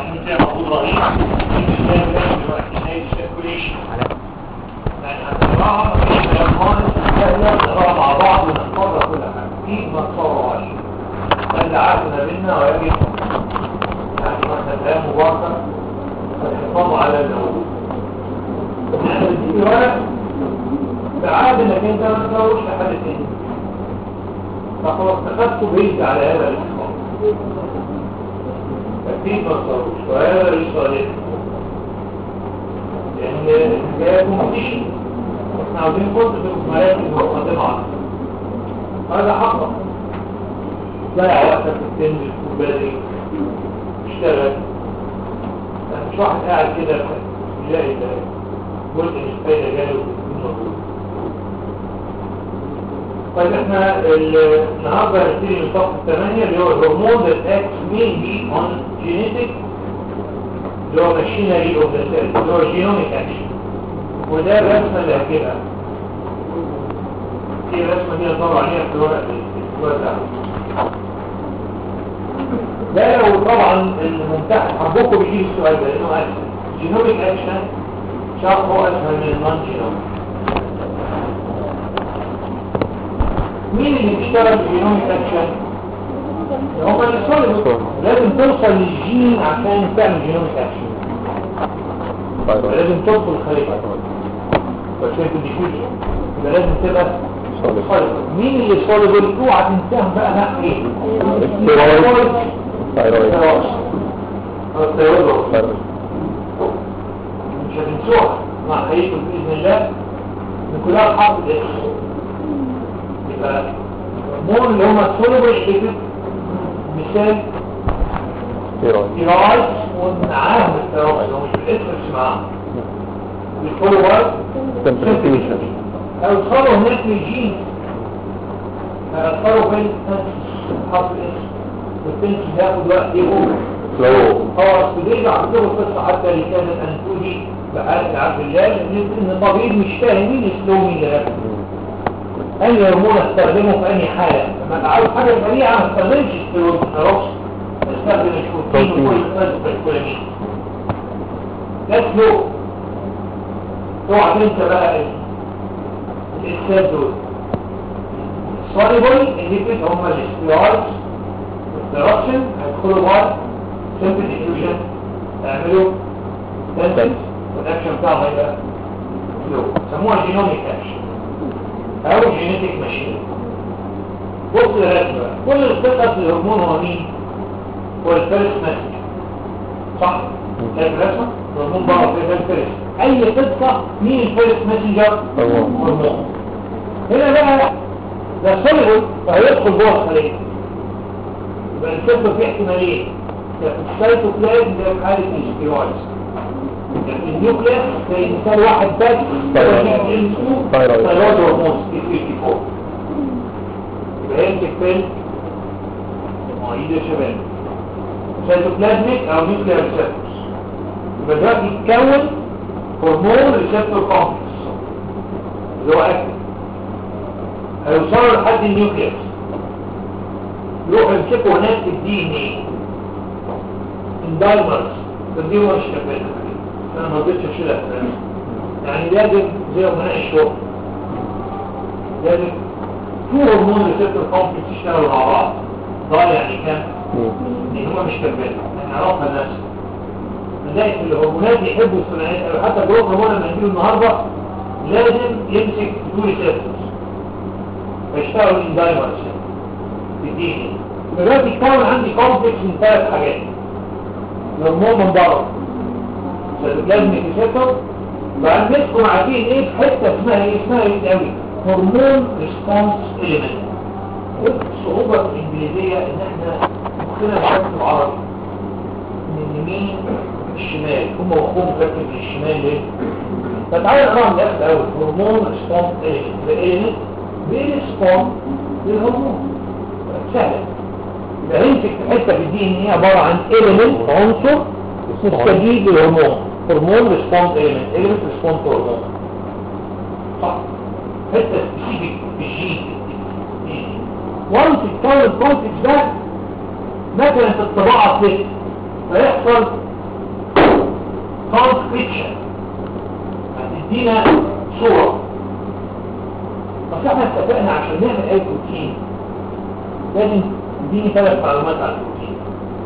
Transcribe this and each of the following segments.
عشان كده المفروض رهيب الانسان لازم دلوقتي نايل سيركوليشن يعني هتقراها مفيش كلام خالص سهله نقراها مع بعض ونحفظها كل حاجه في ما تصورهاش هذا عهدنا بينا ويجب يعني مثلا كلام مباشر فالحفاظ على الموجود احنا بتيجي ورق بعاد انك انت ما تسويش لحد تاني فخلاص اتخذته بعيد على هذا الحفاظ أكيد ما تصوروش وهذا ليس صالح لأن الحكاية كومبيتيشن احنا عاوزين فرصة في المراكز ومقدمة هذا حقا ضيع وقتك في التنزل بدري اشتغل يعني مش واحد قاعد كده يلاقي ده جزء من الفايدة جاله ويكون موجود طيب احنا ال- النهارده هنبتدي من صفحه 8 اللي هو الهرمون that acts mainly on genetic اللي هو machinery of the cell اللي هو genomic action وده الرسمه اللي هكتبها في رسمه دي طبعا عليها في الورق الورق ده لو طبعا الممتحن حبكم بيجيب السؤال ده لانه اسهل genomic action شرحه اسهل من النون genomic مين اللي بيشتغل بالجينوميك اكشن هم اللي صلبوا لازم توصل للجين عشان تعمل جينوميك اكشن لازم تدخل الخلية عشان الديفيوجن يبقى لازم تبقى صلبة مين اللي صلبوا اوعى تنساهم بقى لا ايه ستيرويد. ثايرويد. الثيرويد مش هتنسوها مع خليكم باذن الله من كلها حرف الاكس يبقى الهرمون اللي هم السوليبل ليبيد مثال ستيرويد. ستيرويد ومعاهم الستيرويد هو مش الاسمس معاهم بيدخلوا برضه سمبليفيكيشن. هيوصلوا هناك للجين هيوصلوا فين حرف الاسم والتنس هياخد وقت يقوم سلو. اه استدريج عندهم القصه حتى اللي كان الانتوجي بحاله عبد الله ان إن الطبيب مش فاهم مين السلو مين اللي غير اي هرمون استخدمه في اي حاله لما عاوز حاجه سريعه ما استخدمش الستيرويد خلاص استخدم البروتين وكل الكولامين ده سلو اوعى تنسى بقى ال- الاساد دول السوليبل الليبيد هم الاستيرويدز والدراكشن هيدخلوا بعض سمبل ديفيوجن يعملوا تنسل والاكشن بتاعهم هيبقى سلو سموها جينوميك اكشن او جينيتك ماشين بص الرسمه بقى. كل الثقه في الهرمون هو مين هو الفيرست ماسنجر صح شايف الرسمه الهرمون بره في ده الفيرست اي قصه مين الفيرست ماسنجر هرمون. هرمون هنا بقى ده سوليبل فهيدخل جوه الخليه يبقى الكبه فيه احتمالين يا في السيتوبلازم ده في حاله الاستيرويدز يا في النيوكليس زي مثال واحد بس ثايرويد. ثايرويد. ثايرويد هرمون 54 يبقى يمسك فين مواعيد يا شباب سيتوبلازميك او نيوكلير ريسبتورز يبقى دلوقتي يتكون هرمون ريسبتور كومبلكس اللي هو اكتف هيوصلوا لحد النيوكليس يروحوا يمسكوا هناك الدي ان ايه اندايمرز بس دي هو مش كفايه انا ما رضيتش اشيلها في الرسم. يعني لازم زي هنا الشغل لازم تو هرمون ريسبتور كومبلكس يشتغلوا مع بعض ضايع يعني كام لان هو مش كفايه احنا عرفنا الناس لذلك الهرمونات يحبوا الثنائيات أوي. حتى جروب هرمون لما نجيله النهارده لازم يمسك تو ريسبتورز فيشتغلوا اندايمرز في الدين دلوقتي يتكون عندي كومبلكس من ثلاث حاجات هرمون من بره لازم يتكسر وبعد مسكوا مع دي ان ايه في حته اسمها ايه اسمها ايه قوي هرمون ريسبونس اليمنت الصعوبه في الانجليزيه ان احنا مخنا بشكل عربي من اليمين الشمال هم مخهم مركز للشمال ليه؟ فتعالى نقرا من الاخر الاول هرمون ريسبونس اليمنت اليمنت بيريسبوند للهرمون سهله يبقى يمسك في حته في الدي ان ايه عباره عن element عنصر مستجيب للهرمون هرمون ريسبوند element element ريسبوند هرمون صح حته سبيسيفيك في الجين وانس تكون الكونتكس ده مثلا في الطباعه كده فيحصل transcription هتدينا صورة بس احنا اتفقنا عشان نعمل اي بروتين لازم تديني ثلاث معلومات عن البروتين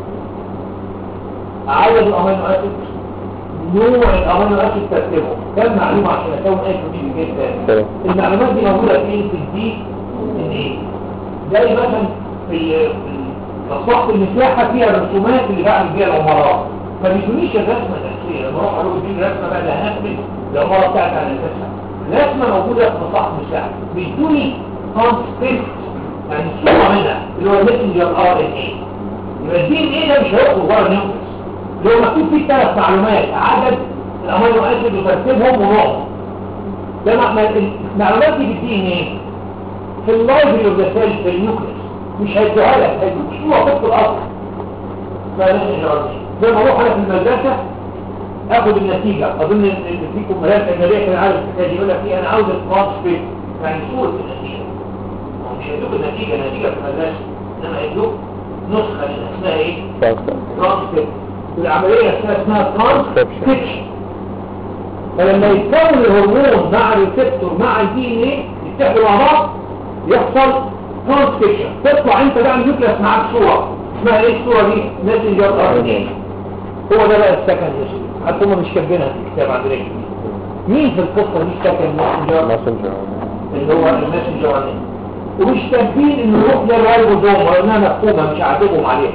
عدد الامينو اسيد نوع الامينو اسيد ترتيبه كم معلومة عشان اكون اي بروتين جدا تمام. المعلومات دي موجودة فين في الدي ان ايه زي مثلا في ال- في مصلحة المساحة فيها الرسومات اللي بعمل بيها العمارات ما بيدونيش الرسمة الأساسية لما اروح اقول دي الرسمة بقى اللي هنفذ العمارة بتاعتي على اساسها رسمة موجودة في مصلحة المساحة بيدوني ترانسكريبت يعني صورة منها اللي هو المسنجر ار ان اي يبقى الدي ان ايه ده مش هيخرج بره النيوكليس اللي هو مكتوب فيه ثلاث معلومات عدد الامينو اسيد وترتيبهم ونوعهم ده مع- مع- المعلومات دي بالدي ان ايه في اللايبرري اوف ذا سيل في النيوكليس مش هيدوها لك هيدوك صوره فوق الارض فلازم يعرفني زي ما اروح انا في المدرسه اخد النتيجه اظن ان إن فيكم ملاك اجنبيه كان عارف الحكايه دي يقول لك ايه انا عاوز الترانسكريبت يعني صوره النتيجه هو مش هيدوك النتيجه النتيجه في المدرسه انما هيدوك نسخه منها اسمها ايه؟ ترانسكريبت والعمليه نفسها اسمها ترانسكريبشن فلما يتكون الهرمون مع الريسبتور مع الدي ان ايه يتحدوا مع بعض يحصل ترانسكريبشن تطلع انت بقى النيوكليس معاك صوره اسمها ايه الصوره دي ماسنجر ار ان ايه هو ده بقى السكند يا حتى هم مش كاتبينها في الكتاب عندنا كده. مين في القصه دي السكند ماسنجر ماسنجر اللي هو الماسنجر ار ان ايه ومش كاتبين انه يروح للرايبوزوم وانها مفهومه مش عاتبهم عليها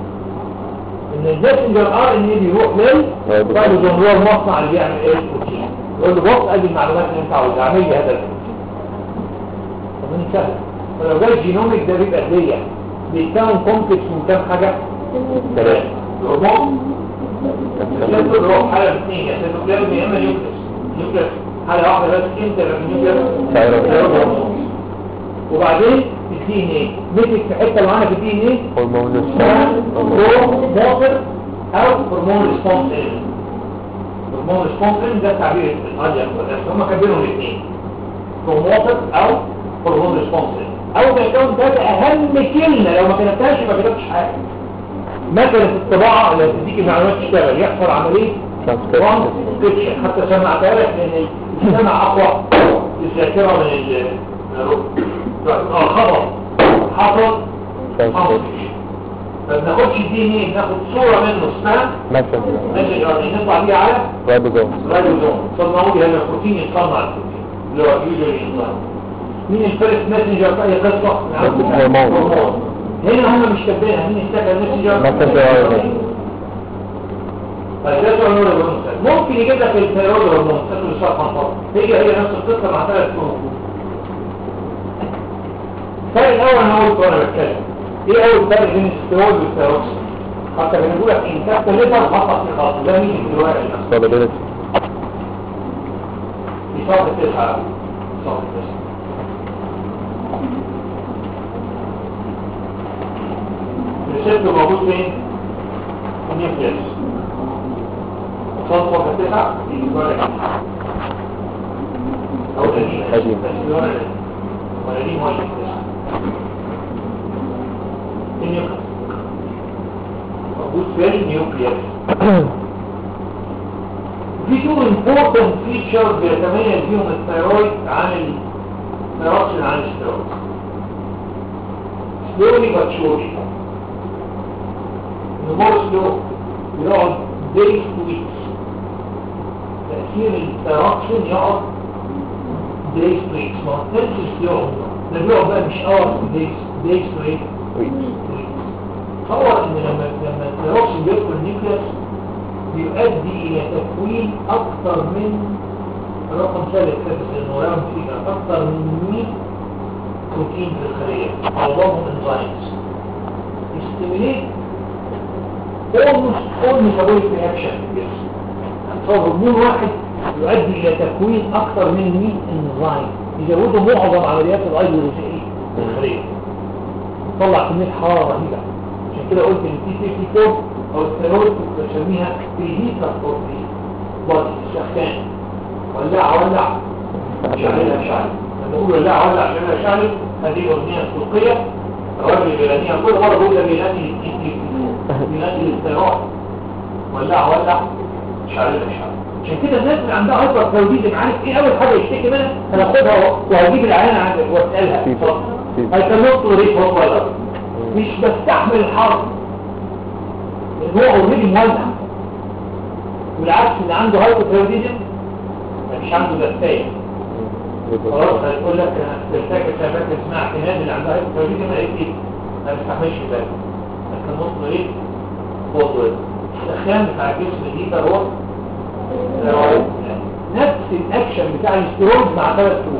ان الماسنجر ار ان ايه بيروح للرايبوزوم هو المصنع اللي بيعمل ايه البروتين يقول له بص ادي المعلومات اللي انت عاوزها اعمل لي هذا البروتين طب من سهل فلو جاي الجينوميك ده بيبقى هديه بيتكون كومبلكس من كام حاجه ثلاثه هرمون السيتو اللي هو حاله اثنين يا سيتوبلازم يا اما نيوكليس نيوكليس حاله واحده بس انت يبقى نيوكليس ثايرويد. وبعدين الدي ان ايه مسك في حته معانا في الدي ان ايه هرمون اسمها السكر موتر او هرمون ريسبونس هرمون ريسبونس ده تعبير الغالية بس هم كاتبينهم الاثنين موتر او هرمون ريسبونس او ما يكون ده اهم كلمه لو ما كتبتهاش ما كتبتش حاجه مثلا في الطباعه اللي بتديك المعلومات تشتغل يحصل عمليه ترانسكريبشن حتى سمعتها لك لان السمع اقوى الذاكره من ال اه خبر حصل Transcription. ما بناخدش دي ان ايه بناخد صوره منه اسمها ماسنجر ماشي يعني نطلع بيها على رايبوزوم رايبوزوم صنعوا لي هذا البروتين يصنع البروتين اللي هو يوجوالي انزيم مين الفيرست ماسنجر في اي قصه؟ هرمون. هنا هم مش كاتبينها مين السكند ماسنجر؟ ماسنجر RNA. طيب ده سؤال نور الهرمون ممكن يجيب لك الثيرويد هرمون تاكل الصفحه فقط هي هي نفس القصه مع ثلاث فروق الفرق الاول انا قلت وانا بتكلم ايه اول فرق بين الستيرويد والثيروكس حتى بنقول لك ان كانت الليفر حصل في خاطر ده مين في الورق نفسه solubility في صفحه 9 صفحه 9 الريسبتور موجود فين؟ في النيوكليس وصلت صفحه 9 في الورق او قديم قديم. بس الورق ولا دي ميه النيوكليس موجود في النيوكليس في تو important features بيتميز بيهم الثيرويد عن الثيروكسين عن الستيرويد slowly but surely المور سلو يقعد days to weeks تأثير الثيروكسين يقعد days to weeks ما تنسش يقعد ده بيقعد بقى مش hours to days days to ايه تصور ان لما لما الثيروكسين بيدخل النيوكليس بيؤدي الى تكوين اكثر من رقم ثالث كده لانه رقم فيه اكثر من 100 بروتين في الخليه معظمهم انزيمز يستميليت almost all metabolic reaction في الجسم تصور هرمون واحد يؤدي الى تكوين اكثر من 100 انزيم يزودوا معظم عمليات الايديولوجيه في الخليه طلع كميه حراره رهيبه عشان كده قلت ان تي 54 او الثيرويد كنت بسميها بريهيتر فور بودي سخان ولع ولع شعلها شعل لما اقول ولع ولع شعلها شعل هذه اغنيه سوقيه الراجل بيغنيها كل مره بقول ده بيغني بيغني للثيرويد ولع ولع مش عارف مش عارف عشان كده الناس اللي عندها هايبر ثايرويدزم عارف ايه اول حاجه يشتكي منها هناخدها وهجيب العيان عندك واسالها فيفر. اتفضل. فيفر. هيكلمت ريت هو ولا مش بستحمل الحر لان هو اوريدي مولع والعكس اللي عنده هايبر ثايرويدزم مش عنده دفايه خلاص هيقول لك انا بفتكر شباب اسمع في نادي اللي عندها هايبر ثايرويدزم انا ايه ما بستحملش ده لكن نص ايه فوق الدخان بتاع الجسم دي ده هو نفس الاكشن بتاع الاسترويد مع ثلاث شهور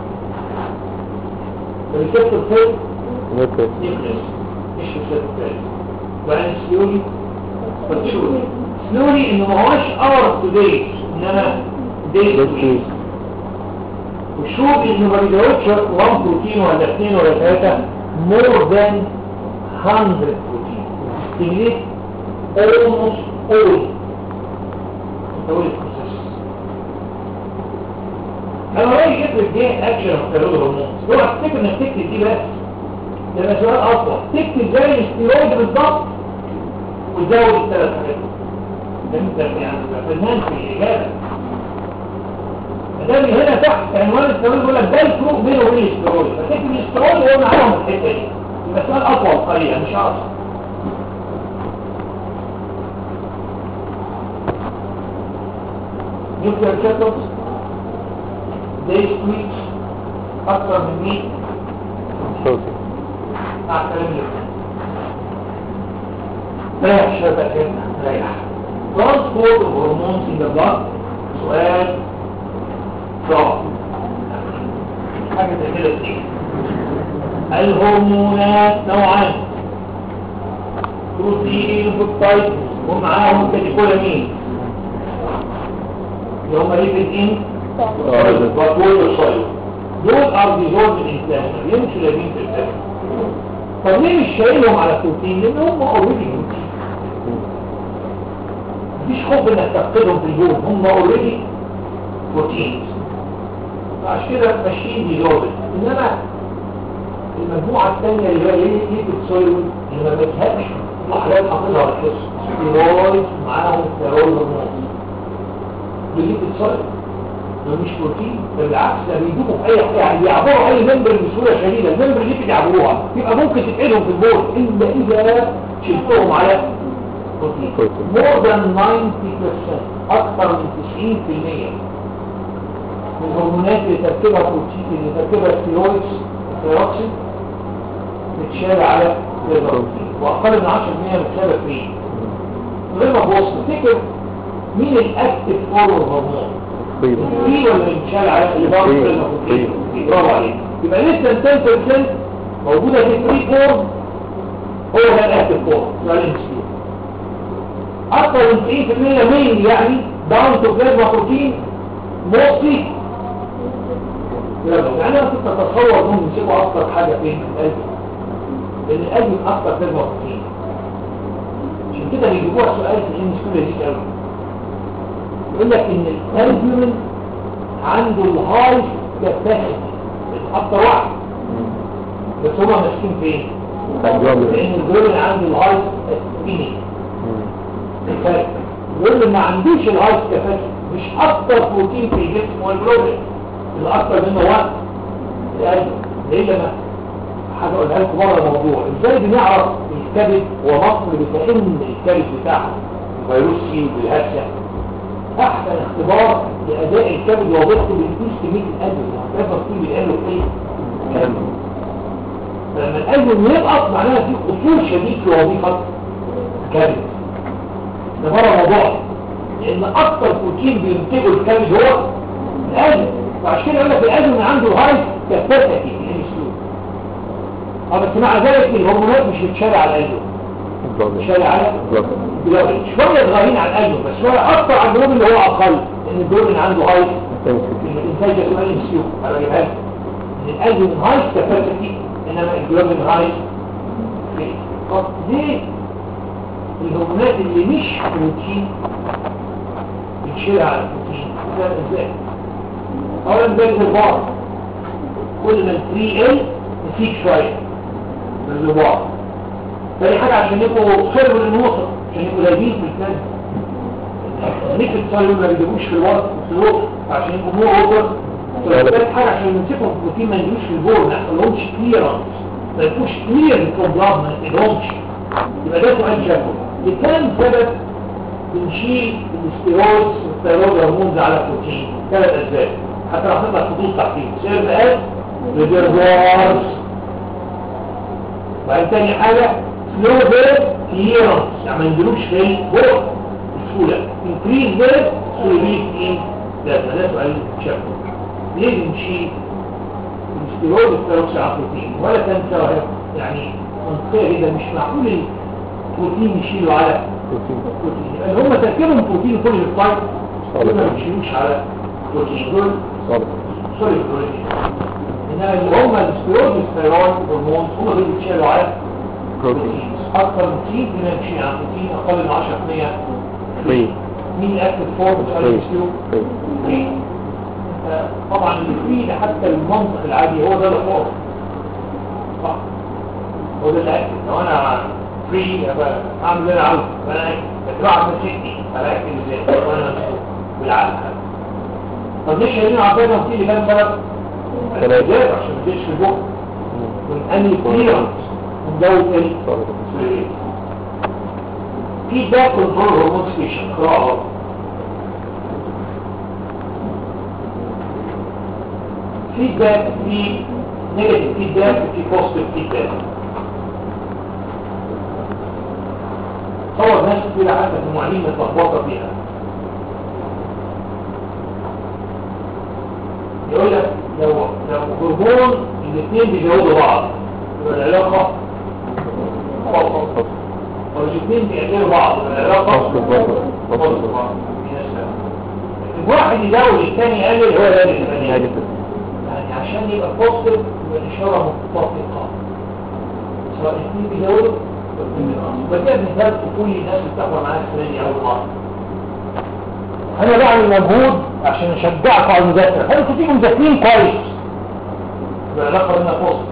الريسبتور فين نيوكليس يفلس مش ريسبتور فين وبعدين سلولي سلولي سلولي انه ما هوش اور تو دايز انما دايز تو ويكس وشوف انه ما بيزودش 1 بروتين ولا 2 ولا 3 more than 100 بروتين stimulate almost all metabolic processes انا رايي يفرق دي اكشن اوف ستيرويد هرمونز هو افتكر انك تكتب دي بس ده يبقى سؤال اصلا تكتب زي الاستيرويد بالظبط وتزود الثلاث حاجات ده انت يعني فنان في الاجابه ما دام هنا تحت عنوان الاستيرويد يقول لك ده الفروق بينه وبين الاستيرويد فتكتب الاستيرويد وهو معاهم الحته دي يبقى سؤال اطول قليلا مش اقصر nuclear receptors they switch أكثر من 100 صوتي مع الكلام اللي ريح شوية بقى كده ريح transport of hormones in the blood سؤال صعب حاجة زي كده تيجي الهرمونات نوعان بروتين وبيبتايد ومعاهم كاتيكولامين اللي هم ليبيد ان وطول الصيد دول ار ديزولد الانسان يمشوا لابين في الدم طب ليه مش شايلهم على بروتين لان هم اوريدي بروتين مفيش خوف انك تفقدهم في اليوم هم اوريدي بروتين عشان كده ماشيين ديزولد انما المجموعه الثانيه اللي هي ليبيد سويل اللي ما بتهمش وحاجات حافظها على الحس ستيرويد معاهم ستيرويد هرمون بيجيب الصلب ده مش بروتين ده بالعكس ده بيجيبوا في اي حاجه يعني بيعبروا اي ممبر بسهوله شديده الممبر دي بيعبروها يبقى ممكن تتقلهم في البول الا اذا شلتهم على بروتين بروتين. more than 90% اكثر من 90% من الهرمونات اللي تركيبها بروتين اللي تركيبها ستيرويدز ستيروكسين بتشال على البروتين واقل من 10% بتشال فري من غير ما تبص تفتكر مين الاكتف فور هرمون طيب في ولا بيتشال على اللي بره في. المفروض في. برافو عليك يبقى لسه 10% موجوده في فري فورم هو ده الاكتف فورم ده الانسولين اكثر من 90% مين يعني داون تو بلازما بروتين موصي يعني انا كنت اتصور انهم يمسكوا اكثر حاجه فين في القلب لان القلب من اكثر بلازما بروتين عشان كده بيجيبوها سؤال في الانسولين دي قوي يقول لك ان الالبومين عنده الهاي كاباسيتي اكتر واحد بس هما ماسكين فين؟ الجلوبين. لان الجلوبين عنده الهاي سبيني الفرق واللي ما عندوش الهاي كاباسيتي مش اكتر بروتين في الجسم هو الجلوبين اللي اكتر منه وقت القلب ليه لما حاجه اقولها لكم بره الموضوع ازاي بنعرف الكبد ومصر بتئن الكبد بتاعها فيروس سي والهرسه احسن اختبار لاداء الكبد ووظيفته بنقيس كميه القلب لازم تيجي بالقلب ايه فلما القلب ينقص معناها في قصور شديد في وظيفه الكبد ده بره الموضوع لان اكتر بروتين بينتجه الكبد هو القلب فعشان كده يقول لك القلب من عنده هاي كاباسيتي الانسولين اه بس مع ذلك الهرمونات مش بتشارع على القلب جلوبين. بتشارع على جلوبين. الجلوبين شوية صغيرين على القلب بس شوية أكتر على الجلوبين اللي هو أقل لأن الجلوبين عنده هاي Intensity. الإنتاج اسمه الانسيو على جهاز إن القلب من هاي كاباسيتي إنما الجلوبين هاي فري. طب ليه الهرمونات اللي مش بروتين بتشيلها على البروتين ده ازاي؟ أولا زي البار كل ما الفري ال نسيك شوية من البار تاني حاجة عشان يبقوا خير للنوصل عشان يبقوا لايبين في الكلام نيكل سايلول ما بيجيبوش في الوقت في الوقت عشان يبقوا مور اوفر فبالتالي حاجه عشان يمسكوا البروتين ما يجيبوش في البول ما يحصلهمش كليرنس ما يبقوش كلير فروم بلاد ما يقدرهمش يبقى ده سؤال شافه لكام سبب بنشيل الاستيروز والثيرويد هرمونز على البروتين ثلاث اسباب حتى لو حطينا خطوط تحتيه سيرف اس ريزرفوارز وبعدين تاني حاجه سلو بيرد كليرنس يعني ما ينزلوش في البول بسهوله انكريز بيرد سوليبيليتي ان ده ده سؤال شافه ليه بنشيل الاستيرويد والثيرويد على البروتين ولا تنسى يعني منطقيه جدا مش معقول البروتين يشيله على بروتين بروتين لان هم تركيبهم بروتين كل الفايت صالح. ما بيشيلوش على بروتين دول صالح سوري بروتين انما اللي هم الاستيرويد والثيرويد هرمون هم دول بيتشالوا على بروتين بروتين اكثر من 90% بيشيل على بروتين اقل من 10% فري مين اكتف فورم فري سؤال فري فري طبعا اللي فيه ده حتى المنطق العادي هو ده الحر صح هو ده الاكل لو انا فري ابقى اعمل اللي انا عاوزه فانا بتبع مسكتي على اكل ازاي وانا مسؤول بالعقل طب ليش شايلين عطينا في اللي كان سبب ثلاثة. الجاب عشان ما تجيش في البق من انهي كليرنس من دوت ايه صالح feedback control hormone station قراءة feedback في negative feedback في positive feedback صور ناس كتير حتى المعلمين متلخبطة فيها يقول لك لو لو هرمون الاثنين بيجاوبوا بعض يبقى العلاقة خاصة والاثنين بيقدروا بعض العلاقة فصل البطل. فصل فصل البطل. بعض. واحد يزود الثاني يقلل هو يقلل الثاني يقلل. نيجاتيف يعني عشان يبقى بوزيتيف يبقى الإشارة متفقة سواء الاثنين بيزودوا والاثنين بينقصوا بدي مثال طفولي الناس اللي بتحضر معايا السنة دي أول مرة أنا بعمل مجهود عشان أشجعكم على المذاكرة هل انتوا تيجوا مذاكرين كويس يبقى العلاقة بيننا بوزيتيف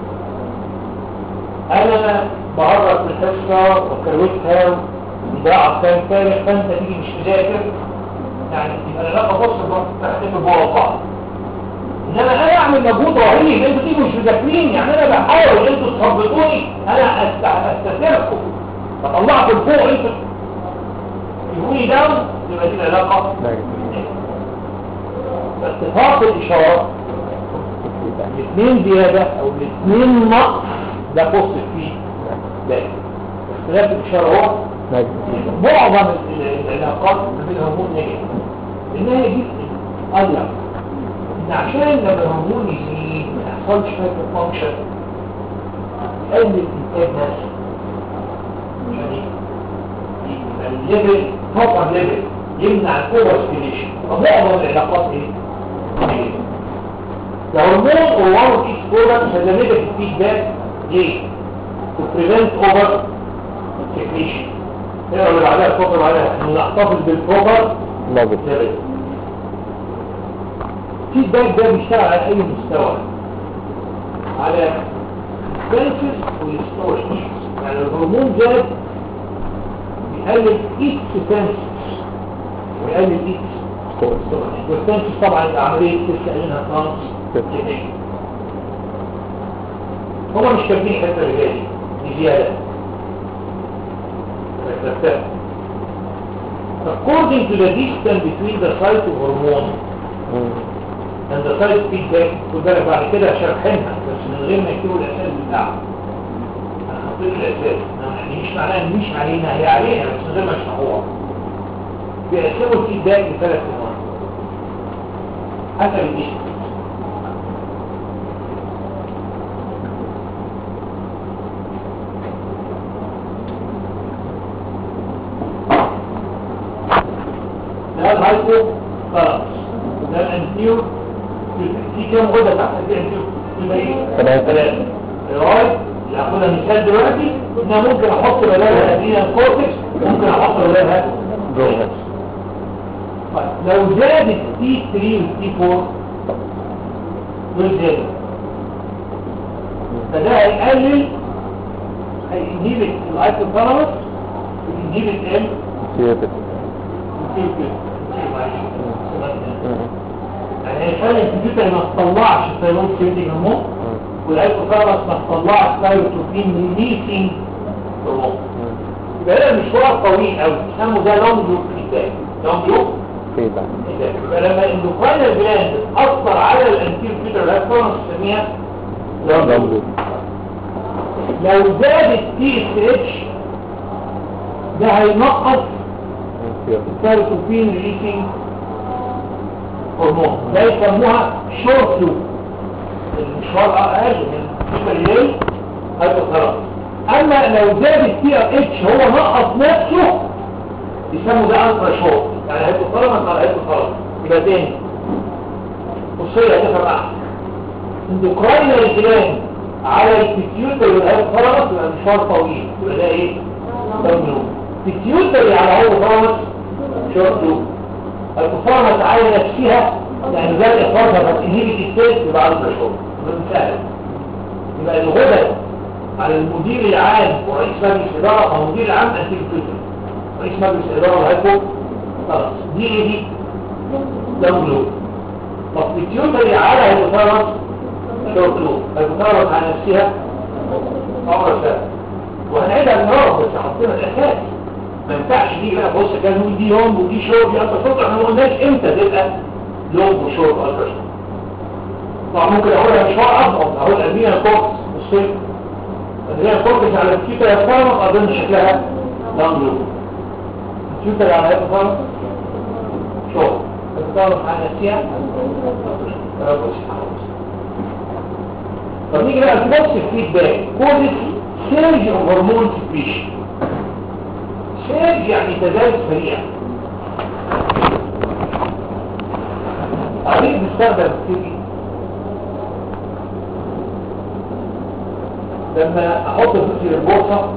انا بهرب في الحصه وكروتها وبضاعة كان تاريخ فانت تيجي مش مذاكر يعني يبقى العلاقه بص تختلف جوه بعض انما انا اعمل مجهود رهيب انتوا تيجوا مش مذاكرين يعني انا بحاول انتوا تثبطوني انا أست- استثيركم فطلعكم فوق انتوا تجيبوني داون يبقى دي العلاقه نيجاتيف فاتفاق الاشارات الاثنين زياده او الاثنين نقص ده بوزيتيف فيه لا اختلاف الاشاره هو نيجاتيف معظم ال- ال- العلاقات ما بين الهرمون نيجاتيف لانها يجيب قلق ان عشان لما الهرمون يزيد ما يحصلش هايبر فانكشن يقلل الانتاج نفسه عشان يبقى الليفل بروبر ليفل يمنع الاوفر ستيميشن فمعظم العلاقات ايه؟ نيجاتيف The hormone or one of its products has a negative feedback ليه؟ to prevent over secretion هنا اللي بعدها الفقر عليها ان نحتفظ بالبروبر نيجاتيف ليفل الفيدباك ده بيشتغل على اي مستوى على السنسز والستورج يعني الهرمون زاد بيقلل ايت سنسز ويقلل ايت ستورج والسنسز طبعا العمليه لسه قايلينها ترانس كيميائي هما مش كاتبين الحته اللي جايه دي دي زياده فاكتبتها. According to the distance between the site of hormone and the site feedback خد بالك بعد كده شرحينها بس من غير ما يكتبوا الاساس بتاعها انا حطيت الاساس يعني مش معناها ان مش علينا هي علينا بس من غير ما يشرحوها بيقسموا الفيدباك لثلاث انواع حسب الديستنس ده الهايبو خلاص ده الانتيو في كام غدة تحت الانتيو يبقى ايه؟ ثلاثة. ثلاثة الرايت اللي هاخدها مثال دلوقتي ان انا ممكن احط بدلها ادينا كورتكس ممكن احط بدلها جوه طيب لو زادت تي 3 والتي 4 دول زادوا فده هيقلل هينهبت الايكوثالاموس وينهبت ال سيادة كتير كده كتير معلش يعني هيخلي الكمبيوتر ما تطلعش الثيرويد سيرتي هرمون والهيبوثالاموس ما تطلعش ثايروتروبين ريليسنج هرمون يبقى هنا المشوار طويل قوي يسموا ده لونج لوب فيدباك لونج لوب فيدباك يبقى لما الاندوكراينال جلاند تاثر على الانتير فيتر هيبوثالاموس نسميها لونج لوب لونج لو زاد التي اس اتش ده هينقص الثايروتروبين ريليسنج هرمون ده يسموها شورت لوب المشوار اقل من كده الليل هيبوثالاموس اما لو زاد التي ار اتش هو نقص نفسه يسموا ده الترا شورت يعني هيبوثالاموس على هيبوثالاموس يبقى تاني بصي هتفهم معاك اندوكراينال جلاند على البيتيوتري والهيبوثالاموس يبقى مشوار طويل يبقى ده ايه؟ لونج البيتيوتري على هيبوثالاموس شورت لوب الكفارة على نفسها يعني ذات إخراجها فتنهيب الإستاذ يبقى على الشغل سهل يبقى الغدد على المدير العام ورئيس مجلس إدارة أو المدير العام أنتي الفكر رئيس مجلس إدارة وهيكو خلاص دي إيه دي؟ دولو طب التيوتري على هيبوثالاموس شورت لوب هيبوثالاموس على نفسها أمر سهل وهنعيدها مرة بس حطينا الأساس ما ينفعش دي بقى بص كان نقول دي لونج ودي شورت دي الترا شورت احنا ما قلناش امتى تبقى لونج وشورت الترا شورت طبعا ممكن اقولها مشوار اصلا اقول ادينا كورس الصيف ادينا كورس على الكيوتا يا فرق اظن شكلها لونج لونج الكيوتا على هيك فرق شورت الفرق على نفسها طب نيجي بقى تبص الفيدباك كود سيرج اوف هرمون سبريشن سيرج يعني تزايد سريع عميق بيستخدم كتير لما احط فلوسي للبورصة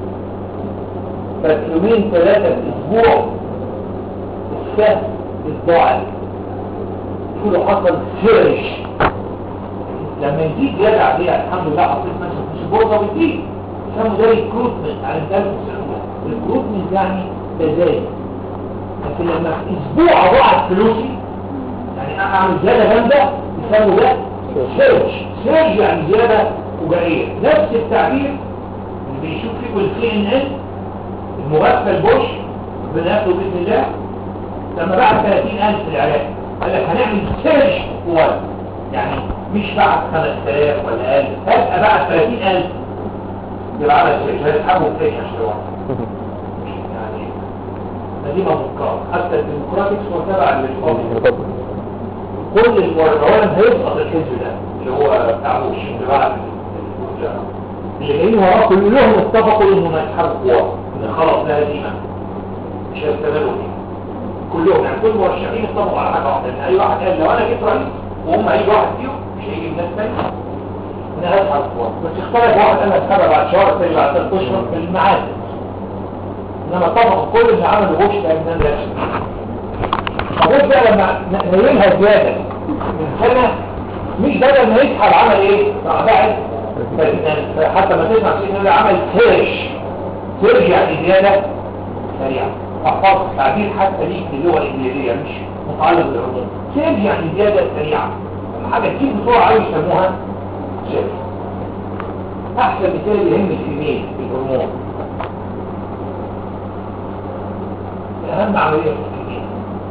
بس يومين ثلاثة في الاسبوع السهم الضاعف يقولوا حصل سيرج لما يزيد زيادة عادية الحمد لله حطيت نفسي في البورصة بتزيد يسموا ده ريكروتمنت على الدرس الريكروتمنت يعني تزايد لكن لما في اسبوع ضاعت فلوسي يعني اعمل زيادة جامدة يسموا ده سيرج سيرج يعني زيادة فجائية نفس التعبير اللي بيشوف فيه السي ان ان المغفل بوش بنفسه باذن الله لما بعد 30000 في العراق قال لك هنعمل سيرج قوات يعني مش بعد 5000 ولا 1000 فجأة بعد 30000 يبقى على سيرج هيسحبوا فيش اشتراك يعني مدينة مفكرة حتى الديمقراطيكس هو تبع للقوم كل الموردوان هيسقط الحزب ده اللي هو بتاع بوش اللي بعد اللي جايين وراه كلهم اتفقوا انهم يسحبوا قوات ان خلاص ده هزيمه مش هيستمروا فيه كلهم يعني كل المرشحين اتفقوا على حاجه واحده ان اي واحد قال لو انا جيت رئيس وهم هيجي واحد فيهم مش هيجي الناس تاني انا هسحب قوات بس اختلف واحد انا اسحبها بعد شهر الثاني بعد ثلاث اشهر في المعاد انما اتفقوا كل اللي عملوا بوش ده ان انا فبوش بقى لما نيلها زياده من سنه مش بدل ما يسحب عمل ايه؟ راح بعد حتى ما تسمع سيدنا اللي عمل سيرش سيرش يعني زيادة سريعة احفظ تعبير حتى ليك باللغة الإنجليزية مش متعلق بالعموم سيرش يعني زيادة سريعة حاجة تجيب بسرعة عايز يسموها سيرش أحسن مثال يهم الإيميل في الهرمون أهم عملية في الإيميل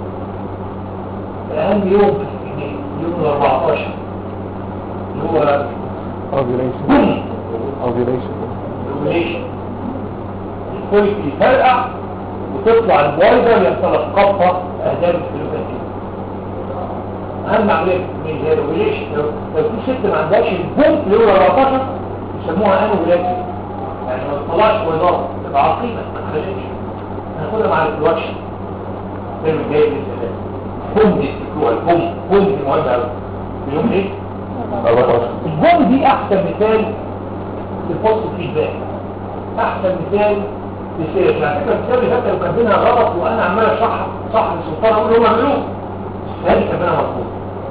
أهم يوم في الإيميل يوم ال 14 اللي هو ovulation ovulation الريليشن الفوليك يفرقع وتطلع البويضة يحصل قبضة أهداف الفلوكاتين أهم عملية من هي الريليشن لو لو في ست ما عندهاش البوم اللي هو 14 يسموها انوفيلاتي يعني ما تطلعش بيضاء تبقى عقيمة ما تخليش هناخدها مع الفلوكشن الترم الجاي بإذن الله بوم دي الفلوكة البوم بوم دي مهمة أوي بيوم إيه؟ 14 البوم دي أحسن مثال في البوست فيدباك احسن مثال للسيرش على فكره المثال اللي فات لو كاتبينها غلط وانا عمال اشرحها صح للسلطان اقول لهم اعملوه هذه كاتبينها مظبوط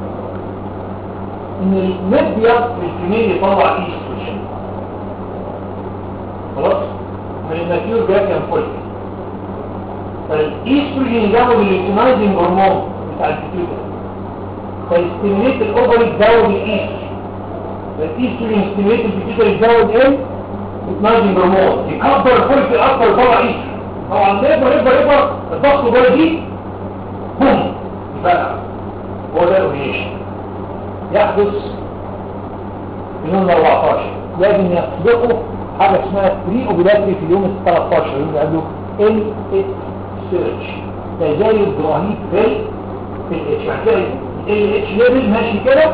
ان الميديا في الكمين يطلع ايستروجين خلاص من الماتيور جاكيان فولك ايستروجين يزود الليوتينايزنج هرمون بتاع البيتيوتري فيستيميليت الاوفري يزود الايستروجين فالايستروجين يستيميليت البيتيوتري يزود ايه؟ الليوتينايزنج هرمون يكبر الفرق اكتر يطلع ايستروجين طبعا يكبر يكبر يكبر الضغط جوه دي بوم يبقى هو ده الاوريشن يحدث في اليوم ال 14 لازم يسبقه حاجه اسمها بري اوبيلاتري في اليوم ال 13 يوم قالوا ال اتش سيرش ده زي الجرانيت في في الاتش يعني كده ال اتش ليفل ماشي كده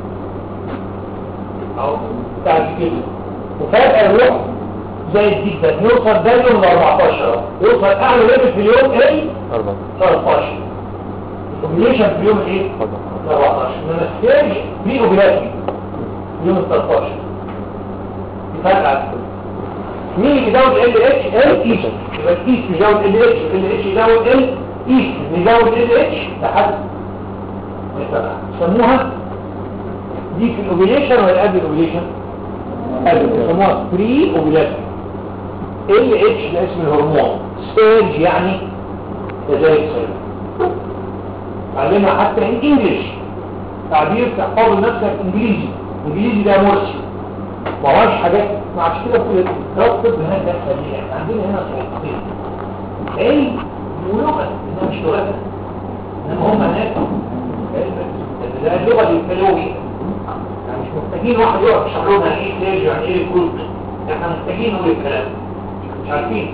اهو بتاع كده وفجاه يروح زي جدا يوصل ده اليوم ال 14 يوصل اعلى ليفل في اليوم ال أربعة 13 الاوبيليشن في اليوم ايه؟ أربعة 14 انما الستيج بري اوبيلاتري يوم ال 13 يفرق على الكل مين اللي يزود ال اتش ال ايست يبقى الايست يزود ال اتش ال اتش يزود ال ايست يزود ال اتش لحد ما يفرق يسموها دي في الاوبيليشن ولا قبل الاوبيليشن؟ قبل يسموها بري اوبيلاتري ال اتش ده اسم الهرمون ستيج يعني كذلك سيرة تعلمها حتى ان انجلش تعبير تحفظه لنفسك انجليزي انجليزي ده مرسي ما هوش حاجات ما عادش كده كل الدراسة الطب هناك ده خلية احنا عندنا هنا صعوبتين علم ولغة انها مش لغتنا انما هم هناك ده اللغة اللي يتكلموا بيها يعني مش محتاجين واحد يقعد يشرح لهم يعني ايه تاج يعني ايه الكود احنا محتاجين نقول الكلام مش عارفين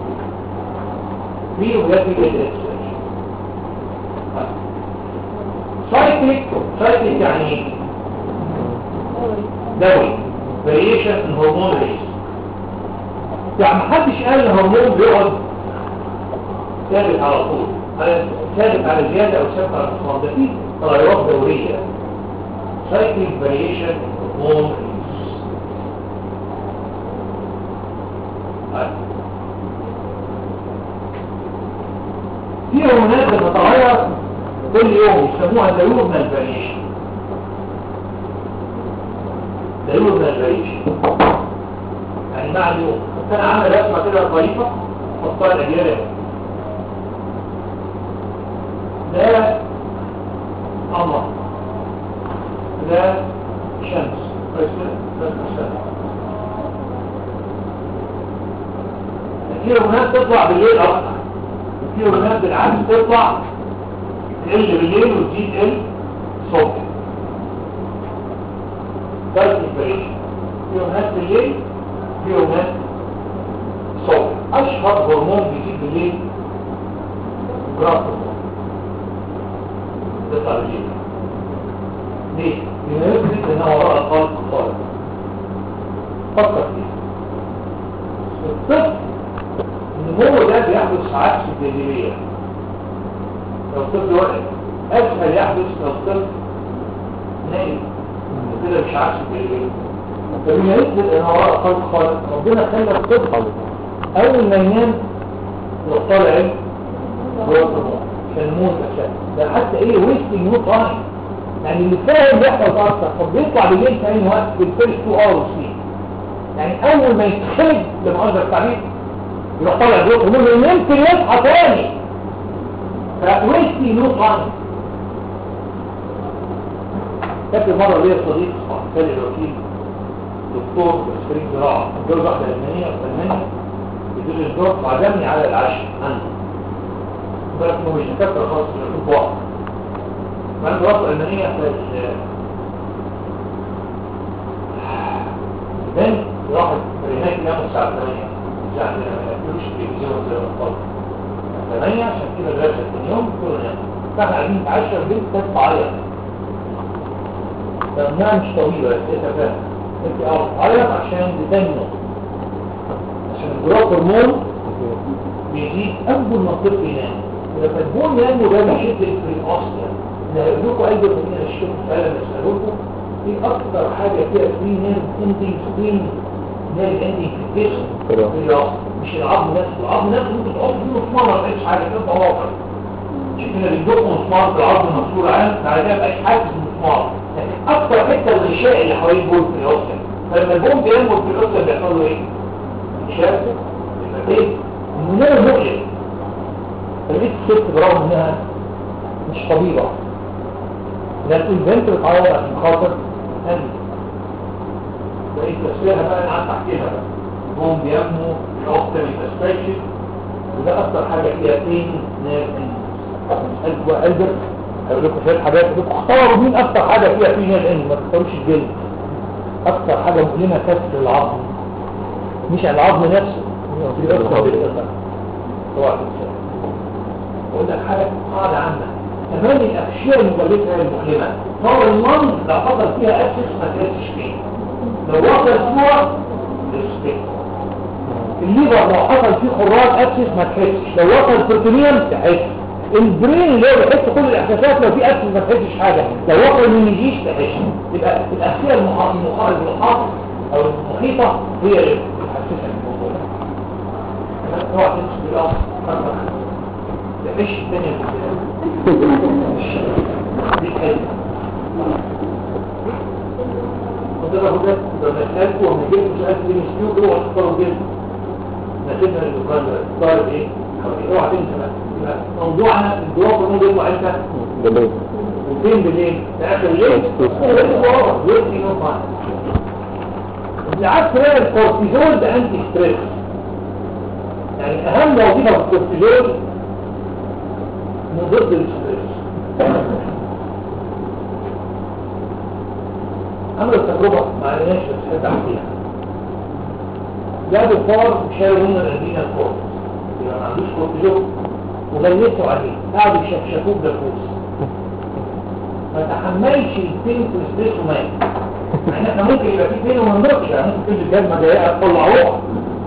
مين وجات لي سايكليك سايكليك يعني ايه دوري فاريشن ان هرمون ريس يعني محدش قال الهرمون بيقعد ثابت على طول على- ثابت على زيادة او ثابت على الخصام ده فيه تغيرات دورية سايكليك فاريشن ان هرمون ريس في هرمونات بتتغير كل يوم يسموها ديورنال فاريشن ديورنال فاريشن يعني مع اليوم كنت انا عامل رسمه كده ظريفه حطها الاجيال ده الله ده شمس كويس كده ده الشمس في هرمونات تطلع بالليل اكتر وفي هرمونات بالعكس تطلع تقل بالليل وتزيد ال الصبح ده الانفريشن في هرمونات بالليل في هرمونات الصبح اشهر هرمون بيزيد بالليل جراف هرمون تطلع بالليل ليه؟ لأنه يثبت انها وراء الخالق خالص فكر فيه الطفل النمو ده بيحدث عكس الجاذبية لو الطفل واقف أسهل يحدث لو الطفل نايم وكده مش عكس الجاذبية فبما يثبت ان وراء خلق خالق ربنا خلى الطفل أول ما ينام يروح طالع ايه؟ جوه الطموح عشان يموت أساسا ده حتى ايه ويستنج نو تايم يعني اللي فاهم بيحصل اكتر طب بيطلع بالليل في اي وقت بالفيرست تو اورز فيه يعني اول ما يتخرج لمؤاخذة التعبير يروح طالع جوه الطموح يمكن يصحى تاني فويستنج نو تايم فاكر مرة ليا صديق كان الوكيل دكتور في خريج زراعة اتجوز واحدة ألمانية في ألمانيا يدوز الدور وعزمني على العشاء عنده بالك انه مش دكاترة خالص في الأطباء فأنا دراسة ألمانية في ال- البنت راحت هناك ياخد الساعة 8 الساعة 8 ما ياكلوش التلفزيون زي ما قلت 8 عشان كده دراسة ثاني يوم كله نام فاحنا قاعدين نتعشى البنت كانت تعيط لأنها مش طويلة بس انت فاهم انت اه تعيط عشان تدنه عشان الجراف هرمون بيزيد أول ما الطفل ينام ولما البون ينمو ده بيشد في الأصل اللي هيقول لكم قلب الدنيا الشيخ فعلا يسألوكم في أكتر حاجة فيها فري نيرف اندنج فري نيرف اندنج في الجسم في كده. الأصل مش العظم نفسه العظم نفسه ممكن تحط فيه مسمار ما تلاقيش حاجة كده واقع عشان كده بيدقوا مسمار في العظم المكسور عام بعد كده مبقاش حاسس بالمسمار لكن أكتر حتة الغشاء اللي حوالين البون في الأصل فلما البون بينمو في الأصل بيحصل له إيه؟ شاب يبقى إيه؟ المنال مؤلم فلقيت الست برغم انها مش طبيبة لكن البنت بتعيط عشان خاطر أمي بقيت تفسيرها بقى انا قعدت احكي لها بقى هم بيمنوا الاخت بيتستكشف وده اكتر حاجه فيها فين ناس قلب وقلبك هيقول لكم شويه حاجات يقول لكم اختاروا مين اكتر حاجه فيها فين العلم ما تختاروش الجلد اكتر حاجه مؤلمه كسر العظم مش العظم نفسه في اكتر بالإرثاء سواء الانسان اقول لك حاجه قاعده عامه كمان الاشياء المبالغه المؤلمه طور المنظ لو حصل فيها اسس ما تحسش فيه لو وصل اسبوع ريسبكت الليفر لو حصل فيه خراج اسس ما تحسش لو وصل بروتينيوم تحس البرين اللي هو بيحس كل الاحساسات لو في اسس ما تحسش حاجه لو وصل من يجيش تحس يبقى الاشياء المحاط المحاط المحاط او المحيطه هي اللي بتحسسك بالموضوع ده اوعى تمشي بالامر تحس الدنيا دي حاجه وده هو ده بمثالكم ومن جبت سؤال في الانستيوت هو اختاروا جدا نسيبنا للدكان ده طالب ايه؟ اوعى تنسى بقى يبقى موضوعنا الدراسه مو بيطلع امتى؟ بالليل وفين بالليل؟ في اخر الليل؟ ويدي نوم معنا بالعكس بقى الكورتيزول ده انتي ستريس يعني اهم وظيفه في الكورتيزول مضاد للستريس عملوا تجربة مع الناس بس حد احكيها جابوا فار شالوا منه الادرينا الكورت يبقى ما عندوش كورتيزول وغلسوا عليه قعدوا يشكشكوه بجلوس ما تحملش البين في الستريس ومات مع ان احنا ممكن يبقى في بين وما نضربش يعني ممكن تجي الجزمه ضيقه تطلعوها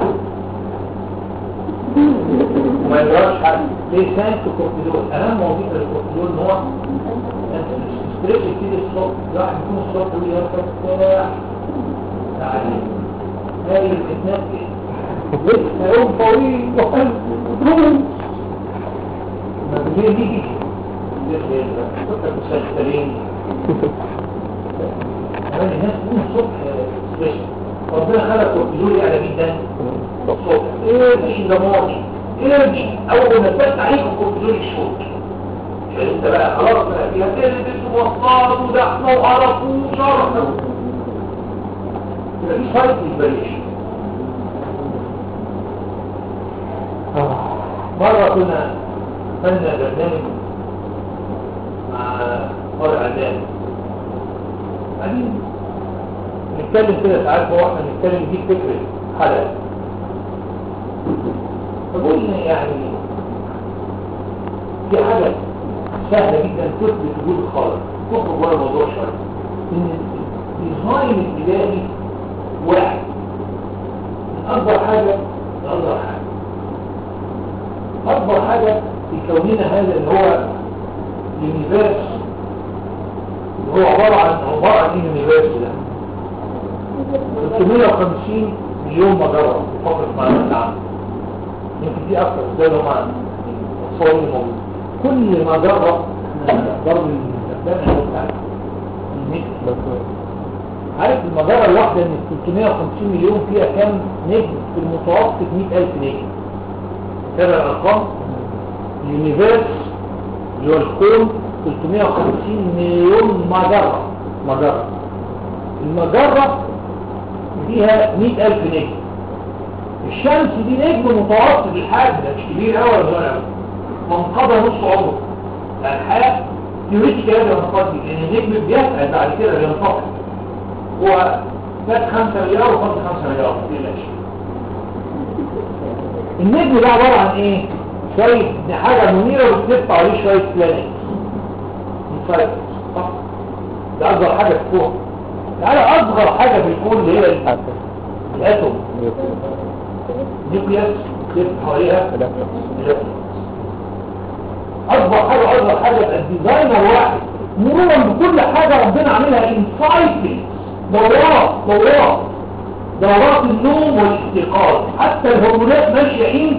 وما يجراش حاجه ليه سانت كورتيزول اهم وظيفه للكورتيزول ان هو ستريس كتير الصبح الواحد يكون الصبح ويقول يا تعالى هاي الفتنات لسه يوم طويل وقلب وطول ما بالليل يجي فكر مسلسلين كمان الناس تكون الصبح ستريس ربنا خلق كورتيزول يعلى جدا الصبح ايه مش ده ماضي ارجع اول ما تبت عليك الكورتيزول يشوط يعني انت بقى خلاص بقى فيها تلبس ووصلات ودحمه وعرف وشرح يبقى في سايت للفاريشن مرة كنا عملنا برنامج مع فرع عدان قاعدين نتكلم كده ساعات هو احنا نتكلم دي فكرة حلقة فقلنا يعني في حاجة سهلة جدا تثبت وجود الخالق تخرج بره الموضوع شوية ان الديزاين الابتدائي واحد من اكبر حاجة لاصغر حاجة اكبر حاجة في كوننا هذا اللي هو اليونيفيرس اللي هو عبارة عن عبارة عن ايه اليونيفيرس ده 350 مليون مجرة فقط مع العالم يمكن دي اكتر زي ما مع الصور الموجودة كل ما جرب ضرب الاستخدام المتعب عارف المجرة الواحدة من 350 مليون فيها كام نجم في المتوسط 100000 نجم تابع الارقام اليونيفيرس اللي هو الكون 350 مليون مجرة مجرة المجرة فيها 100000 نجم الشمس دي نجم متوسط الحجم ده مش كبير قوي ولا صغير قوي منقضى نص عمره يعني الحياة تيوريتي كده بينقضي لان النجم بيسأل بعد كده بينفقد هو فات 5 مليار وفات 5 مليار ما تقلقش النجم ده عبارة عن ايه؟ شوية دي حاجة منيرة وبتلف عليه شوية بلانيت صح؟ ده أصغر حاجة في الكون تعالى أصغر حاجة في الكون اللي هي الأتوم نيوكليس تلف حواليها الأتوم اكبر حاجة اصغر حاجة يبقى الديزاينر واحد مرورا بكل حاجة ربنا عاملها انسايكل دورات دورات دورات النوم والاستيقاظ حتى الهرمونات ماشية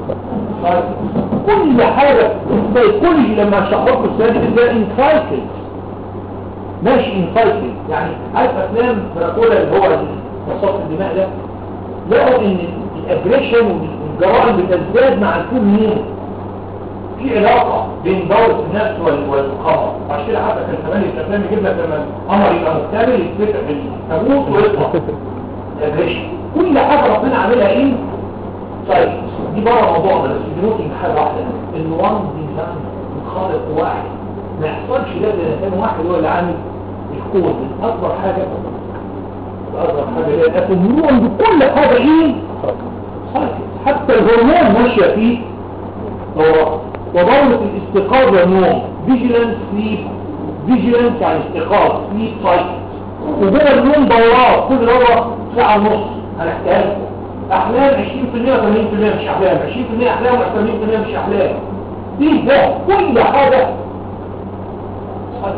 كل حاجة السيكولوجي لما شرحت السنة ده انسايكل ماشي انسايكل يعني عارف افلام دراكولا اللي هو مصاص الدماء ده لقوا ان الاجريشن والجرائم بتزداد مع الكون مين في علاقة بين دورة النفس وال- والقمر عشان كده حتى كان زمان الافلام يجيب لك لما القمر يبقى مكتمل يتفتح التابوت ويطلع يا باشا كل حاجة ربنا عاملها ايه طيب دي بره موضوعنا بس بنوتي حاجة واحدة ان وان ديزاين خالق واحد ما يحصلش ده لان كان واحد هو اللي عامل الكون من اكبر حاجة اكبر حاجة هي الاتوم عند كل حاجة ايه صحيح. حتى الهرمون ماشية فيه دورات ودورة الاستيقاظ والنوم فيجيلانس سليب فيجيلانس يعني استيقاظ سليب سايكل وجوه النوم دورات كل دورة ساعة ونص هنحتاج احلام 20% و80% مش احلام 20% احلام و80% مش احلام دي ده كل حاجة صحيح.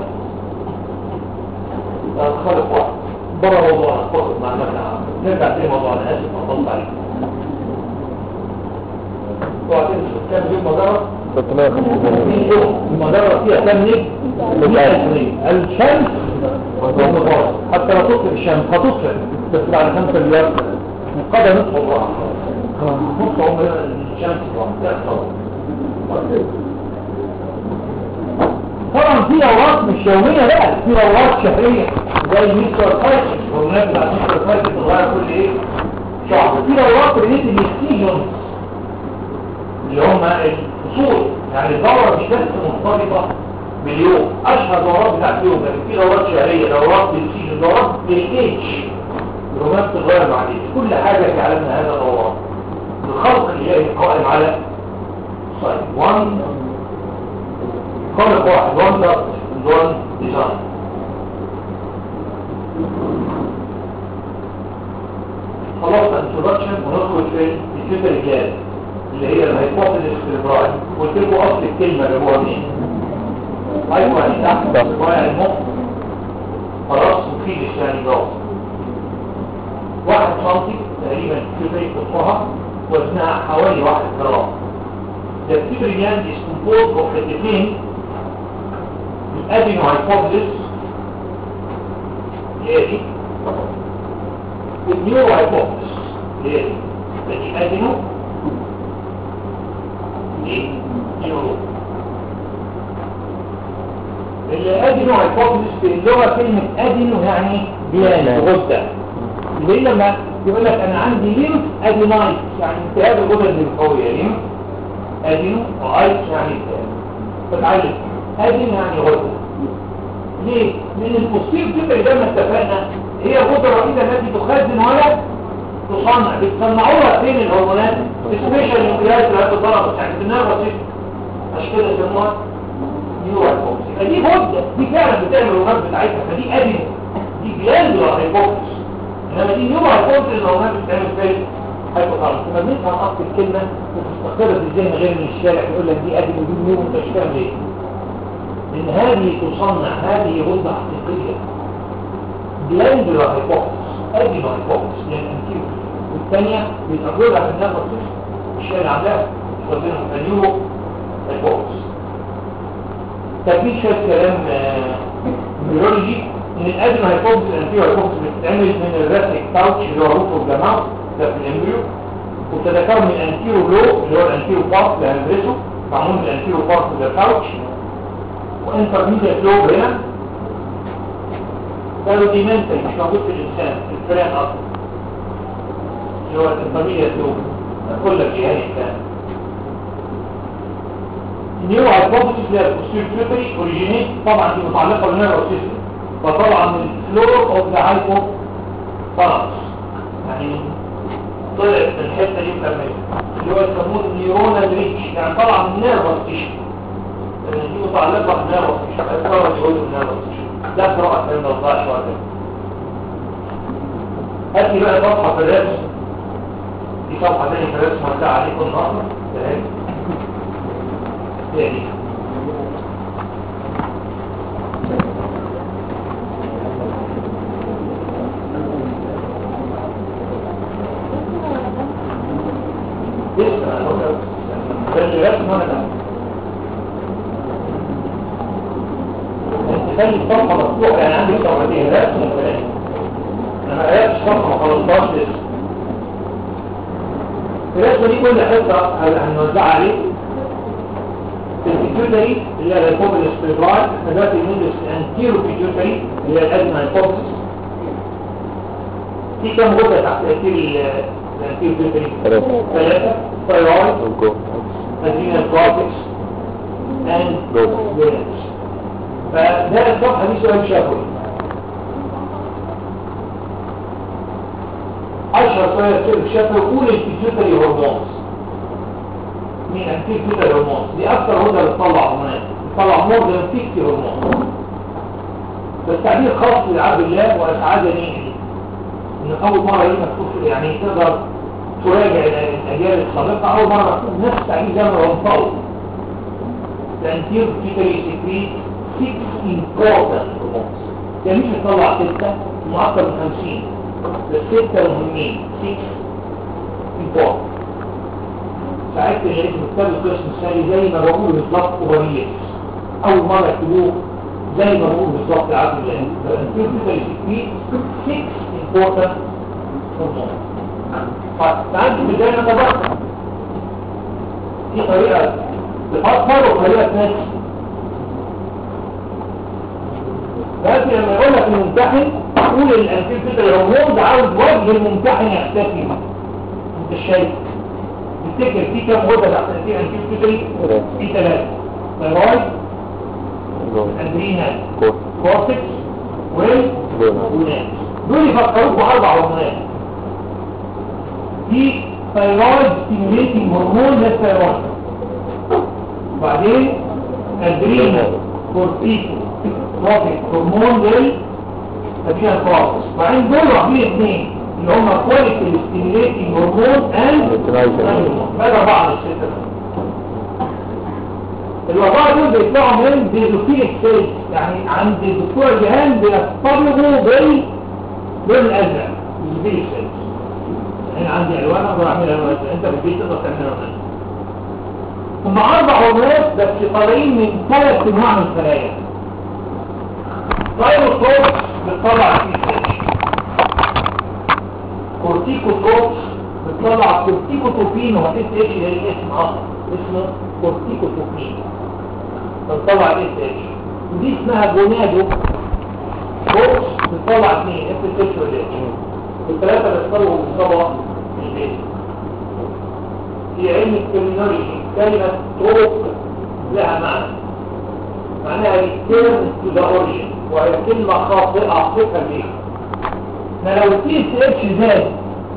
الخالق واحد بره موضوعنا فقط مع المكنة نرجع تاني موضوعنا اسف اخلص عليك وبعدين كان في مجرة 650 في يوم المجرة فيها كام نجم؟ 100 اثنين الشمس والنهار حتى لا تطفئ الشمس هتطفئ بس بعد 5 مليار من قدر نصف عمرها نصف عمر الشمس تحصل طبعا في اوقات مش يوميه لا في اوقات شهريه زي ميستر سايكل هرمونات بتاعت ميستر سايكل بتتغير كل ايه شهر في اوقات ريليتد للسيزونز اللي هم الفصول يعني الدورة مش بس مرتبطة باليوم أشهر دورات بتاعت اليوم لكن في دورات شهرية دورات بالسيزون دورات بالايدج الهرمونات بتتغير مع الايدج كل حاجة في عالمنا هذا دورات الخلق الإلهي قائم على صحيح وان خلق واحد وان ضغط وان ديزاين خلصنا انترودكشن وندخل في الفكر الجاي اللي هي الهيبوثيسيس السيربراي قلت لكم اصل الكلمه اللي هو مين ايوه يعني تحت صبايا المخ خلاص مفيدش يعني جوه واحد سنتي تقريبا كيفية قطرها وزنها حوالي واحد جرام The pituitary gland is composed of حتتين الادينو هايبوثيسيس اللي هي دي والنيورو هايبوثيسيس اللي هي دي فدي ادينو دي نيورو الادينو هايبوثيسيس في اللغه كلمه ادينو يعني جلاند غده ليه لما يقول لك انا عندي ليمف ادينايت يعني التهاب الغدد الليمفاويه ليمف ادينو وايت يعني التهاب فتعلم ادينو يعني غده ليه؟ لان البوستير تبقى زي ما اتفقنا هي الغده الوحيده التي تخزن ولا تصنع بتصنعوها فين الهرمونات سبيشال نيوكليات اللي هتضرب يعني في النيرفس سيستم عشان كده يسموها نيورو هايبوكسي فدي غده دي فعلا بتعمل الهرمونات بتاعتها فدي ادينو دي جلاندولا هايبوكسي انما دي نيورو هايبوكسي الهرمونات بتتعمل فين هايبوثالاموس لما بنفهم اصل الكلمه وتستقر في الذهن غير من الشارع يقول لك دي ادينو دي نيورو انت مش فاهم ليه لان هذه تصنع هذه غده حقيقيه جلاندولا هايبوكسي ادينو هايبوكسي يعني انتيرو والثانيه بيتقررها في النفس مش هي اللي عاملاها يستخدمها النيورو هايبوكسي تفيد شويه كلام بيولوجي ان الادنى هايبوكسي الانتيرو هايبوكسي بتتعمل من الراسك باوتش اللي هو روت اوف ذا ماوث ده في الامبريو وبتتكون من الانتيرو بلو اللي هو الانتيرو بارت اللي هندرسه معمول من الانتيرو بارت ذا باوتش وانترميديت لوب هنا قالوا دي منتج مش موجود في الانسان في الفئران اصلا اللي هو الانترميديت لوب اقول لك ايه هي الكلام نيو هايبوثيسيس للبوستيريوري اوريجينيت طبعا دي متعلقه بالنيرفس سيستم فطبعا من الفلور اوف ذا هايبو ثالاموس يعني طلعت من الحته دي مكمله اللي هو يسموه النيورونال ريتش يعني طلع من النيرفس سيستم دي متعلقه بالنيرفس سيستم الثوره يقول النيرفس سيستم ده قراءه من الله شويه هات لي بقى صفحه في الرسم دي صفحه ثانيه في الرسم هتلاقي عليكم النهارده تمام تاني لسه انا بقول لك الرسم وانا ده انت خلي الصفحه مفتوحه يعني عندي صفحتين رسم وكلام انا ما قريتش صفحه ما خلصتهاش لسه الرسمه دي كل حته هنوزعها عليك البيتيوتري اللي هي الهيبوبيلس بريفراي احنا دلوقتي بندرس الانتيرو بيتيوتري اللي هي الادنى هيبوبيلس في كام غدة تحت تأثير الانتيرو بيتيوتري؟ ثلاثة. ثلاثة ثايرويد وجو adrenal cortex and Good. glands فده الصفحة دي سؤال شفوي أشهر سؤال سؤال شفوي قول البيتيوتري هرمونز مين البيتيوتري هرمونز دي أكثر غدة بتطلع هرمونات بتطلع مور ذان 60 هرمون بس تعبير خاص لعبد الله وأسعدني إن أول مرة يجي مكتوب يعني تقدر تراجع الأجيال السابقة أول مرة مكتوب نفس التعبير ده من رمضان الانتير بيتري سكريت 6 important hormones ده مش يطلع 6 هم أكتر من 50 بس 6 مهمين 6 important ساعات لقيت مكتب القسم الثاني زي ما بقول بالظبط اوفريس أول مرة يكتبوه زي ما بقول بالظبط عبد الله الانتير بيتري سكريت 6 important hormones طيب تعالوا نشوف ازاي نتبقى في طريقة بتفكر وطريقة ناس بس لما يقول لك الممتحن قول الانتيل كده الهرمون ده عاوز وجه الممتحن يختفي انت شايف تفتكر في كام غدة تحت تأثير انتيل كده ثلاثة. في ثلاثة ثيرويد جو ادرينال كورت كورتكس ويل جول وناس دول يفكروك بأربع هرمونات دي ثايرويد ستيميليتنج هرمون للثايرويد وبعدين ادرينال كورتيكو تروفيك هرمون لل ادرينال كورتكس وبعدين دول واخدين اثنين اللي هم كواليتي ستيميليتنج هرمون اند Luteinizing. بدأ بعض الستة الوضع دول بيطلعوا من بيزوفيليك سيلز يعني عند الدكتور جهان بيصطبغوا بال بالازرق بيزوفيليك سيلز هنا عندي الوان اقدر اعملها الوان انت في البيت تقدر تعملها الوان هم اربع هرمونات بس طالعين من ثلاث انواع من الخلايا ثايروتروبس بتطلع فيه سيلز كورتيكوتروبس بتطلع كورتيكوتروبين وهتس اتش ده الاسم اصلا اسمه كورتيكوتروبين بتطلع اس اتش ودي اسمها جونادو بوكس بتطلع اثنين اف اتش وال اتش والثلاثه بيختاروا بالصبغه من الاسم في علم الترمينولوجي كلمه تروب لها معنى معناها return to the origin وهي كلمه خاطئه صفه ليها ما لو تي اس اتش زاد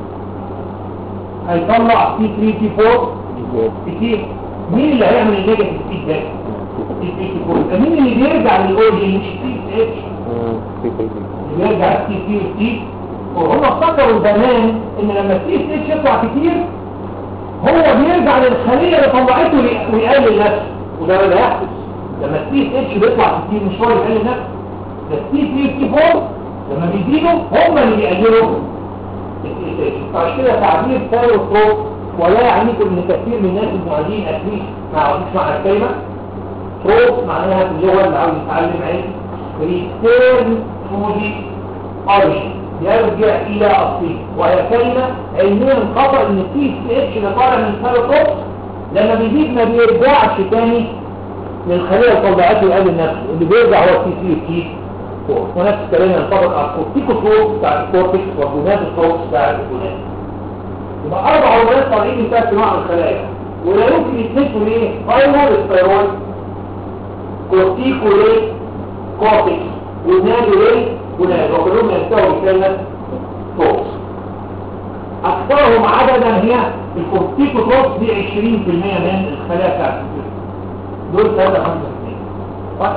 هيطلع تي 3 تي 4 كتير مين اللي هيعمل النيجاتيف فيدباك تي 3 تي 4 مين اللي بيرجع للاوريجن مش تي اس اتش اللي بيرجع تي 3 تي وهم افتكروا زمان ان لما التي اس اتش يطلع كتير هو بيرجع للخليه اللي طلعته لي- ويقلل نفسه وده اللي هيحدث لما التي اس اتش بيطلع كتير مش هو اللي يقلل نفسه ده التي 3 تي 4 لما بيزيدوا هم اللي بيقللوا فعشان كده تعبير ثايروتروب ولا يعنيكم ان كثير من الناس المعيدين اتليست ما يعرفوش معنى الكلمه تروب معناها في اللغه اللي عاوز يتعلم علم ريتيرن تو ذا اوريجن يرجع الى اصله وهي كلمه علميا خطا ان التي سي اتش اللي طالع من ثايروتروب لما بيزيد ما بيرجعش تاني للخليه اللي طلعته وقال نفسه اللي بيرجع هو التي سي تي ونفس الكلام ينطبق على الكورتيكوتروب بتاع الكورتكس والجونادوتروب بتاع الجوناد يبقى اربع هرمونات طالعين من ثلاث انواع من الخلايا ولا يمكن يتنسوا ليه ثايرويد ستيرويد كورتيكو ليه كورتكس جونادو ليه جوناد وكلهم ينتهوا بكلمه توكس اكثرهم عددا هي الكورتيكوتروبس دي 20% من الخلايا بتاعت الجسم دول 3 5 طيب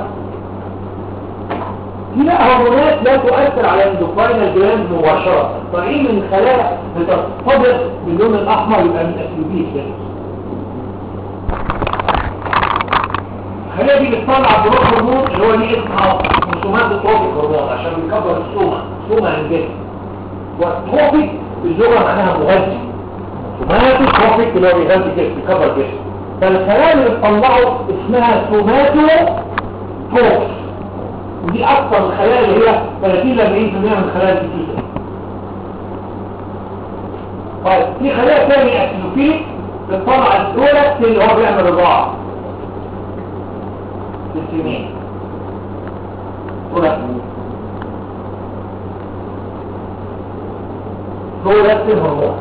في بقى هرمونات لا تؤثر على الاندوكراينال جلاند مباشرة طالعين من الخلايا بترتبط باللون الأحمر يبقى من أسيوبيك الخلايا دي بتطلع بروح هرمون اللي هو ليه اسم آخر رسومات التروفيك هرمون عشان بيكبر السومة سومة عن الجسم والتروفيك باللغة معناها مغذي سوماتو تروفيك اللي هو بيغذي الجسم بيكبر الجسم فالخلايا اللي بتطلعه اسمها سوماتو تروفيك ودي اكثر الخلايا اللي هي 30 ل 40% من الخلايا الكتيرة طيب في خلايا ثانيه اسيلوفيليك بتطلع الدولت اللي هو بيعمل رضاعه بالسنين برولاكتين برولاكتين هرمون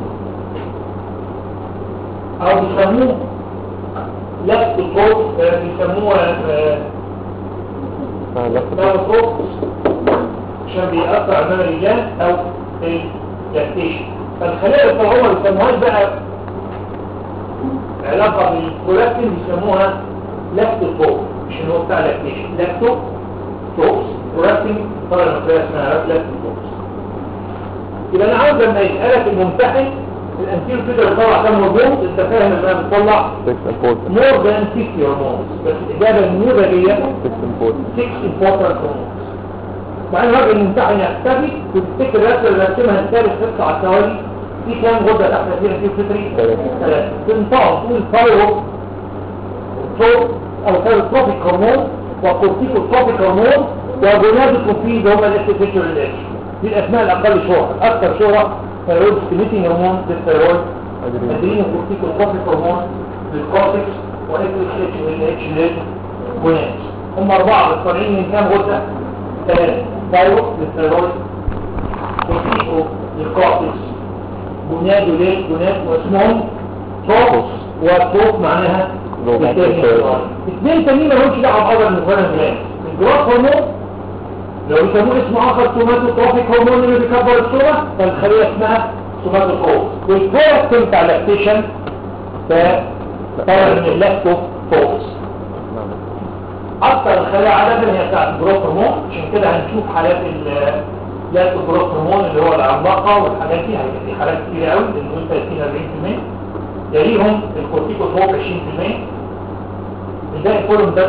او بيسموه لفت الفوق بيسموه آه، آه، لا ده الفوق عشان بيأثر على الرجال او اللاكتيشن فالخلايا الطاعوة ما بيسموهاش بقى علاقة بالكولاكتين بيسموها لاكتو فوق مش اللي هو بتاع لاكتيشن لاكتو فوكس كولاكتين طبعا المسألة اسمها لاكتو فوكس يبقى انا عاوز لما يسألك الممتحن الانتير كده بيطلع كام هرمون انت فاهم انها بتطلع 6 important مور ذان 60 هرمونز بس الاجابه النموذجيه 6 important 6 important هرمونز مع ان الراجل الممتحن يكتفي وتفتكر الرسمه اللي رسمها الثالث تطلع على التوالي في كام غده تحت فيها في فطري ثلاثة. ثلاثه تنطق تقول فايرو تروب او ثيروتروبيك هرمون وكورتيكوتروبيك هرمون وجونادوتروبيد هما الاستيفيتشر الاتش دي الاسماء الاقل شهره الاكثر شهره ثيرويد ستيميتنج هرمون للثيرويد أدري. ادرينو كورتيكوتروبيك هرمون للكورتكس واكس اتش والاتش للجوناد هم اربعه متصنعين من كام غده؟ ثلاثه ثايرويد للثيرويد كورتيكو للكورتكس جوناد وليل جوناد واسمهم توكس وتوك معناها روح. بالتالي اثنين تانيين ما لهمش دعوه بحاجه من غير الجلاس الجراف هرمون لو يسموه اسم اخر سوماتو تروفيك هرمون اللي بيكبر الصوره فالخليه اسمها سوماتو فوكس والكولاكتين بتاع اللاكتيشن فطبعا من اللاكتو فوكس نعم اكتر الخلايا عددا هي بتاعت الجروث هرمون عشان كده هنشوف حالات ال لاكتو جروث هرمون اللي هو العملاقه والحاجات دي هيبقى في حالات كتير قوي اللي دول 30 40% يليهم الكورتيكوتروب 20% الباقي كلهم ده 5%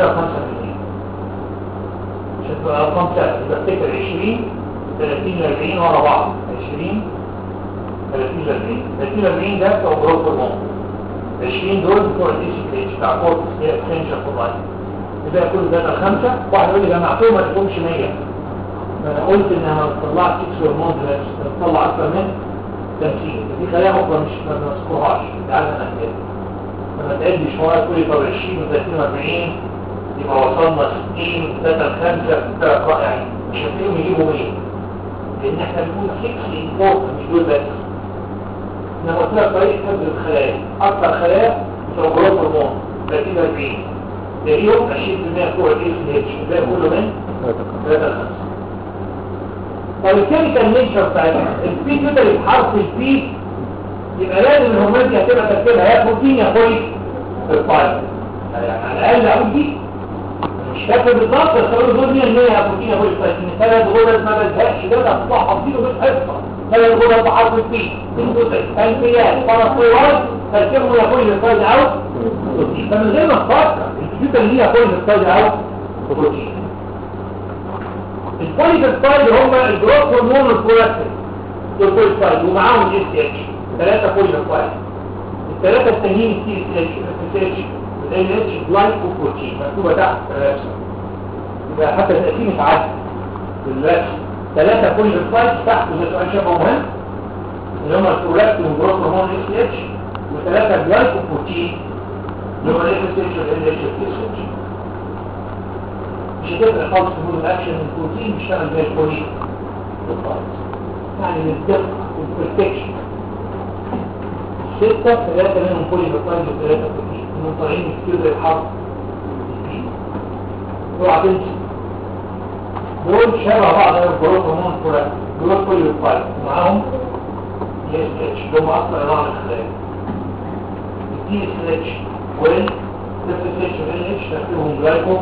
عشان تبقى ارقام ثابته يبقى افتكر 20 30 ل 40 ورا بعض 20 30 ل 40 30 ل 40 ده بتوع جروث هرمون 20 دول بتوع الاي سي بي اتش بتاع كورتكس هي اكستنشن فور لايف يبقى كل ده خمسه واحد يقول لي جمعتهم ما تقومش 100 ما انا قلت انها ما بتطلعش 6 هرمون بس بتطلع اكتر من 50 دي خلايا اخرى مش ما بنذكرهاش تعالى نحكي لما تعد شويه تقول لي طب 20 و30 و40 يبقى وصلنا 60 3 5 3 رائعين مش هتلاقيهم يجيبوا 100 لان احنا بنقول 6 امبورت مش دول بس انا قلت لك طريقه حفظ الخلايا اكتر خلايا بتوع جروث هرمون 30 40 تلاقيهم 20% بتوع الاي سي اتش الباقي كله من ثلاثة 3 5 طب الكيميكال نيتشر بتاعتها البي كده بحرف البي يبقى لازم الهرمونات دي هتبقى تركيبها يا بروتين يا فوليك الفايبر يعني على الاقل اقول دي مش فاكر بالظبط بس اقول دول 100% يا بروتين يا فوليك فايبر ثلاث غدد ما بزهقش ده هتطلع حاطينه بالحصه ثلاث غدد بحرف البي انتوتك بنكرياس باراسيرويد تركيبهم يا فوليك الفايبر او بروتين فمن غير ما تفكر الكمبيوتر اللي هي فوليك الفايبر او بروتين البوليبيبتايد هم الجروث هرمون والبرولاكتين والبوليبيبتايد ومعاهم جي سي اتش ثلاثه بوليبيبتايد الثلاثه التانيين التي اس اتش الاس اتش والال اتش جلايكوبروتين مكتوبه تحت الرسم يبقى حتى التقسيم اتعدل في الرسم ثلاثه بوليبيبتايد تحت وده سؤال شبه مهم اللي هم البرولاكتين والجروث هرمون الاس اتش وثلاثه جلايكوبروتين اللي هم الاس اتش والال اتش والاس اتش مش هتبقى خالص تقول الاكشن البروتين بيشتغل زي البولين يعني للدقة والبرتكشن ستة ثلاثة منهم بولي بطاين وثلاثة بروتين انهم طالعين كتير زي الحرب اوعى تنسى دول شبه بعض الجروث هرمون فلان جروث بولي بطاين ومعاهم دي اس اتش اللي هم اكثر انواع من الخلايا الدي اس اتش وال اف اس اتش وال اتش تركيبهم جلايكو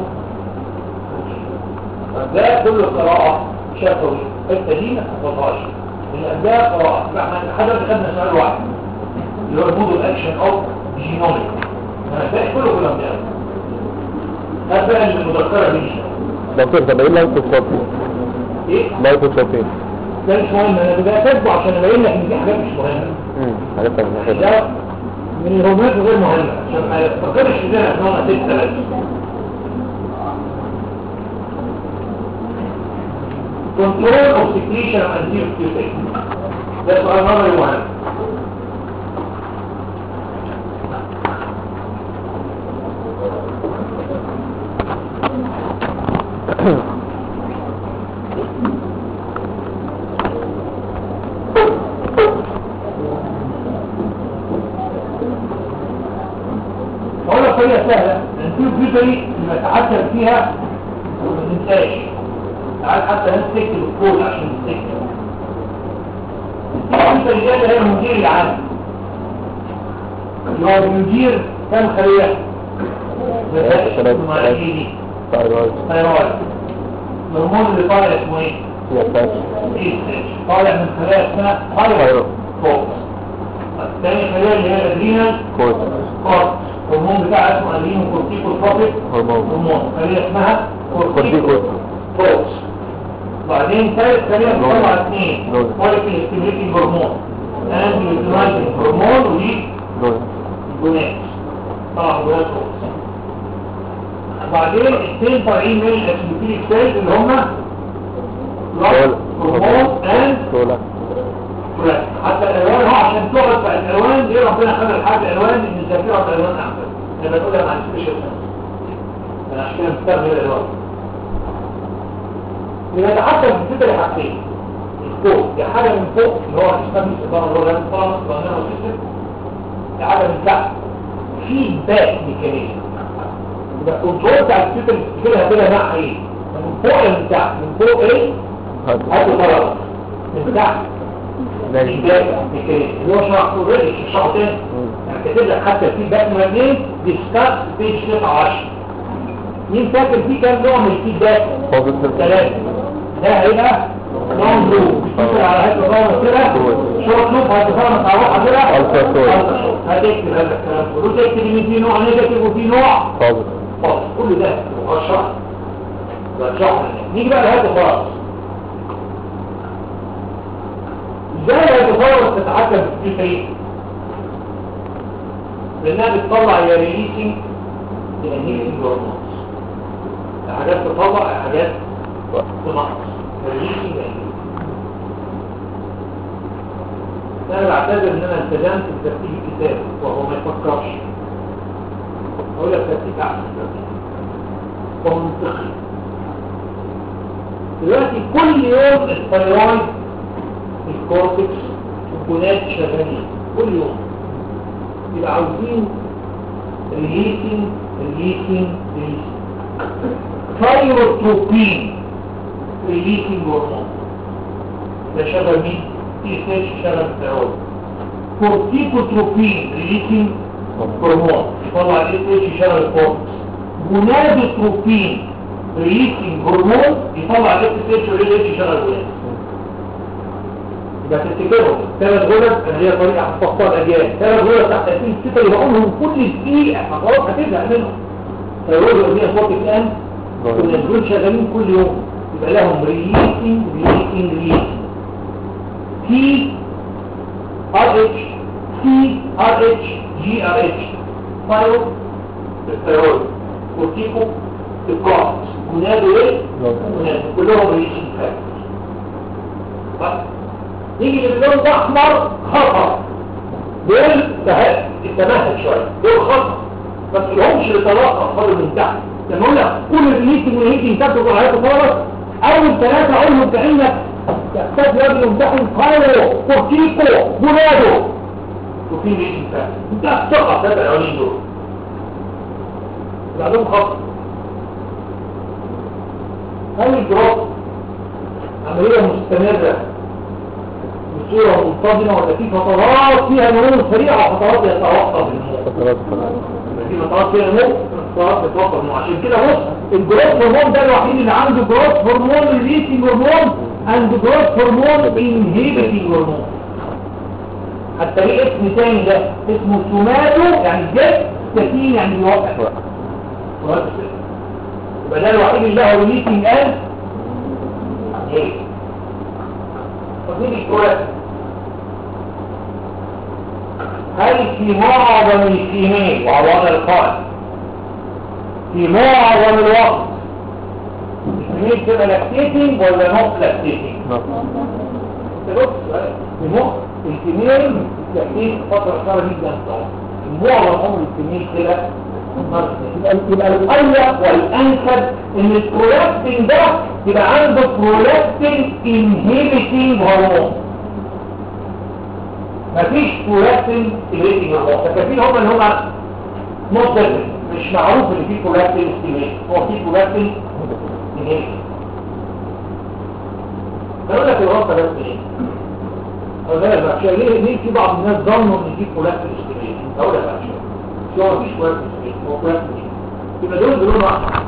ده كل قراءة شفوي الحته دي ما تحفظهاش الأبداء قراءة احنا حضرتك خدنا سؤال واحد اللي هو المود الاكشن اوف جينوميك الباقي كله كلام ده هات بقى اللي المذكرة دي دكتور طب ايه لايكوتروبين ايه لايكوتروبين ده مش مهم انا بدأت كاتبه عشان ابين لك ان دي حاجات مش مهمة امم عرفت من كده ده من الهرمونات غير مهمة عشان ما تفكرش في ده ان هو ست ثلاث كنترول اوف سكريشن انتير كيوتيك ده سؤال نظري مهم أقول لك طريقة سهلة الانتيو بيوتري نتعثر فيها وما تنساش تعال حتى نمسك الكود عشان نفتكر الانتيو بيوتري ده اللي هي المدير العام اللي هو بيدير كام خلية ثلاثة، ثلاثة. دي ثايرويد ثيرويد الهرمون اللي طالع اسمه ايه؟ يحتاج ايه طالع من خلايا اسمها ثايرويد ثايرويد. فوكس الثاني خلية اللي هي الادرينال كود كورت الهرمون بتاعها اسمه ادرينال كورتيكوتروبيك هرمون هرمون خلية اسمها كورتيكو كورتيكوتروبس بعدين ثالث خلية نوزل. بتطلع اثنين نوزل. فوليكل ستيميليتنج هرمون انتي ليوتينايزنج هرمون ودي دول جونات طلع جونات روز وبعدين اثنين طالعين من الاسيتيليك سيلز اللي هم دول. هرمون اند دول فلاك حتى الالوان هو عشان تقعد في الالوان دي ربنا خلى الحاجه الالوان ان الذاكره في الالوان احسن انا بقولها مع السبيشال انا عشان كده مستخدم الالوان بنتحكم في فكره حاجتين الكود دي حاجه من فوق اللي هو الاسلامي سبحان الله لا تفهم سبحانه وتعالى دي حاجه من تحت فيدباك ميكانيزم يبقى الكنترول بتاع الكمبيوتر كده كده مع ايه من فوق ولا من تحت من فوق ايه هاتوا خلاص من تحت ماشي فيدباك ميكانيزم اللي هو شرحته اوريدي شرحه تاني يعني كاتب لك حتى الفيدباك نوعين ديسكاس بيج 19 مين فاكر في كام نوع من الفيدباك بوزيتيف ثلاثة ده هيبقى لون لوب بتشتغل على هيك ضغط كده شورت لوب هتفرمت على روحها كده ألترا شورت. ألترا شورت. هتكتب هذا الكلام كله وتكتب ان في نوع نيجاتيف وفي نوع بوزيتيف خلاص كل ده مؤشر رجعنا نيجي بقى لهذا خلاص ازاي الهيدروفورس تتعدى في فريق لانها بتطلع يا ريليسنج يا نيلسنج هرمونز حاجات تطلع حاجات تنقص ريليسنج يا نيلسنج انا بعتذر ان انا التزمت بترتيب الكتاب وهو ما يفكرش اقول لك ترتيب احسن ترتيب ومنطقي دلوقتي كل يوم الثيرويد الكورتكس والجونات شغالين كل يوم يبقى عاوزين ريليسنج ريليسنج ريليسنج ثايروتروبين ريليسنج هرمون ده شغل مين؟ تي ستيج شغل الثيرويد كورتيكوتروبين ريليسنج هرمون يطلع الاي ستيج يشغل الكورتكس جونادوتروبين ريليسنج هرمون يطلع الاي ستيج والاي يشغل الجوناد يبقى تفتكرهم ثلاث غلط اللي هي طريقه هتفصل الاجيال ثلاث غلط تحت تأثير كده يقولهم كل دقيقه خلاص هتزهق منهم فيقولوا ان هي صوت الان كنا دول شغالين كل يوم يبقى لهم ريليسنج ريليسنج ريليسنج تي ار اتش سي ار اتش جي ار اتش فايرو الثيرويد كورتيكو الكورت جنادو ايه؟ جنادو كلهم ريليسنج فاكتورز نيجي للون الاحمر خطر دول تهد التمهد شويه دول خطر ما تقولهمش لطلاقه خالص من تحت لما اقول لك كل الريليتنج والهيتنج تاخدوا على هيئه خالص اول ثلاثه اقولهم كانك تحتاج راجل يمتحن كايرو كورتيكو بولادو وفي ريليتنج فاكتور انت هتثقف هذا الاولين دول بعدهم خطر هل الدراسه عمليه مستمره بصورة منتظمة ولا في فترات فيها نمو سريعة وفترات يتوقف النمو فترات في فترات فيها نمو فترات يتوقف النمو عشان كده بص الجروث هرمون ده الوحيد اللي عنده جروث هرمون ريليسنج هرمون اند جروث هرمون انهيبيتنج هرمون حتى ليه اسم تاني ده اسمه سوماتو يعني الجد تكين يعني بيوقف وقف. يبقى ده الوحيد اللي له ريليسنج اند ايه ودي الكويس هل في معظم السنين وعلى وضع القائم في معظم الوقت السنين تبقى لاكتيتنج ولا نوت لاكتيتنج بص المخ الكمين لاكتيت فترة صغيرة جدا طبعا معظم عمر الكمين كده يبقى يبقى الأيق والأنسب إن البرولاكتين ده يبقى عنده برولاكتين inhibiting هرمون مفيش برولاكتين inhibiting هرمون فكافيين هم اللي هم مصدر مش معروف ان في برولاكتين stimulating هو في برولاكتين inhibiting هقول لك الغلطة بس ايه؟ هقول لك بقى شوية ليه ليه في بعض الناس ظنوا ان في برولاكتين stimulating هقول لك بقى شوية شو مفيش برولاكتين stimulating هو برولاكتين يبقى دول بيقولوا احمر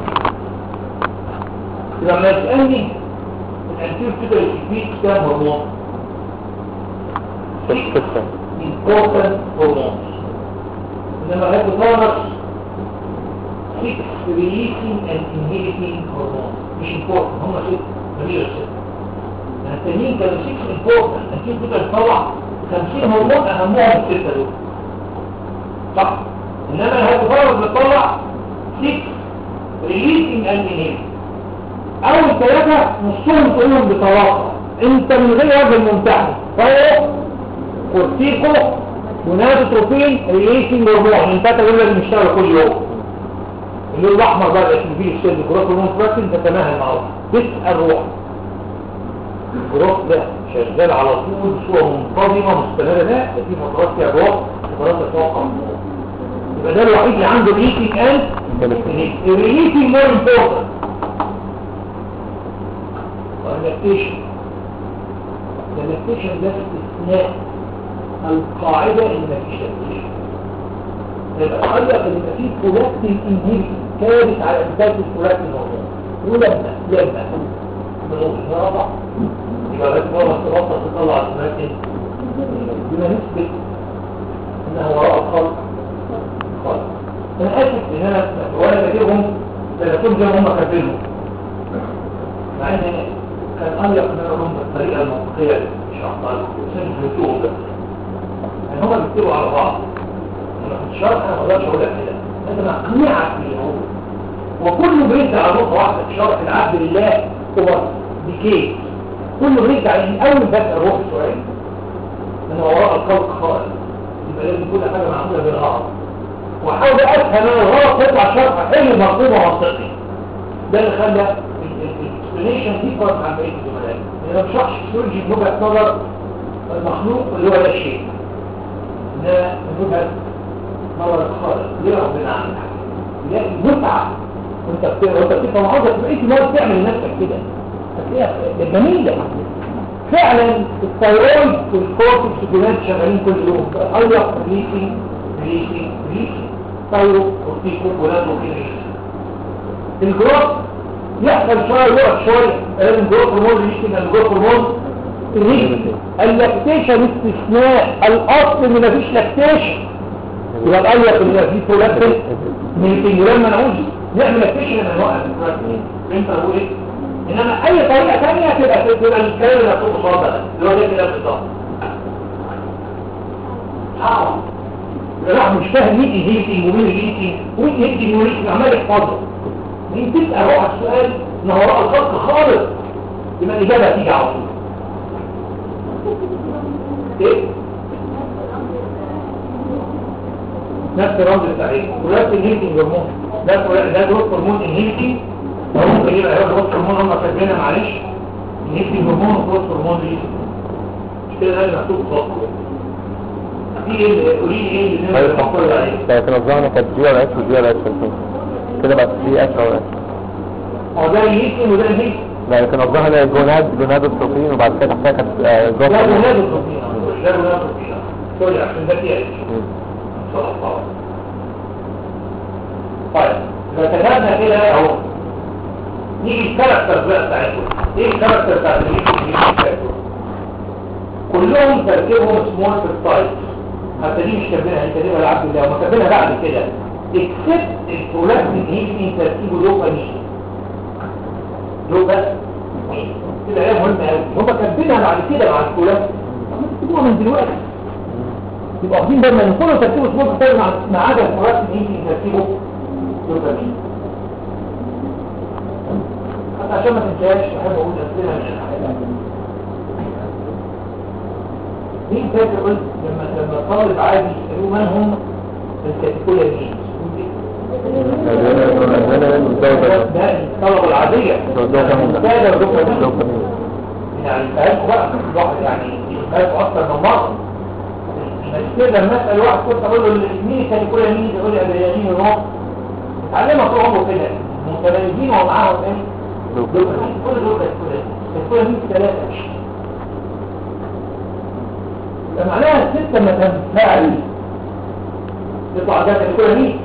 يبقى لما يسألني الانتير كده يشفيك كام هرمون ستة important hormones انما الهيبوثالامس 6 releasing and inhibiting hormones مش important هم 6 مليون 6 يعني التانيين كانوا 6 important انتير كده يطلع 50 هرمون اهمهم الستة دول صح انما الهيبوثالامس بتطلع 6 releasing and inhibiting اول ثلاثة نصهم تقولهم بطلاقة انت من غير وجه الممتحن فهو كورتيكو ونادوتروفين ريليسنج هرمون انت تقول لازم يشتغل كل يوم اللون الاحمر بقى اللي فيه السيل جروث هرمون فراكشن تتماهل معه تسال روح الجروث ده شغال على طول بصوره منتظمه مستمره لا ده في فترات فيها جروث فترات تتوقع يبقى ده الوحيد اللي عنده ريليسنج اند الريليسنج مور امبورتنت واللاكتيشن اللاكتيشن ده استثناء القاعدة ان مفيش لاكتيشن يبقى القاعدة ان يبقى فيه برولاكتين انهيبي كارث على انتاج البرولاكتين هرمون ولما لما بنقول ان ربع يبقى لازم مرة تبطل تطلع البرولاكتين بما نسبة انها وراء الخلق خلق انا اسف ان انا وانا بجيبهم تلاتون زي ما هم كاتبينهم مع ان كان أليق ان انا لهم بالطريقة المنطقية مش هحطها سنجلتوهم بس يعني هما بيكتبوا على بعض انا في الشرح انا ما اقدرش اقول لك كده لازم اقنعك بيه هو وكله بيرجع على نقطة واحدة في شرح العبد لله هو بكيس كله بيرجع ان اول بس الروح سؤال ان وراء الخلق خالص يبقى لازم كل حاجة معمولة بالغلط واحاول افهم انا الغلط يطلع شرح حلو مطلوب ومنطقي ده اللي خلى الاكسبلينيشن دي فرق عن بقيه الزملاء انا ما بشرحش فيسيولوجي بوجهه نظر المخلوق اللي هو لا شيء ده من وجهه نظر الخالق ليه ربنا عمل تلاقي متعه وانت بتقرا وانت بتفهم عاوزك بقيت مرة تعمل لنفسك كده هتلاقيها جميله فعلا الثيرويد والكورتكس والجلاد شغالين كل يوم ايضا ريسي ريسي ريسي ثيرو كورتيكو ولاد وكده الجروث يحصل شوية يقعد شوية لازم جروث هرمون يجي من الجروث هرمون الريجن اللاكتيشن استثناء الاصل ان مفيش لاكتيشن يبقى الاليق ان في فولاكتين من الفنجران ما نعوز نعمل لاكتيشن لما نوقف الفولاكتين انت هو ايه انما اي طريقه ثانيه تبقى تبقى الكلام اللي هتقول قصادها اللي هو ده كده بالظبط صعب لا مش فاهم مين هيتنج ومين هيتنج ومين هيتنج ومين هيتنج عمال يحفظه مين تسأل روح السؤال ان وراء الخلق خالص يبقى الإجابة هتيجي على طول ايه؟ نفس الرمز التعريف ولاد الهيتنج هرمون ده ده جروث هرمون الهيتنج ممكن يبقى هو جروث هرمون هم فاكرينها معلش الهيتنج هرمون وجروث هرمون الهيتنج مش كده لازم مكتوب خط دي ايه قولي لي ايه اللي نقدر نحصل عليه لكن الظاهر كانت دي ولا اس ودي ولا اس كده بقت دي اس او اس هو ده الهيتنج وده الهيتنج لا لكن الظاهر هي جوناد جوناد البروتين وبعد كده تحتها كانت آه، جوه لا الهرمون. بلاد البروتين لا بلاد البروتين سوري عشان ده فيها مم. صلى الله طيب لو كتبنا كده اهو نيجي الكاركتر بقى بتاعتهم ايه الكاركتر بتاعت الهيتنج كلهم تركيبهم سمول سايز حتى دي مش كاتبينها دي كاتبينها لعبد الله وما كاتبينها بعد كده اكسبت البرولاكتين هيتنج تركيبه دوبامين دوبامين كده هي مهمة قوي هم كاتبينها بعد كده مع الكولاكتين هم كاتبوها من دلوقتي يبقى واخدين بالنا ان كل تركيبه سمول سايز مع مع عدد البرولاكتين هيتنج تركيبه دوبامين حتى عشان ما تنساش بحب اقول اسئله من الحاجات مين فاكر قلت لما لما الطالب عادي يسألوه من هم الكاتيكولا مين ده الطلبة العادية السادة والدكتور يعني فهمت بقى الواحد يعني فهمت أكثر من مرة بس كده لما اسال واحد كنت اقول له مين كان يقول مين يقول لي ادريانين ونوع اتعلمها طول عمره كده متميزين ومعاهم ايه دوبامين كل دول كده كل مين ثلاثه ده معناها الست لما تنفعل يطلع ده كان كل مين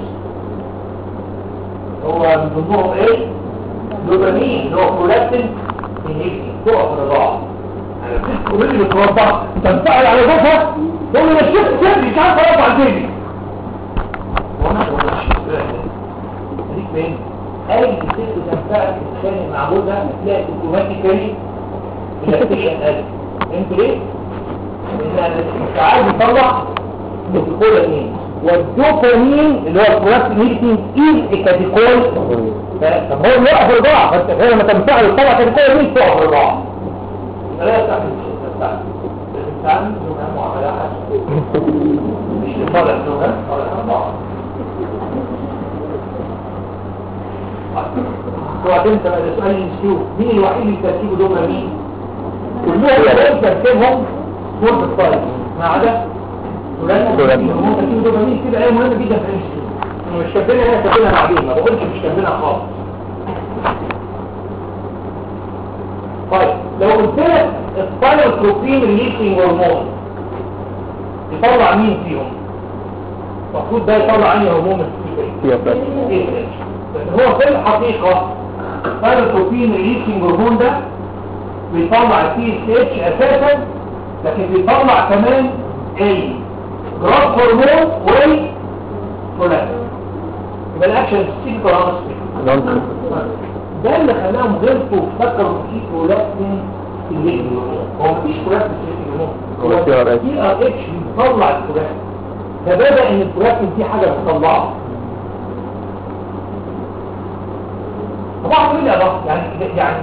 هو من ضمنهم ايه دوبامين اللي هو برولاكتين انهيبيتنج تقف الرضاعه كل اللي بتوضع تنفعل على جوزها تقول له انا شفت سري مش عارف ارفع البيبي وانا وانا شفت اديك فين اي ست تنفعل تتخانق مع جوزها هتلاقي اوتوماتيكالي الاكتيشن قل فهمت ليه؟ لان مش عايز يطلع الكولاين والدوبامين اللي هو البرولاكتين ايز كاتيكول طب هو اللي يقف الرضاعه فانت هي لما تنفعل الطلع كاتيكول مين تقف الرضاعه لا تعمل الإنسان دون معاملات مش لصالح دون صالح الله وبعدين تبقى السؤال ينسيوه مين الوحيد اللي ترتيبه دول مين؟ كلهم يقول ترتيبهم سورة الطالب ما عدا فلان هم ترتيبه دول مين كده ايه مهمة جدا في الانسيو مش كاتبينها هنا كاتبينها بعدين ما بقولش مش كاتبينها خالص طيب لو قلت لك الثايرويد بروتين ريليسنج هرمون يطلع مين فيهم المفروض ده يطلع انهي هرمون السكري بس هو في الحقيقه الثايرويد بروتين ريليسنج هرمون ده بيطلع التي اس اتش اساسا لكن بيطلع كمان ال جراف هرمون وال فولاكس يبقى الاكشن سيكل كولانس ده اللي خلاهم غلطوا فكروا في برولاكتين في الليل هو مفيش برولاكتين في الليل هو تي ار اتش. تي ار اتش بيطلع البرولاكتين فبدا ان البرولاكتين دي حاجه بتطلعها طبعا مين يا رب يعني يعني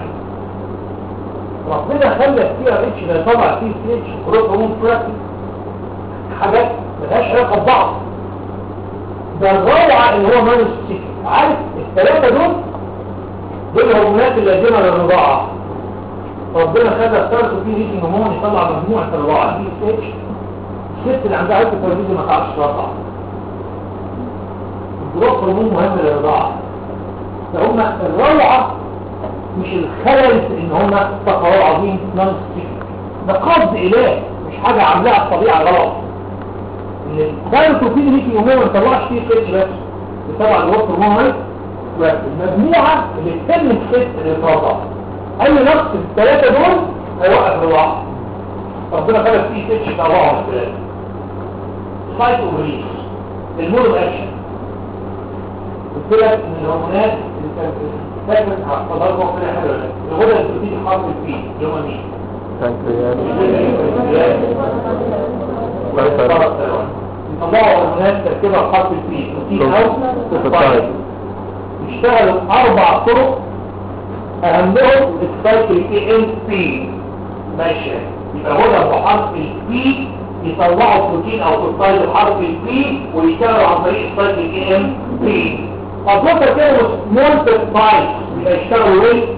ربنا خلى التي ار اتش ده يطلع التي اس اتش بروت هرمون برولاكتين حاجات ملهاش علاقه ببعض ده الروعه اللي هو مانوس عارف الثلاثه دول دول الهرمونات اللازمه للرضاعه ربنا خلى الثالث فيه ريتنج هرمون يطلع مجموعه الرضاعه دي ستيتش الست اللي عندها عدة توليد ما تعرفش ترضع الجروح هرمون مهم للرضاعه فهم الروعه مش الخلل في ان هم تقرار عظيم نون ده قصد اله مش حاجه عاملاها الطبيعه غلط ان الثالث فيه ريتنج هرمون ما يطلعش فيه ستيتش بس بيطلع الجروح هرمون المجموعة اللي تم الست الإفراطة أي نقص في الثلاثة دول هيوقف الرضاعة ربنا خلق فيه ستش طبعا الثلاثة سايت اوفريس المود اكشن قلت لك ان الهرمونات اللي كانت فاكر هتفضلكم كده حلوه ولا الغدة اللي بتيجي حرف البي اللي هم مين؟ يطلعوا هرمونات تركيبها حرف البي بروتين او سبايك يشتغلوا اربع طرق اهمهم السايكل اي ام بي ماشي يبقى هنا بحرف البي يطلعوا بروتين او بروتين بحرف البي ويشتغلوا عن طريق السايكل اي ام بي اضافه كده سمول بيبتايد يبقى يشتغلوا ايه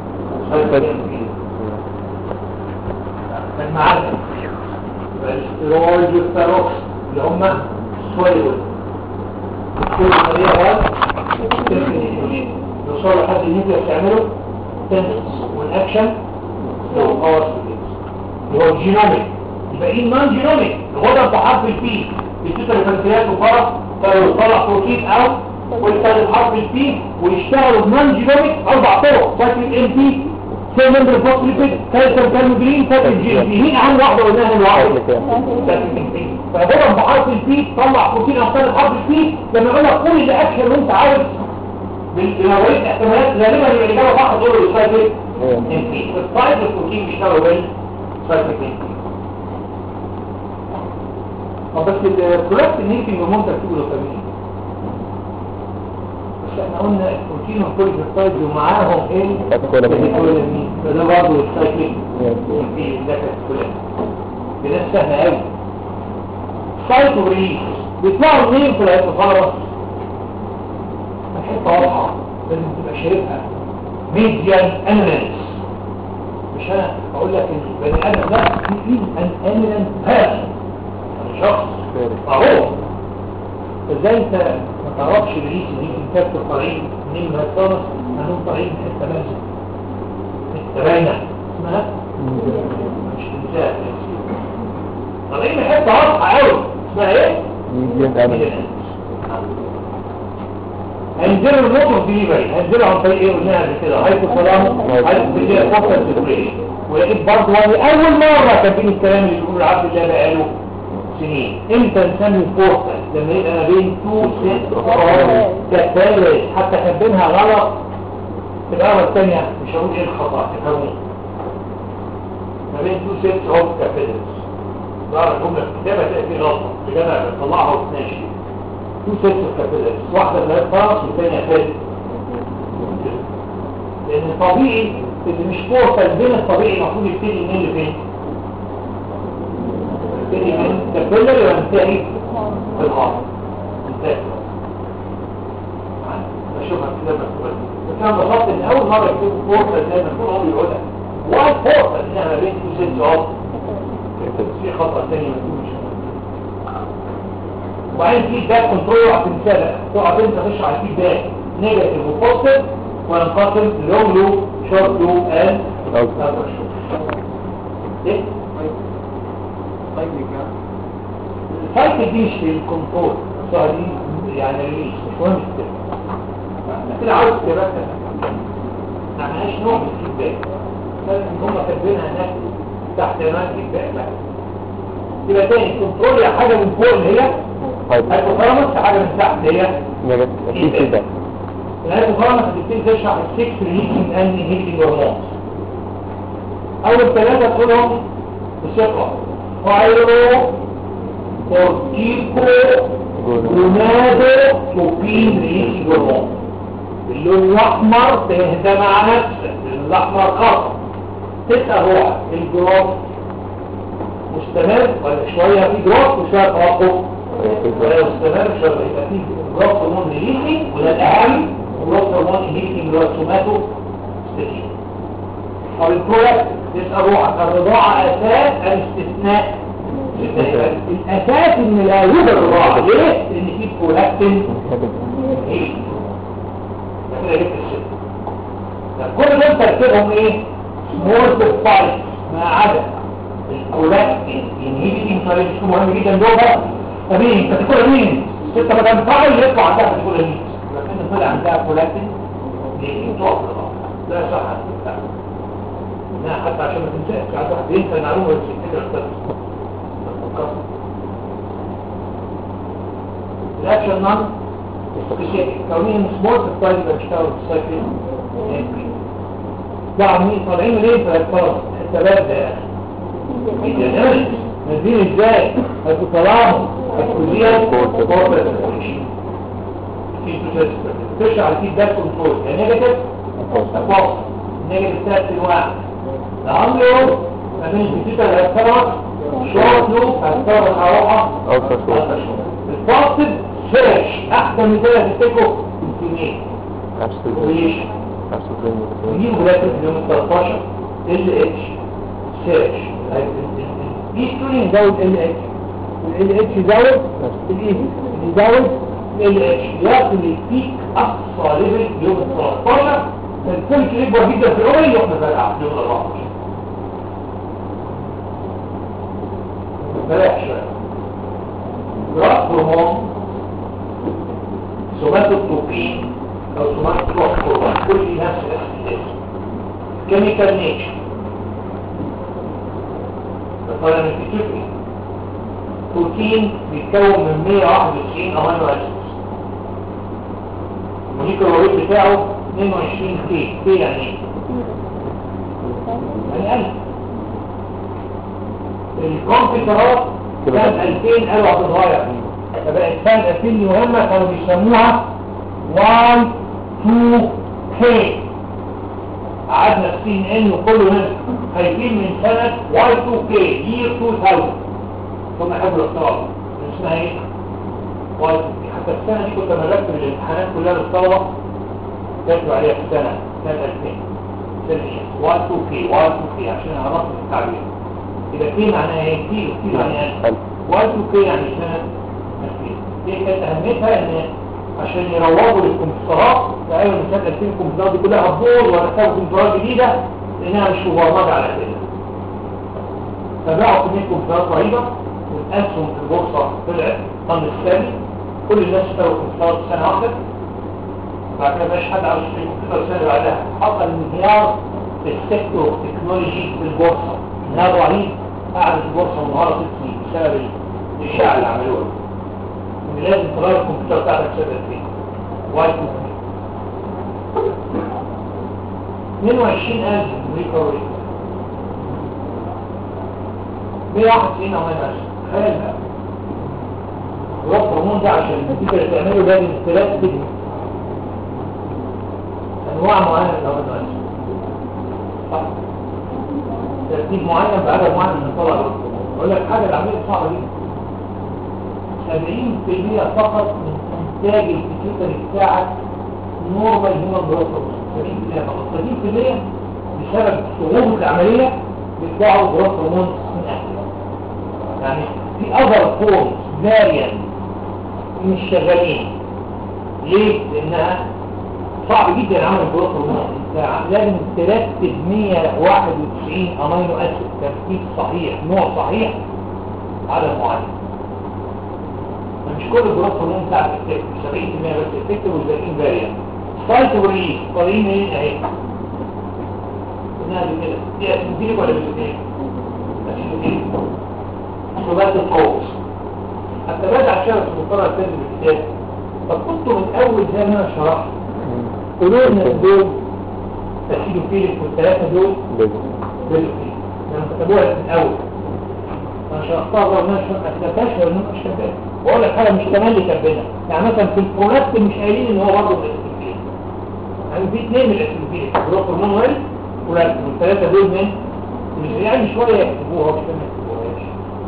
معانا يبقى الاسترويد والثيروكس اللي هم سويلول كل طريقه يوصلوا لحد النيوكليس يعملوا تنس والاكشن لو باور اللي هو الجينوميك يبقى ايه نون جينوميك الغدة بحرف البي بيتوتر البنكرياس وفرق فيطلع بروتين او ويستخدم حرف البي ويشتغلوا بنون جينوميك اربع طرق فاكر الام بي سيل ممبر فوسفوليبيد كالسيوم كالموجرين فاكر الجي ام بي مين اهم واحده قلناها الواحده فالغدة بحرف البي تطلع بروتين او تستخدم حرف البي لما يقول لك كل ده اكشن وانت عارف بنوريك احتمالات غالبا يبقى الاجابه صح دول السايكل ام بي والسايكل البروتين بيشتغلوا ايه سايكل ام بي طب بس الكولابس النيكتنج هرمون تركيبه دوبامين بس احنا قلنا البروتين والكوليستايد ومعاهم ايه الكولامين فده برضه السايكليك في ده كولامين ده سهل قوي سايتو ريليس بيطلعوا منين في الهيبوثالاموس حته واضحه لازم تبقى شايفها ميديان اناليز مش انا اقول لك ان البني ادم ده في ان اناليز هذا شخص اهو ازاي انت ما تعرفش الريس دي انت طالعين منين ما خالص انهم طالعين من حته بارزه حته باينه اسمها مش تمثال طالعين من حته واضحه قوي اسمها ايه؟ ميديان امل هينزلوا النقطة دي بقى هينزلوا عن طريق ايه قلناها قبل كده هايبوثالاموس هايبوثالاموس فوكس سيكريشن ولقيت برضه يعني اول مرة كان فيه الكلام اللي بيقول العبد الله بقاله سنين امتى نسمي فورتال لما يبقى ما بين تو سيت كتالس حتى كاتبينها غلط في الاول الثانية مش هقول ايه الخطأ تفهموا ما بين تو سيت اوف كابيتلز ظهر جملة في الكتابة تلاقي فيه غلطة بجد بطلعها وتناشي تو سيت اوف كابيلاريز واحده بلاد فرس والثانيه فات لان الطبيعي اللي مش فورتال بين الطبيعي المفروض يبتدي من اللي فين يبتدي من كابيلاري وينتهي في الهارت انتهي بشوفها كده مكتوبه بس انا بسطت ان اول مره يكتبوا فورتال زي ما يكون هو بيقولها واي فورتال انها ما بين تو سيت اوف في خطأ تاني مكتوب وبعدين فيدباك كنترول على التمثال تقعد انت تخش على الفيدباك نيجاتيف وبوزيتيف وينقسم لونج لوب شورت لوب اند ايه السايكل دي مش في الكنترول الصورة دي يعني ريليس مش مهم كده انا كده عاوز تبقى ما عملناش نوع من الفيدباك لازم هم كاتبينها هناك تحت عنوان فيدباك لا يبقى تاني كنترول يا حاجه من فوق اللي هي الهايبوثالاموس حاجه من تحت هي في كده الهايبوثالاموس بتبتدي تشرح السكس ريليسنج اند هيلينج هرمونز اول ثلاثه تقولهم بثقه فايرو كورتيكو جونادو توبين ريليسنج هرمونز اللون الاحمر تهدى مع نفسك اللون الاحمر خطر تسال روحك الجروث مستمر ولا شويه في جروث وشويه توقف ولا يستمر شويه يبقى في جروث هرمون ريليسنج وده الاهم جروث هرمون هيليسنج اللي هو السوماتو ستيشن طب البرولاكتين تسال روحك الرضاعه اساس الاستثناء الاساس ان لا يوجد رضاعه ليه؟ لان في برولاكتين هيليسنج كده جبت الست كل دول ترتيبهم ايه؟ سمول سبايس ما عدا الكولاكتين انهيبيتنج طريق مش مهم جدا دول بقى طبيعي انت تاكل مين؟ انت ما دام طايل يطلع عندها تاكل مين؟ لكن طلع عندها كولاكتين ليه؟ تقف لا صح لا حتى عشان ما تنساش عايز واحد ينسى المعلومه بس كده اختلف الاكشن نون كونين سمول سبايس اللي بيشتغلوا في السايكل ده عاملين طالعين ليه في الفرص الثبات ده يا اخي نازلين ازاي هتطلعهم الكلية كوربريت تخش على الفيد باك كنترول يا نيجاتيف بوست نيجاتيف ثلاث انواع العملو ما بين البيتا هيتفرق شورت لوب هيتفرق اروحه البوستيف سيرش احسن مثال هتفتكره الكمية كويشن دي ولكن يوم 13 ال اتش سيرش دي ستوري يزود ال اتش ال اتش يزود الايه يزود ال اتش يصل للبيك اقصى ليفل يوم 13 الفولك يكبر جدا في الاول يروح مفرقع يوم 14 بلاش راس هرمون سوماتوتوبين او سوماتوتوبين كل نفس الاختلاف كيميكال نيتشر مثلا الفيتوبي بروتين بيتكون من 191 امينو اسيد الموليكول الوحيد بتاعه 22 كي كي يعني ايه؟ يعني ألف الكمبيوترات سنة 2000 قالوا هتتغير فبقت سنة 2000 دي مهمة كانوا بيسموها Y 2 K قعدنا في سي ان وكله نزل خايفين من سنة Y 2 K year 2000 ثم حبوا الاختراع اسمها ايه؟ واي 2 كي حتى السنة دي كنت لما بكتب الامتحانات كلها للطلبة بكتب عليها في السنة سنة 2000 سنة واي 2 كي واي 2 كي عشان اعرف التعبير يبقى كي معناها ايه كيلو كيلو يعني ايه حلو واي 2 كي يعني سنة 2000 دي كانت اهميتها ان عشان يروجوا للكمبيوترات فقالوا ان سنة 2000 الكمبيوترات دي كلها هتبوظ وهتستخدم كمبيوترات جديدة لانها مش مبرمجة على كده فباعوا كمية كمبيوترات رهيبة والأسهم في البورصة طلعت طن الثاني كل الناس اشتروا كمبيوترات سنة واحدة بعد كده مبقاش حد عاوز يشتري كمبيوتر السنة اللي بعدها حصل انهيار في السيكتور التكنولوجي في البورصة انهيار رهيب قعدت البورصة منهارة ست سنين بسبب الإشاعة اللي عملوها إن لازم تغير الكمبيوتر بتاعتك سنة فين واي 2 22000 ريكوري 191 أو 120 تخيل بقى الوقت هرمون ده عشان النتيجة اللي تعمله لازم ثلاث تجمع أنواع معينة من الهرمونات صح ترتيب معين بعدد معين من طلع الهرمون أقول لك حاجة العملية صعبة جدا 70% فقط من إنتاج الكمبيوتر بتاعك نورمال هيومن بروتوكول 70% فقط 30% بسبب صعوبة العملية بيطلعوا جروث هرمون من أهل يعني في أذر فورمز فاريان مش شغالين ليه؟ لأنها صعب جدا عمل جروث هرمون انت لازم ترتب 191 امينو اسيد ترتيب صحيح نوع صحيح عدد معين مش كل الجروث هرمون بتاعك التكتب 70% بس التكتب والباقيين فاريان سايت وريليز طالعين منين اهي قلنا قبل كده دي اسمتيلك ولا بسيتيلك؟ اسمتيلك ثبات القوس حتى بدأ شرط المقرر الثاني بالكتاب طب كنتوا من اول زي ما انا شرحت قولوا لنا دول تسيلوا فيلك والثلاثه دول بس دول فيلك لما كتبوها من الاول انا شرحتها بقى الناس ما كتبتهاش ولا مش كتبتها واقول لك حاجه مش كمان اللي كاتبينها يعني مثلا في البرودكت مش قايلين ان هو برضه من الاسم يعني في اثنين من الاسم فيلك بروك هرمون ويل ولكن والثلاثه دول من مش يعني شويه يكتبوها ومش كمان يكتبوهاش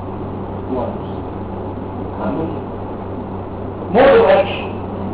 مود اكشن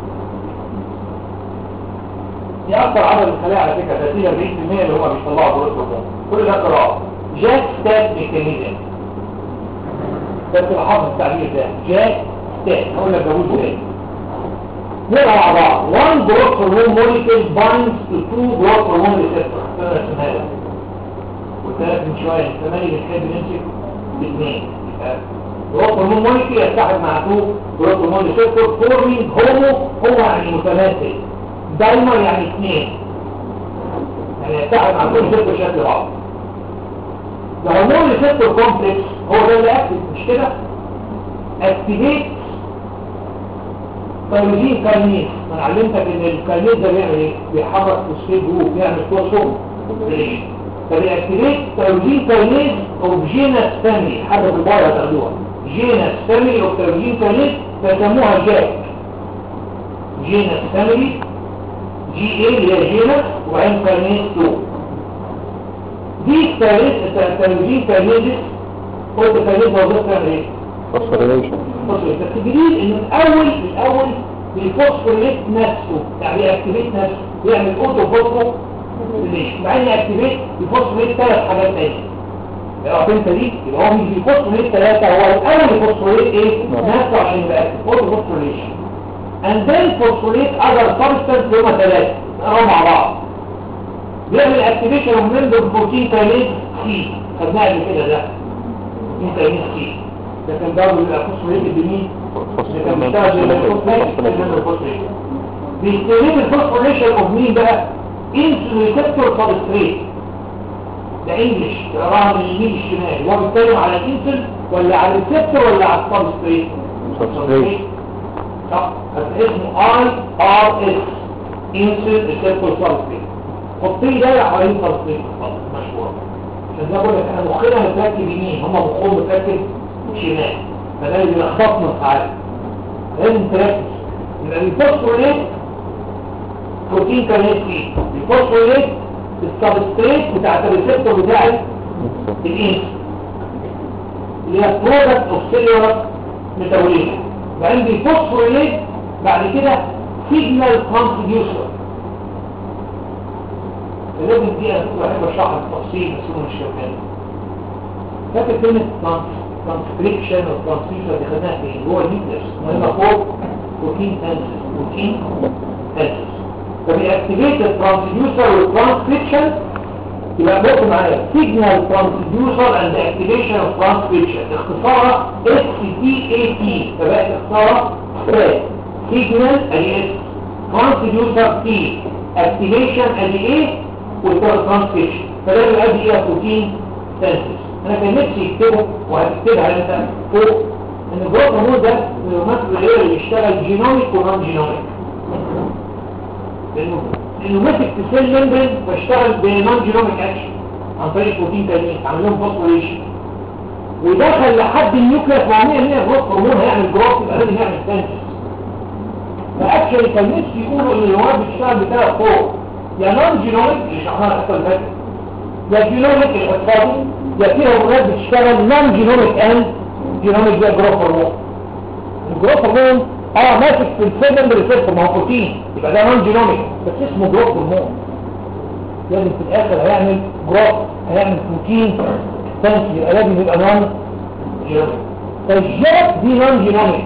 دي اكتر عدد الخلايا على فكره 30 40% اللي هم بيطلعوا جروث هرمون كل ده قراءه جاك ستات ميكانيزم بس تبقى حافظ التعبير ده جاك ستات هقول لك جابوه ازاي نقرا مع بعض 1 جروث هرمون موليكيول بايندز تو 2 جروث هرمون ريسبتور انا رسمها لك قلت لك من شويه الثمانيه بنحب نمسك باثنين جروث هرمون موليكيول يتحد مع 2 جروث هرمون ريسبتور فورمينج هومو هو يعني متماثل دايما يعني اثنين يعني يتحد مع كل شكل بشكل بعض الهرمون ريسبتور كومبلكس هو ده اللي اكتف مش كده اكتيفيت تايروجين كارنيز انا علمتك ان الكارنيز ده بيعمل ايه بيحرك فوسفيت جروب بيعمل كورسوم فبيأكتيفيت تايروجين كارنيز اوف جينس فاميلي حاجه في البايو هتاخدوها جينس فاميلي اوف تايروجين كارنيز فيسموها جاك جينس فاميلي جي اي اللي هي جينس وبعدين كارنيز 2 دي التايروجين كارنيز قلت كارنيز وظيفتها تعمل ايه فوسفوريليشن فوسفوريت بس الجديد انه الاول الاول بيفوسفوريت نفسه يعني بيأكتيفيت نفسه بيعمل اوتو فوسفو مع ان يأكتيفيت بيفوسفوريت ثلاث حاجات تانية يبقى انت دي يبقى هو مش بيفوسفوريت ثلاثة هو الاول بيفوسفوريت ايه نفسه عشان يبقى اوتو فوسفوريشن and then phosphorate other substance هما ثلاثة نقراهم مع بعض بيعمل اكتيفيشن اوف ميمبر بروتين كاينيز سي خدناها قبل كده ده بروتين كاينيز سي ده كان ضرب الفوسفوريت بمين اللي كان بيشتغل زي الفوسفوريت بيستخدم الفوسفوريشن اوف مين بقى انسولين ريسبتور سبستريت ده انجلش تقراها من اليمين الشمال هو بيتكلم على الانسولين ولا على الريسبتور ولا على السبستريت سبستريت صح بس اسمه اي ار اس انسولين ريسبتور سبستريت حط لي دايره حوالين سبستريت مشهوره عشان ده بقول لك احنا مخنا متركب يمين هم مخهم متركب شمال فده اللي بيلخبطنا ساعات لازم تركز يبقى الفوسفوريت بروتين كانت فيه الفوسفوريت السبستريت بتاعت الريسبتور بتاعت الانس اللي هي برودكت اوف سيلولار ميتابوليزم وعندي فوسفوريليت بعد كده سيجنال ترانسديوسر الليفل دي انا كنت بحب اشرحها بالتفصيل بس هو مش شغال فاكر كلمه ترانسكريبشن والترانسفيوشن اللي خدناها فين جوه النيوكليس مهمه فوق بروتين تنسس بروتين تنسس فبيأكتيفيت الترانسديوسر والترانسكريبشن يبقى بص معايا سيجنال ترانسديوسر اند اكتيفيشن اوف ترانسكريبشن اختصارها اس تي اي تي فبقت اختصارها سيجنال ادي اس ترانسديوسر تي اكتيفيشن ادي ايه والترانسكريبشن فده بيؤدي الى بروتين سنسس انا كان نفسي يكتبه وهتكتبها انت فوق ان الجروث هرمون ده من الممثل الغير اللي بيشتغل جينوميك ونون جينوميك لانه لانه ماسك في سيل ممبرين بشتغل بنون جينوميك اكشن عن طريق بروتين تانيين عامل لهم فوسفوريشن ودخل لحد النيوكليس وعمل هنا جروث هرمون هيعمل جروث يبقى لازم يعمل سنسس فاكشلي كان نفسي يقولوا ان الواد بيشتغل بتاع فوق يا نون جينوميك اللي شرحناها الحصه اللي فاتت يا جينوميك الاقتصادي يا في هرمونات بتشتغل نون جينوميك اند جينوميك زي الجروث هرمون الجروث هرمون اه ماسك في السيجنال ريسبتور ما هو بروتين يبقى ده نون جينوميك بس اسمه جروث هرمون لازم في الاخر هيعمل جروث هيعمل بروتين سنس يبقى لازم يبقى نون جينوميك فالجات دي نون جينوميك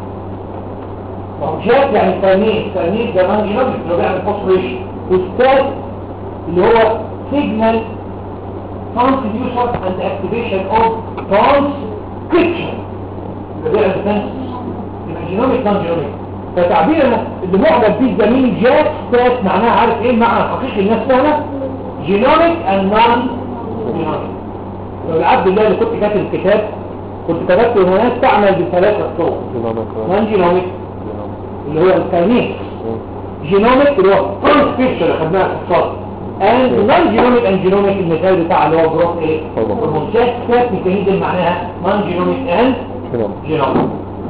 ما هو جات يعني كارنيت كارنيت ده نون جينوميك اللي هو بيعمل فوسفوريشن والستات اللي هو سيجنال transducer and activation of transcription يبقى بيعمل سنس يبقى جينوميك نون جينوميك فتعبير اللي معجب فيه الزميل جات ستات معناها عارف ايه المعنى الحقيقي الناس فاهمه جينوميك and non جينوميك والعبد الله اللي كنت كاتب الكتاب كنت كتبت هرمونات تعمل بثلاثة طرق نون جينوميك اللي هو الكارنيك جينوميك اللي هو ترانسكريبشن اللي خدناها في الصالة and non genomic and genomic المثال بتاع اللي هو جروث ايه؟ هرمونات ستات ميكانيزم معناها non genomic and genomic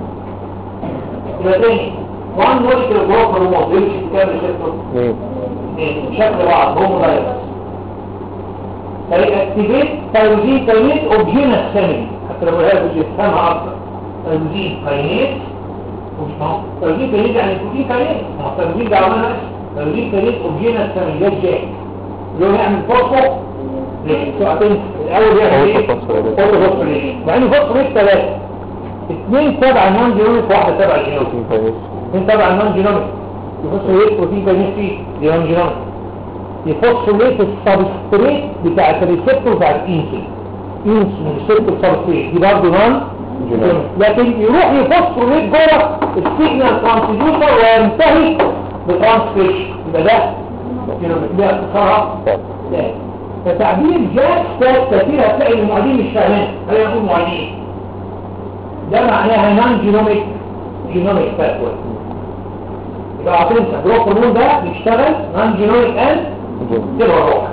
يبقى تاني وان موليكيول جروث هرمون بيمشي في كام ريسبتور؟ اثنين شكل بعض هومو دايركس فيأكتيفيت تايروزين كاينيت اوف جينس فاميلي حتى لو هي مش يفهمها اكتر تايروزين كاينيت مش ما هو تايروزين كاينيت يعني بروتين كاينيت ما هو تايروزين ده عملنا نفسه تايروزين كاينيت اوف جينس فاميلي ده الجاك اللي هو يعمل فوسفو ساعتين الاول يعمل ايه؟ فوسفو فوسفوريشن مع انه فوسفوريشن ثلاثه اثنين تبع النون جينوميك واحده تبع الجينوميك اثنين تبع النون جينوميك يفوسفوريت بروتين كاينيت فيه دي نون جينوميك يفوسفوريت السبستريت بتاعت الريسبتور بتاع الانسولين انسولين ريسبتور سبستريت دي برضه نون جينوميك لكن يروح يفوسفوريت جوه السيجنال ترانسديوسر وينتهي بترانسكريبشن يبقى ده جينوميك ده اختصارها ده فتعبير جاك ستات كثير هتلاقي المعيدين مش فاهمين خلينا نقول معيدين ده معناها نون جينوميك جينوميك باثوي يبقى عارفين جروث هرمون ده بيشتغل نون جينوميك اند تبقى روح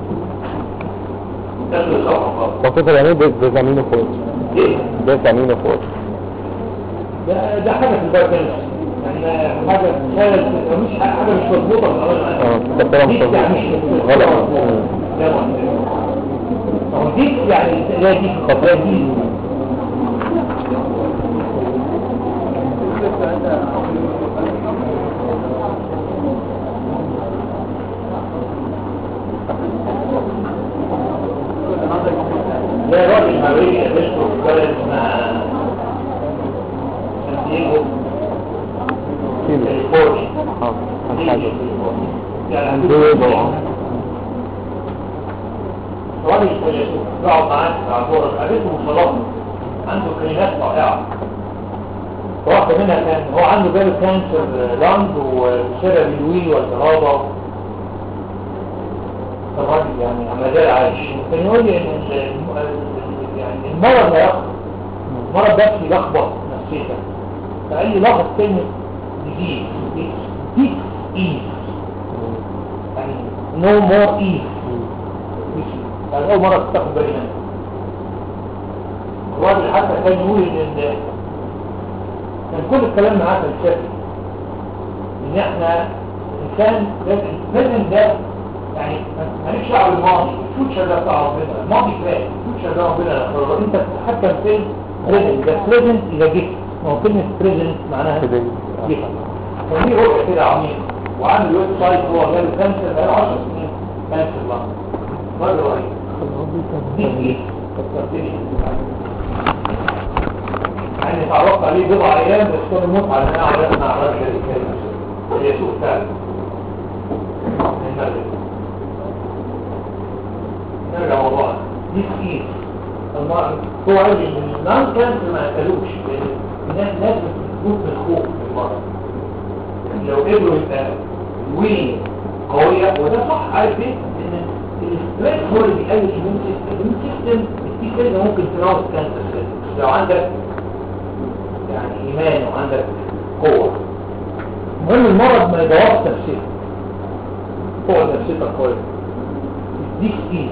ده الخطأ خالص وصفة يعني بيزامينو فوز ايه بيزامينو فوز ده ده حاجه في البايوكيمستري يعني حاجه خالص مش حاجه مش مظبوطه من اه الاول تفكيرها مش دي يعني مش مظبوط. غلط مم. ده مهم. هو دي يعني لا دي لا دي ده راجل امريكي بيشتغل في بلد اسمها سان دييغو كيلو كاليفورنيا اه حاجة يعني دييغو. راجل فيلسوف بقعد معاه على طول قابلته مصطلحه عنده كلمات رائعه واحدة منها كان هو عنده جاله كانسر لانج وسيرة بالويل والجرابة الراجل يعني ما زال عايش كان يقول لي ان ال- ال- يعني المرض لا يخبط المرض بس يلخبط نفسيتك فقال لي لخبط كلمة disease this is يعني no more is يعني أول مرة تاخد بالي منها الراجل حتى كان يقول إن ال- كان كل الكلام معاه فلسفي إن إحنا الإنسان لازم لازم ده يعني ماليش دعوة بالماضي الفوتشر ده بتاع ربنا الماضي فات الفوتشر ده ربنا اللي أنت تتحكم في البريزنت ده بريزنت إذا جيت هو كلمة بريزنت معناها كده جسم فدي رؤية كده عميق وعامل ويب سايت هو جاله كانسر بقاله 10 سنين كانسر لنج مرة واحدة دي ايه؟ فكرتني يعني اتعرفت عليه بضع ايام بس كان المتعة ان انا اعرف مع الراجل اللي كان هي سوء فعلا من المغرب نرجع موضوعنا دي ايه؟ الله هو عايز ان النان كانسر ما اكلوش لان الناس لازم تموت من الخوف في المرض لو قدروا يبقى وين قوية وده صح عارف ايه؟ ان الاستريس هو اللي بيقلل الاميون سيستم الاميون سيستم التي سيلز ممكن تراوس كانسر سيلز لو عندك يعني ايمان وعندك قوة المهم المرض ما يدورش نفسيتك قوة نفسيتك قوية يديك بيس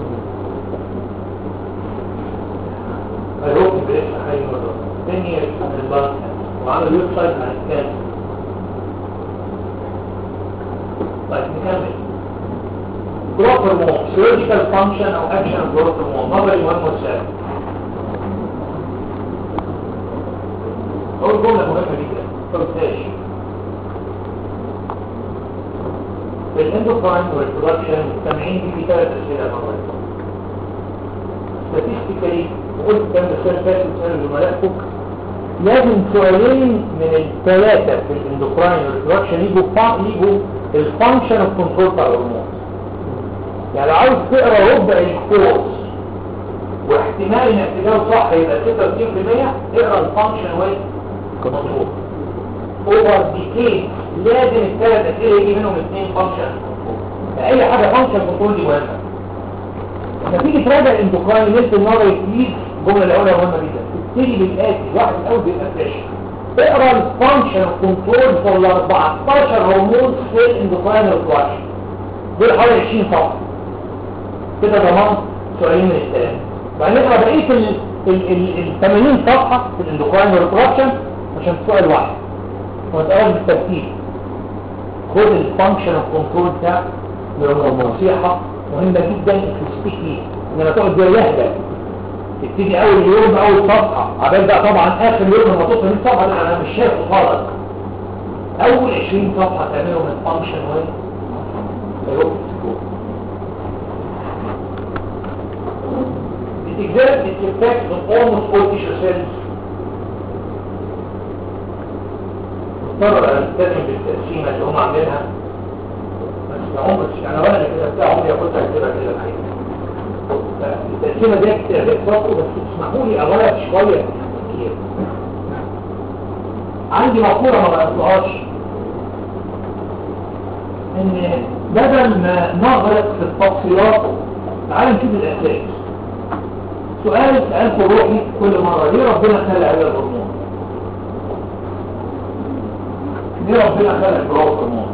هيروح بريش حي مرة تاني البنك وعمل ويب سايت عن الكانسر طيب نكمل growth hormone surgical function او action of growth hormone نظري مهم وسائل اول جملة مهمة جدا فلتاش في الاندوكراين والبرودكشن مجتمعين في ثلاث اسئلة مرة statistically وقلت كان مثال فاتت سؤال زملائكم لازم سؤالين من الثلاثة في الاندوكراين والبرودكشن يجوا يجوا الفانكشن اوف كنترول بتاع الهرمون يعني لو عاوز تقرا ربع الكورس واحتمال انك تجاوب صح يبقى 66% اقرا الفانكشن وين كنترول اوفر ديكيد لازم الثلاث اسئله يجي منهم اثنين فانكشن اي حاجه فانكشن كنترول دي مهمه لما تيجي تراجع الاندوكراين ليست النظر يفيد الجمله الاولى مهمه جدا تبتدي بالاتي واحد الاول بيبقى فريش اقرا الفانكشن كنترول في ال 14 هرمون في الاندوكراين ريفلاكشن دول حوالي 20 صفحه كده ضمان سؤالين من الثلاثه بعدين نقرا بقيه ال ال ال 80 صفحه في الاندوكراين ريفلاكشن عشان سؤال واحد وتقرا بالترتيب خد الفانكشن كنترول ده نصيحه مهمه جدا في السبيكي انما تقعد زي يهدى تبتدي اول يوم باول صفحه عبال بقى طبعا اخر يوم لما توصل 100 صفحه لا انا مش شايف خالص اول 20 صفحه تعملهم الفانكشن وين It exerts its effect on almost all tissue cells. مضطر التزم بالتقسيمه اللي هم عاملينها بس هم بس انا ولا كده بتاعهم ياخدها كده كده الحقيقه التقسيمة دي كتابات فقط بس تسمحوا لي أغلق شوية كتير عندي مقولة ما بقصلهاش ان بدل ما نغرق في التفصيلات تعال نشوف الأساس سؤال سألته روحي كل مرة ليه ربنا خلق هذا الهرمون؟ ليه ربنا خلق جروث هرمون؟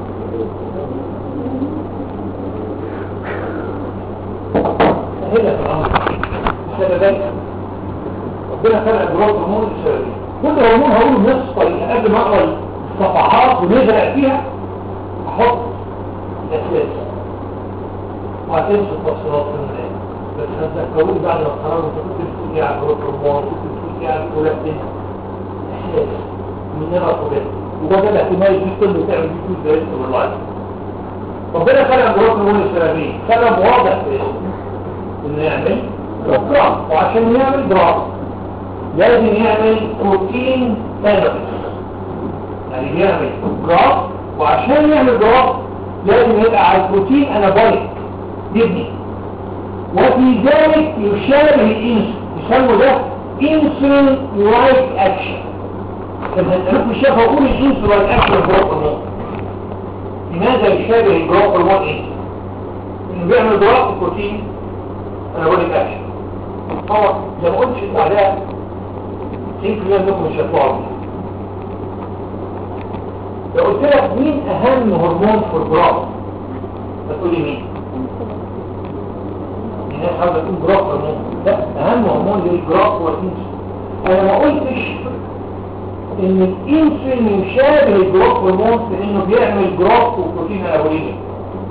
هنا في الأمر سببات ربنا خلق جروث هرمون لسببين كل هرمون هقوله بنفس الطريقة قبل ما اقرا الصفحات ونزرع فيها احط الاساس وهتمشي التفصيلات في المنام بس هتذكروني بعد ما القرار انت كنت بتقول ايه على جروث هرمون كنت بتقول ايه على الكولاكتين اساس من نرى طبيعي وده الاحتمال دي كله تعمل دي كل ده يدخل اللايف ربنا خلق جروث هرمون لسببين سبب واضح في اسمه انه يعمل جراف وعشان يعمل جراف لازم يعمل بروتين ثيرابي يعني يعمل جراف وعشان يعمل جراف لازم يبقى على البروتين انابوليك يبني وفي ذلك يشابه الانسولين يسموا ده انسولين لايك اكشن لما انتوا شايف اقول الانسولين لايك اكشن جراف هرمون لماذا يشابه الجراف هرمون ايه؟ انه بيعمل جراف بروتين انا بقول لك اكشن طبعا زي ما قلتش انت عليها 90% منكم مش هتطلعوا لو قلت لك مين اهم هرمون في الجراف هتقولي مين الناس عاوزه تكون جراف هرمون لا اهم هرمون للجراف هو الانسولين انا ما قلتش ان الانسولين يشابه الجراف هرمون في انه بيعمل جراف وبروتين الاوليه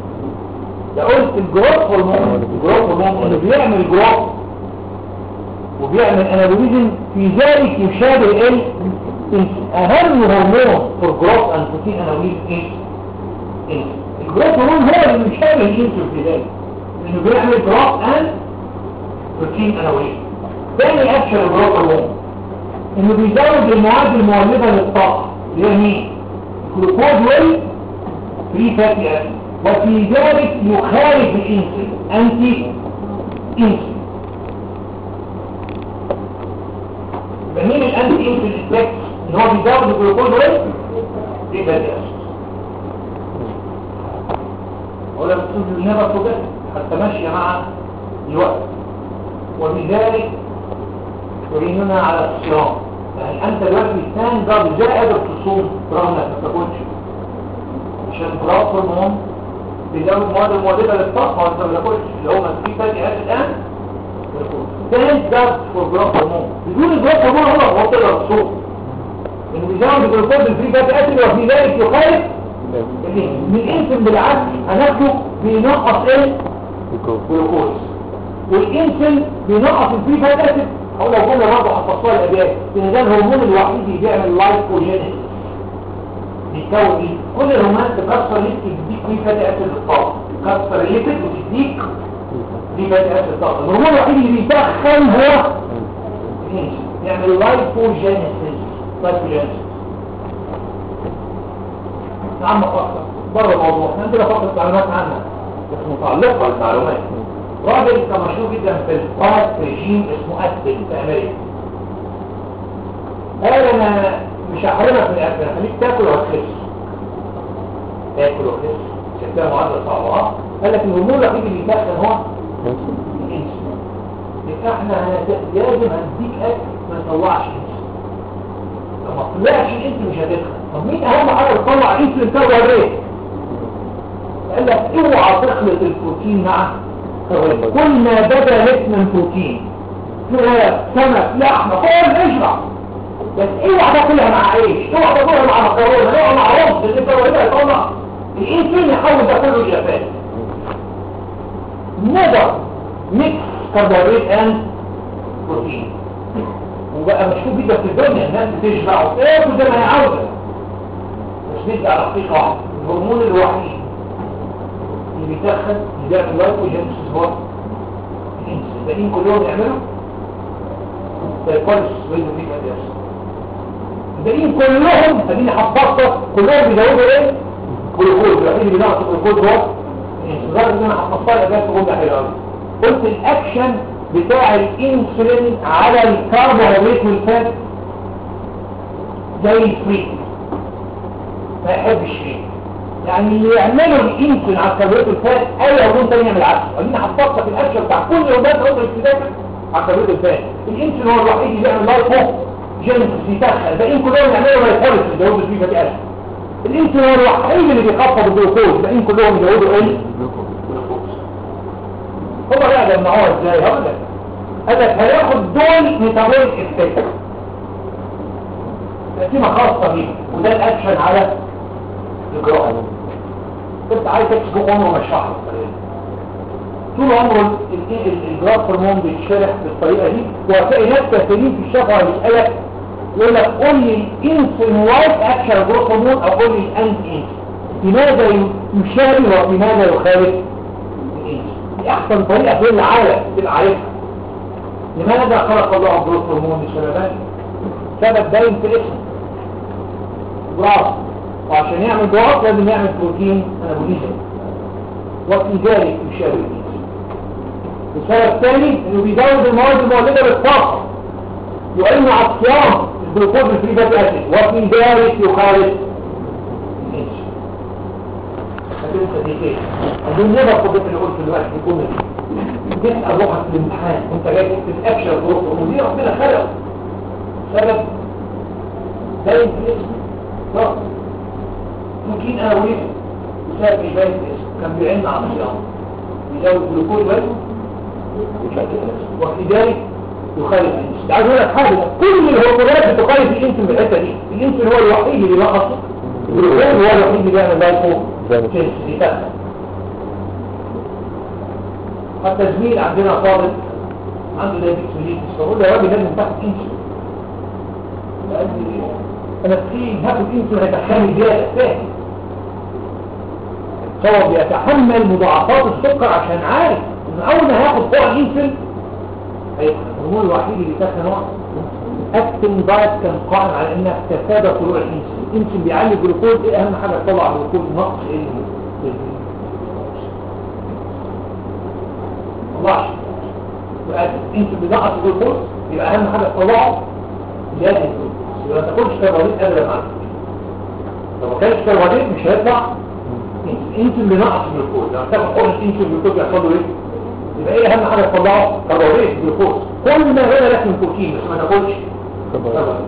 ده قلت الجراف هرمون الجراف هرمون انه بيعمل جراف وبيعمل انابوليزم في ذلك يشابه ايه اهم هرمون في الجروث اند بروتين انابوليزم ايه إيه؟ الجروث هرمون هو اللي يشابه الانسولين في ذلك لانه بيعمل جروث اند بروتين انابوليزم تاني اكشن الجروث هرمون انه بيزود المواد المولده للطاقه اللي هي مين جلوكوز وال فري فاتي اسيد وفي ذلك يخالف الانسولين انتي انسولين فمين الانتي انسولين افكت ان هو بيزود الجلوكوز وال فري فاتي اسيد ولا بتصير النبة كده حتى ماشية مع الوقت وبذلك يعيننا على الصيام يعني انت دلوقتي الثاني ده ازاي قادر تصوم رغم انك ما تاكلش عشان براس هرمون بيزود المواد المولده للطاقه وانت ما تاكلش اللي هو في فاتي اسيد الان ثاني ده فور براس هرمون بدون البراس هرمون هو هو تقدر تصوم انه بيزود الجلوكوز الفري فاتي اسيد وفي ذلك يخالف من الانسولين بالعكس هناخده بينقص ايه جلوكوز والانسولين بينقص الفري فاتي اسيد او لو كنا برضه هنفصلها الابيات ان ده الهرمون الوحيد اللي بيعمل لايكوجينيس بيكون ايه كل الهرمونات تكسر ليك تديك فري فاتي اسيد الطاقه تكسر الليبيد وتديك فري فاتي اسيد الطاقه الهرمون الوحيد اللي بيدخل هو الانسولين يعمل لايكوجينيس لايكوجينيس نعم فقط بره الموضوع احنا عندنا فقط معلومات عنها بس متعلقة بالمعلومات راجل كان مشهور جدا في الفاست ريجيم اسمه أسبل في أمريكا قال أنا مش هحرمك من الأكل هخليك تاكل وهتخس تاكل وتخس شكلها معادلة صعبة قال لك الهرمون الوحيد اللي بيتدخل هو الانسولين يبقى احنا هنت- لازم هنديك اكل ما يطلعش انسولين لو ما طلعش الانسولين مش هتدخل طب مين اهم حاجه تطلع انسولين كربوهيدرات قال لك اوعى تخلط البروتين مع كربوهيدرات كل ما بدا لك من بروتين فراخ سمك لحمه كل اشرب بس اوعى تاكلها مع عيش اوعى تاكلها مع مكرونه اوعى مع رز لان الكربوهيدرات هيطلع الانسولين يحول ده كله الى فات never mix carbohydrate and protein وبقى مشهور جدا في الدنيا الناس بتشبع وتاكل زي ما هي عاوزه بس ندي على حقيقه واحده الهرمون الوحيد اللي بيدخل اللي بيعمل لايكوجينيسيس هو الانسولين الباقيين كلهم يعملوا سايكوليس ويزو فيك ادياس الباقيين كلهم خليني حفظت كلهم بيزودوا ايه؟ جلوكوز الوحيد اللي بينقص الجلوكوز هو لدرجه ان انا حفظتها الاداه في جمله حلوه قوي قلت الاكشن بتاع الانسولين على الكربوهيدرات والفات زي الفريك ما يحبش فيه يعني اللي يعملوا الانسولين على الكربوهيدرات والفات اي هرمون تاني يعمل عكسه ادينا حفظت في الاكشن بتاع كل هرمونات عضو الابتدائي على الكربوهيدرات والفات الانسولين هو الوحيد اللي بيعمل لايكو جينيسيس يدخل الباقيين كلهم يعملوا لايكوليس يزودوا فيه فاتي اسيد الانسولين هو الوحيد اللي بيخفض الجلوكوز الباقيين كلهم يزودوا ايه هو بقى جمعوها ازاي هقول لك قال لك هياخد دول ميتابوليك افكت تقسيمه خاصه بيه وده الاكشن على الجراحه كنت عايز تكتب عمره مشرح بالطريقه طول عمره الجراف هرمون بيتشرح بالطريقه دي وهتلاقي ناس كثيرين في الشفره بيسالك يقول لك قول لي الانسولين وايت اكشن جروث هرمون او قول لي الانتي لماذا يشابه وبماذا يخالف دي احسن طريقه في العالم تبقى عارفها لماذا خلق الله الجروث هرمون للشباب سبب باين في اسمه جراف وعشان يعمل جراف لازم يعمل بروتين انابوليزم وفي ذلك يشابه الانسولين السبب الثاني انه بيزود المواد المولده للطاقه يعين على الصيام الجلوكوز الفري فاتي اسيد وفي ذلك يخالف الانسولين هتنسى دي ايه اظن نبقى القضيه اللي قلت دلوقتي بيكون تسال روحك في الامتحان وانت جاي تكتب اكشن جروث ودي ربنا خلقه سبب باين في الاسم لا ممكن انا وليد سبب مش باين في الاسم كان بيعين على الصيام يزود الجلوكوز وزنه وفي ذلك يخالف الانسولين عايز اقول لك حاجه كل الهرمونات بتخالف الانسولين بالحته دي الانسولين هو الوحيد اللي بينقص الجلوكوز هو الوحيد اللي بيعمل لايكو حتى زميل عندنا طالب عنده دايابيتس ميليتس فبقول له يا راجل لازم تاخد انسولين قال لي انا تخين هاخد انسولين هيدخلني زياده فاهم هو بيتحمل مضاعفات السكر عشان عارف ان اول ما هياخد فوق الانسولين هيبقى الهرمون الوحيد اللي بيتاخد نوع اكتن دايت كان قائم على انها تتفادى طلوع الانسولين الانسولين بيعلي الجلوكوز ايه اهم حاجه تطلع الجلوكوز نقص ايه اللي طلعش يبقى انت بنقص الجلوكوز يبقى اهم حاجه تطلعه زياده الجلوكوز يبقى ما تاكلش كربوهيدرات ابدا معاك لو ما كانش كربوهيدرات مش هيطلع انت بنقص الجلوكوز لما تاخد حقن انت الجلوكوز يحصل له ايه يبقى ايه اهم حاجه تطلعه كربوهيدرات جلوكوز كل ما هنا لك من بروتين بس ما تاكلش كربوهيدرات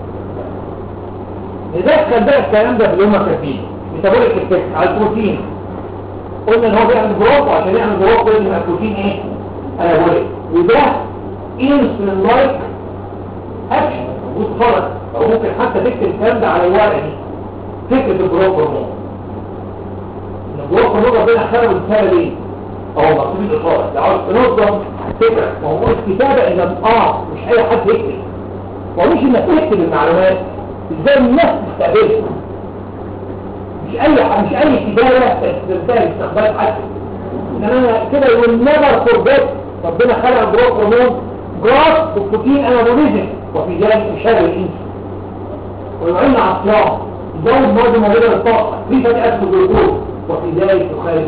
ندخل بقى الكلام ده في اللي هم كاتبينه ميتابوليك افكت على البروتين قلنا ان هو بيعمل جروث وعشان يعمل جروث لازم يبقى البروتين ايه انابوليك وده انسولين لايك اكشن موجود فرق او ممكن حتى تكتب الكلام ده على الورقه دي فكره الجروث هرمون ان الجروث هرمون ربنا خلقه بسبب ايه؟ هو مكتوب الاطار ده عاوز تنظم فكره موضوع الكتابه اذا اه مش اي حد يكتب ومش انك تكتب المعلومات ازاي الناس تستقبلها مش اي مش اي كتابه تنتهي استقبال حد انما كده يقول نيفر فورجيت ربنا خلق جروث هرمون جروث وبروتين انابوليزم وفي ذلك يشابه الانس ويعين على الصيام يزود معظم موجوده للطاقه في فتاه الجلوكوز وفي ذلك يخالف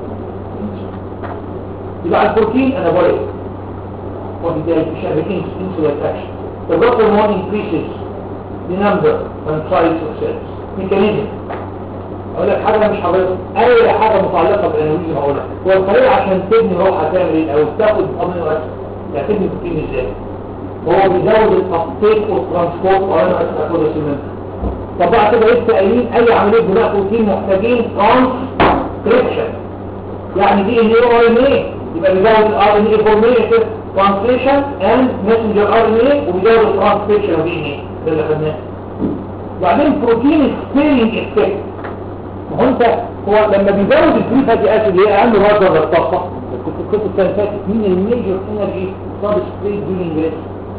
يبقى البروتين انابوليك وفي ذلك يشابه الانس انسولين اكشن The growth hormone increases the number and size of cells. Mechanism. اقول لك حاجه مش حضرتك اي حاجه متعلقه بالاناليز هقولها هو الطريقه عشان تبني روح هتعمل ايه او تاخد امن وقت يعني تبني بروتين ازاي هو بيزود التقطيع والترانسبورت وانا هاخد السمنت طب بعد كده لسه قايلين اي عمليه بناء بروتين محتاجين ترانسكريبشن يعني دي ان ايه ار ان ايه يبقى بيزود الار ان ايه فورميشن ترانسليشن اند ماسنجر ار ان ايه وبيزود الترانسكريبشن ودي ان ايه ده اللي خدناه وبعدين بروتين سبيرنج افكت ما هو انت هو لما بيزود الفري فاتي اسيد اللي هي اهم مصدر للطاقه كنت الكتب السنه اللي فاتت مين الميجر انرجي سب ستريت ديورنج ريست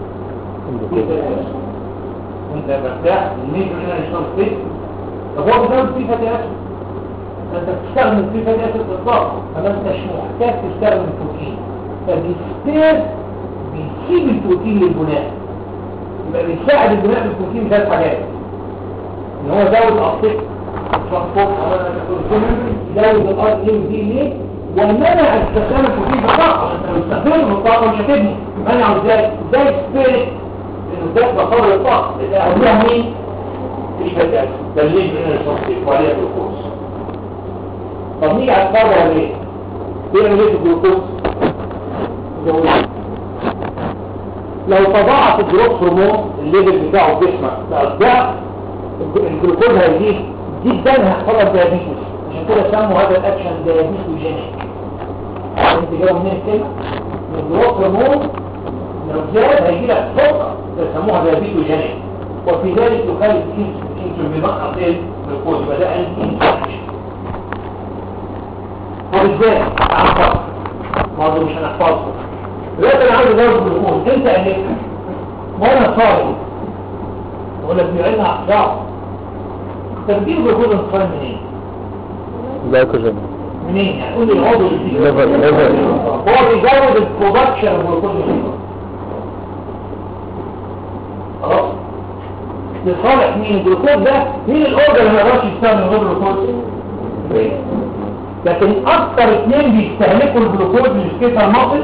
وانت مرتاح الميجر انرجي سب ستريت طب هو بيزود الفري فاتي اسيد انت بتستخدم الفري فاتي اسيد للطاقه فما انتش محتاج تستخدم البروتين فبيستير بيسيب البروتين للبناء يبقى بيساعد البناء بالبروتين ثلاث حاجات ان هو زود التقطيع ترانسبورت زود الار ام دي ليه ومنع استخدام البروتين كطاقه انت لو استخدمته بالطاقه مش هتبني منعه ازاي ازاي سبيريت انه ده بطل الطاقه اللي اهمها مين مش هتأكل ده اللي من الصوصيك وعليها جلوكوز طب نيجي على الفرق ولا ايه بيعمل ايه في الجلوكوز لو تضاعف الجلوكوز هرمون الليفل بتاعه في جسمك ضعف الجلوكوز هيزيد جدا هيحصل لك دايابيتس عشان كده سموا هذا الاكشن دايابيتوجينيك انت جاوب منين الكلمه الجلوكوز هرمون لو زاد هيجي لك سكر بيسموها دايابيتوجينيك وفي ذلك يخالف انسولين بنقص الجلوكوز يبقى ده انسولين طب ازاي؟ احفظ برضه مش هنحفظه دلوقتي انا عايز ازود الجلوكوز انت قلت وانا صايم اقول لك بيعينها احفظ ترتيب الجلوكوز انصار منين؟ جلايكوجين منين؟ يعني قول لي العضو اللي فيه ليفر ليفر هو بيزود البرودكشن والجلوكوز الليفر خلاص لصالح مين الجلوكوز ده مين الاورجن اللي ما يقدرش يستخدم غير الجلوكوز لكن اكتر اثنين بيستهلكوا الجلوكوز من السكيتر ماسل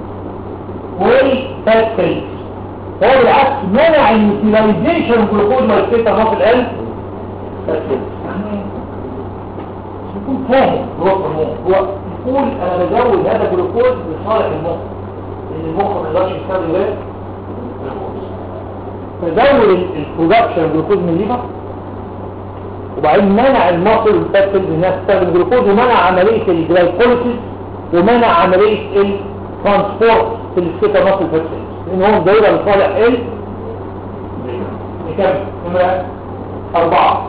والفات سيلز هو بالعكس منع اليوتيلايزيشن الجلوكوز من السكيتر ماسل قال فات سيلز يعني يكون فاهم هو هرمون هو يقول انا بزود هذا الجلوكوز لصالح المخ لان المخ ما يقدرش يستخدم غير الجلوكوز فزود البرودكشن الجلوكوز من الليفر وبعدين منع المصل والفاتل انها تستخدم جلوكوز ومنع عملية الجلايكوليسيس ومنع عملية الترانسبورت في السكة مصل فاتل لان هو مزودها لصالح ال نكمل نمرة أربعة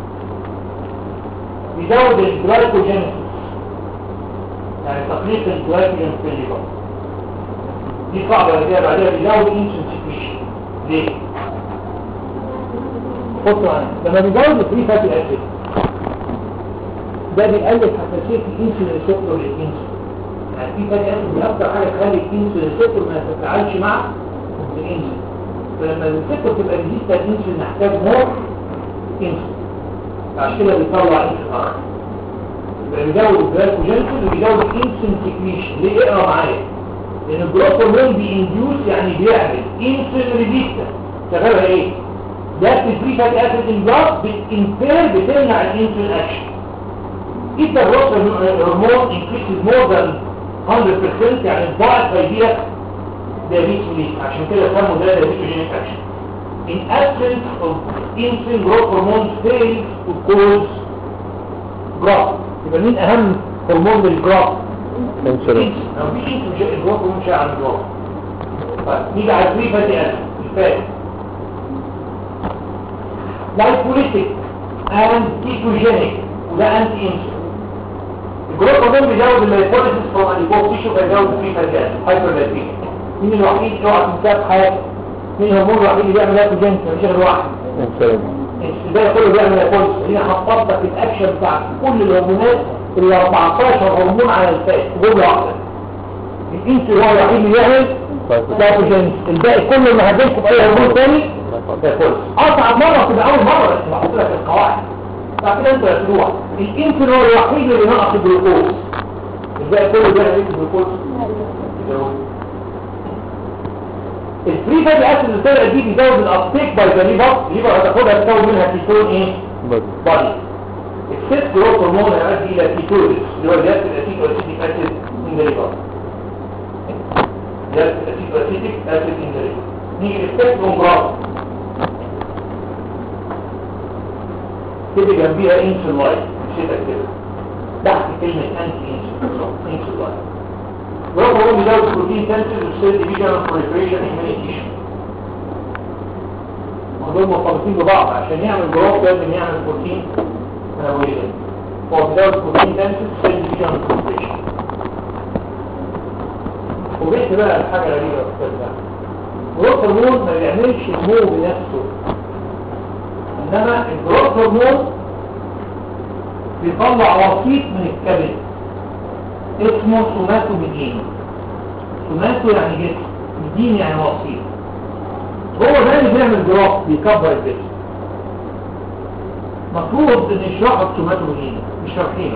يزود الجلايكوجينيسيس يعني تخليق الجلايكوجين في الليفر دي قاعدة اللي جاية بعدها بيزود انسولين سكريشن ليه؟ بصوا معايا لما بيزود الفري فاتي اسيد ده بيقلل حساسية الانسولين ريسبتور للانسولين يعني في فاتي اسيد دي اكتر حاجة تخلي الانسولين ريسبتور ما تتفاعلش مع الانسولين فلما الريسبتور تبقى ريزيستا الانسولين نحتاج مور انسولين عشان كده بيطلع انسولين اخر يبقى بيزود الجلايكوجينيسيس وبيزود الانسولين سكريشن ليه اقرا معايا لان الجروث هرمون بينديوس يعني بيعمل انسولين ريزيستا شغالها ايه ده الفري فات اسيد انجاز بتنفير بتمنع الانسولين اكشن if the growth hormone increases more than 100% يعني الضعف هيجيلك diabetes release عشان كده سموا ده diabetogenic action in absence of insulin growth hormone fails to cause growth يبقى مين اهم هرمون للجروث انسولين لو في انسولين شيء الجروث هرمون شيء عن الجروث طيب نيجي على الفري فاتي اسيد الفات lipolytic and ketogenic وده انتي انسولين الجروث هرمون بيزود اللايبوليسيس فروم الاديبوز تيشو فيزود الفري فاتي اسيد هايبرلايبيميا مين الوحيد اللي اوعى تنساه في حياتك مين الهرمون الوحيد اللي بيعمل لايبوجينيك مفيش غير واحد انسولين الباقي كله بيعمل لايبوليسيس هنا هتطبق الاكشن بتاع كل الهرمونات ال 14 هرمون على الفات جمله واحده الانسولين هو الوحيد اللي بيعمل لايبوجينيك الباقي كله اللي هديلكم باي هرمون تاني لايبوليسيس اصعب مره تبقى اول مره بس بحط لك القواعد بعد كده انت هتروح الانسولين هو الوحيد اللي نقص الجلوكوز الباقي كله بيعمل ايه الجلوكوز الفري فاتي اسيد اللي طلع دي بيزود الابتيك باي ذا ليفر الليفر هتاخدها تكون منها كيتون ايه بس بادي الست جروث هرمون هيؤدي الى كيتوزيس اللي هو زياده الاسيد والاسيتيك اسيد ان ذا ليفر زياده الاسيد والاسيتيك اسيد ان ذا ليفر نيجي للسبكتروم جراف تيجي جنبيها انسول لايت نسيتك كده تحت كلمه انتي انسول انسول لايت جروث هرمون بيزود البروتين سنسز والسيل ديفيجن والبروليفريشن ان تيشو دول مرتبطين ببعض عشان يعمل جروث لازم يعمل بروتين تنويري هو بيزود البروتين سنسز والسيل ديفيجن والبروليفريشن وبيت بقى الحاجه غريبه يا استاذ ده جروث هرمون ما بيعملش نمو بنفسه انما الجروث هرمون بيطلع وسيط من الكبد اسمه سوماتوميدين سوماتو يعني جسم ميدين يعني وسيط هو ده اللي بيعمل جراف بيكبر الجسم مفروض ان يشرحوا السوماتوميدين مش شارحينه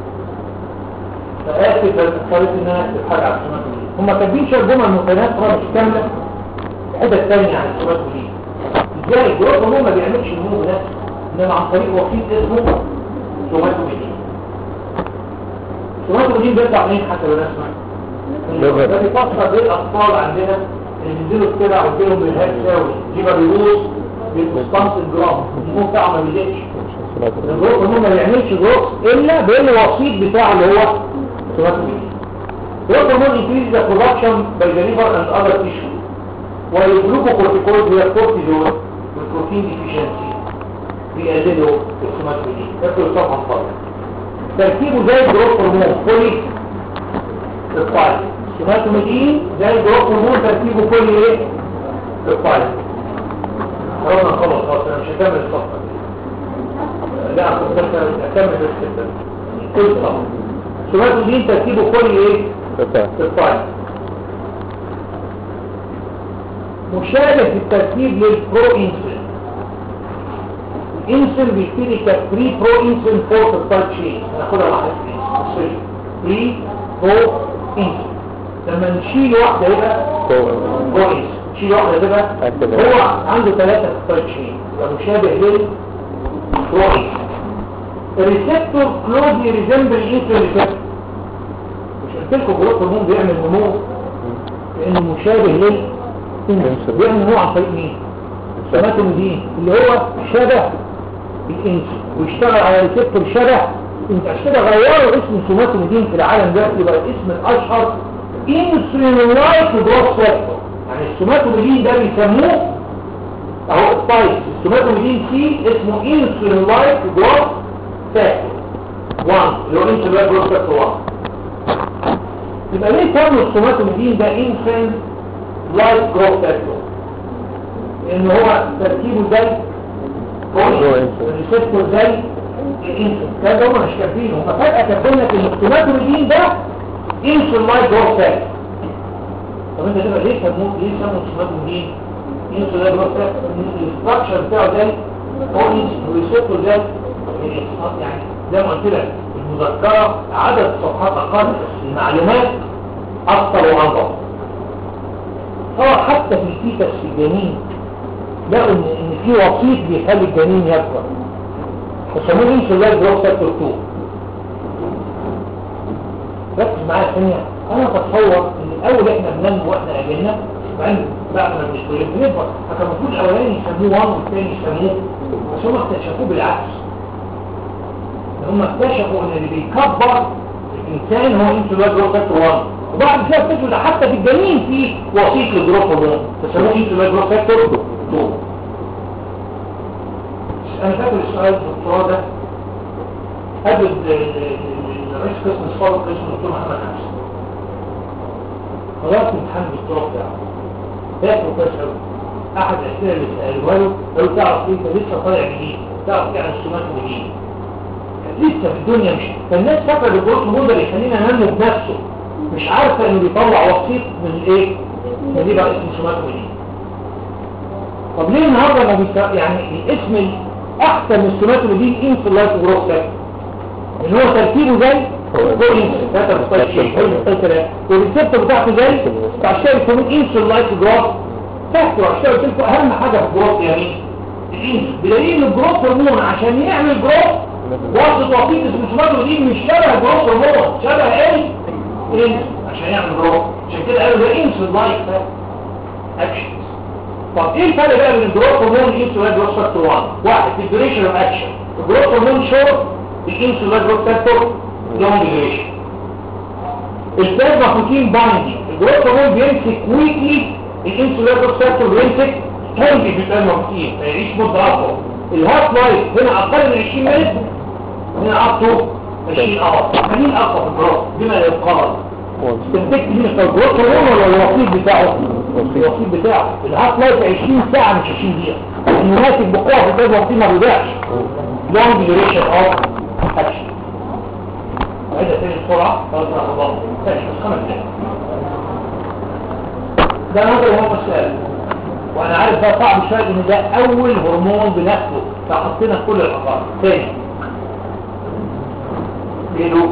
فآسف بس اضطريت ان انا اكتب حاجه على السوماتوميدين هم كاتبين شويه جمل متناثره مش كامله حته ثانيه عن السوماتوميدين ازاي الجراف هو ما بيعملش نمو بنفسه انما عن طريق وسيط اسمه سوماتوميدين السوماتوميدين بيطلع منين حسب الاسماء ليفر. ده بيفسر ليه الاطفال عندنا اللي بينزلوا السرعه ويجيلهم بالهاد ساوي ليفر بيبوظ بيبقوا الجرام النمو بتاعه ما بيزيدش الجروث هرمون ما بيعملش جروث الا بالوسيط بتاعه اللي هو سوماتوميدين growth hormone increases the production by the liver and other tissue while glucocorticoids هي الكورتيزول والبروتين deficiency بيقللوا السوماتوميدين تاكلوا طبعا فرق تركيبه زي الجروث هرمون بولي الفايل السوماتوميدين زي الجروث هرمون تركيبه بولي ايه الفايل خلاص خلاص خلاص انا مش هكمل الصفحه دي لا كنت اكمل بس كده كل صفحه السوماتوميدين تركيبه بولي ايه الفايل مشابه في التركيب للبرو انسولين الانسولين بيبتدي كبري برو انسولين فور في التايب تشين هناخدها واحده في بري برو انسولين لما نشيل واحده يبقى برو انسولين نشيل واحده تبقى أكتب. هو عنده ثلاثه في التايب تشين يبقى مشابه للبرو انسولين الريسبتور كلوزلي ريزمبل الانسولين ريسبتور مش قلت لكم جروث هرمون بيعمل نمو لانه مشابه لل إنسولين. بيعمل نمو عن طريق مين سوماتوميدين اللي هو شبه الانسولين ويشتغل على ريسبتور شبه انت عشان كده غيروا اسم سوماتوميدين في العالم ده يبقى الاسم الاشهر انسولين لايك جروث فاكتور يعني السوماتوميدين ده بيسموه اهو التايب السوماتوميدين سي اسمه انسولين لايك جروث فاكتور 1 اللي هو انسولين لايك جروث فاكتور 1 يبقى ليه سموا السوماتوميدين ده انسولين لايف جروث فاكتور لان هو تركيبه زي الريسبتور زي الانسولين كان ده هم مش كاتبينه هم فجاه كاتبين لك ان السوماتوميدين ده انسولين لايف جروث فاكتور طب انت كده ليه سموه ليه سموه السوماتوميدين انسولين لايف جروث فاكتور الاستراكشر بتاعه زي هو الريسبتور زي يعني زي ما قلت لك المذكره عدد صفحات اقل بس المعلومات اكثر وانظر هو حتى في الفيتس في الجنين لقوا ان ان في وسيط بيخلي الجنين يكبر وسموه انسولين جروث فاكتور 2 ركز معايا ثانيه انا بتصور ان الاول احنا بننمو واحنا اجلنا بعدين بعد ما بنشتغل بنكبر فكان المفروض الاولاني يسموه 1 والثاني يسموه بس هم اكتشفوه بالعكس هم اكتشفوا ان اللي بيكبر الانسان هو انسولين جروث فاكتور 1 وبعد كده اكتشفوا ده حتى في الجنين في وسيط للجروث هرمون فسموه انسولين جروث فاكتور 2 انا فاكر السؤال الدكتوراه ده قبل رئيس قسم الصالح قسم الدكتور محمد حمزه خلاص امتحان الدكتوراه بتاعه فاكر كويس قوي احد الاسئله اللي سالوها له لو تعرف انت لسه طالع جديد تعرف ايه عن السمات الجديد لسه في الدنيا مش فالناس فاكره الجروث موديل يخلينا ننمو بنفسه مش عارفه انه بيطلع وسيط من ايه من دي بقى اسمه سمات جديد طب ليه النهارده ما بيسا... يعني الاسم احسن من السمات الجديد انسولايت جروث فاكتور اللي هو تركيبه زي والريسبتور بتاعته زي فعشان يكون انسولايت جروث فاكتور عشان قلت لكم اهم حاجه في الجروث يعني الانسولين بدليل الجروث هرمون عشان يعمل جروث وسط وسيط اسمه سماتو دي مش شبه جروث هرمون شبه ايه؟ انسولين عشان يعمل جروث عشان كده قالوا ده انسولين لايك اكشن طب ايه الفرق بقى بين الجروث هرمون والانسولين جروث فاكتور 1 واحد في الديوريشن اوف اكشن الجروث هرمون شورت الانسولين جروث فاكتور لونج ديوريشن البلازما بروتين بايندينج الجروث هرمون بيمسك ويكلي الانسولين جروث فاكتور بيمسك سترونج في البلازما بروتين فيعيش مده اطول الهارت لايف هنا اقل من 20 ملت هنا اب تو 20 اور مين اقوى في الجروث بما يقارن تنتج مين في الجروث هرمون ولا الوسيط بتاعه الوسيط بتاعه الهارت لايف 20 ساعه مش 20 دقيقه انه ماسك بقوه في البلازما بروتين ما بيضيعش لونج ديوريشن اوف اكشن عايزة تاني بسرعة خلاص انا هضم تاني بس خمس دقايق ده نظر هو السؤال وانا عارف ده صعب شوية ان ده اول هرمون بنفسه فحطينا في كل الافكار تاني ليه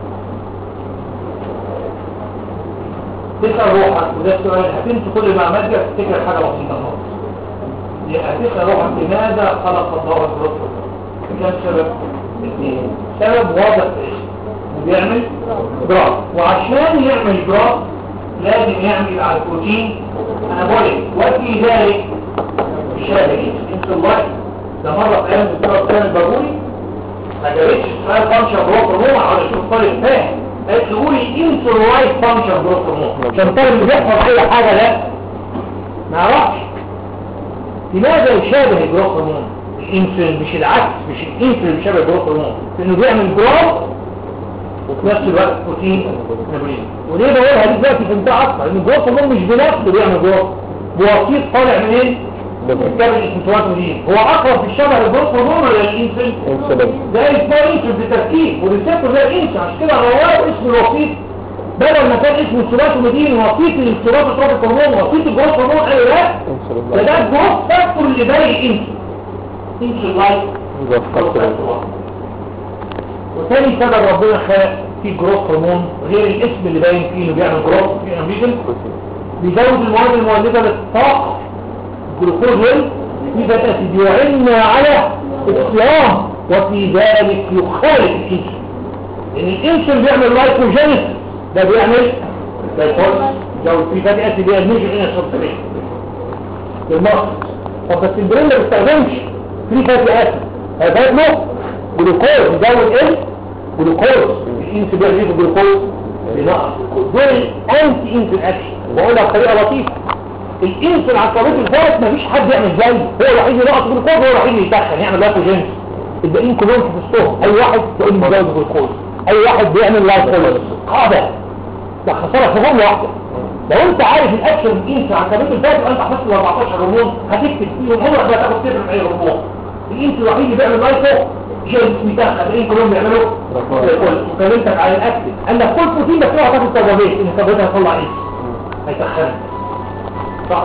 تسأل روحك وده السؤال هتنسى كل المعلومات دي هتفتكر حاجة بسيطة خالص هتسأل روحك لماذا خلق الله الجروث كم سبب؟ اثنين سبب واضح في الاسم بيعمل جراف وعشان يعمل جراف لازم يعمل على البروتين انابوليك وفي ذلك الشاهدين انت الله ده مرة في ايام الدكتورة بتاعنا البابوري ما جابتش سؤال فانكشن جروث هرمون على شوف طالب فاهم قالت له قولي انتو رايت فانكشن جروث هرمون عشان طالب اللي بيحفظ اي حاجة لا ما يعرفش لماذا يشابه الجروث هرمون الانسولين مش العكس مش الانسولين بيشابه الجروث هرمون لانه بيعمل جروث وفي نفس الوقت بروتين نابولين وليه بقولها دي دلوقتي في انت اكتر لان الجروث هرمون مش بنفسه بيعمل جروث بوسيط طالع منين؟ الكابل الاسمتواتولين هو اقرب في الشبه للجروث هرمون ولا الانسولين؟ ده اسمه انسولين بتركيب والريسبتور ده الانسولين عشان كده غيروا اسم الوسيط بدل ما كان اسمه السولاتوميدين وسيط السولاتوتروبيك هرمون وسيط الجروث هرمون قالوا لا ده ده الجروث فاكتور اللي باقي الانسولين انسولين لايك جروث فاكتور وثاني سبب ربنا خلق فيه جروث هرمون غير الاسم اللي باين فيه انه بيعمل جروث في امريكان بيزود المواد المولده للطاقه الجلوكوز والميزات اسيد يعن على الصيام وفي ذلك يخالف الانسولين لان الانسولين بيعمل لايكوجينيس ده بيعمل لايكوز يزود فيه فاتي اسيد هي الميجر هنا سبستريت للمصر طب بس البرين ما بيستخدمش فري فاتي اسيد هيبقى له جلوكوز يزود ايه جلوكوز الانس بيعمل ايه جلوكوز بنقص دول انتي انسول اكشن بقولها بطريقه لطيفه الانسول على الطريق الفات مفيش حد يعمل زيه هو الوحيد اللي ينقص جلوكوز هو الوحيد اللي يسخن يعمل لايكوجينز الباقيين كلهم في وسطهم اي واحد تقول لي مزود جلوكوز اي واحد بيعمل لايكوجينز قاعده تخسرها في جمله واحده لو انت عارف الاكشن انت عن كميه الفات وانت حفظت ال 14 هرمون هتكتب فيهم عمرك ما هتاخد صفر من اي هرمون الانت الوحيد اللي بيعمل لايكو جيمس ميتاخ الباقيين كلهم بيعملوا الكل وكلمتك على الاكتف قال لك كل بروتين بس اوعى تاخد كربوهيدرات ان الكربوهيدرات هيطلع ايه هيتخنك صح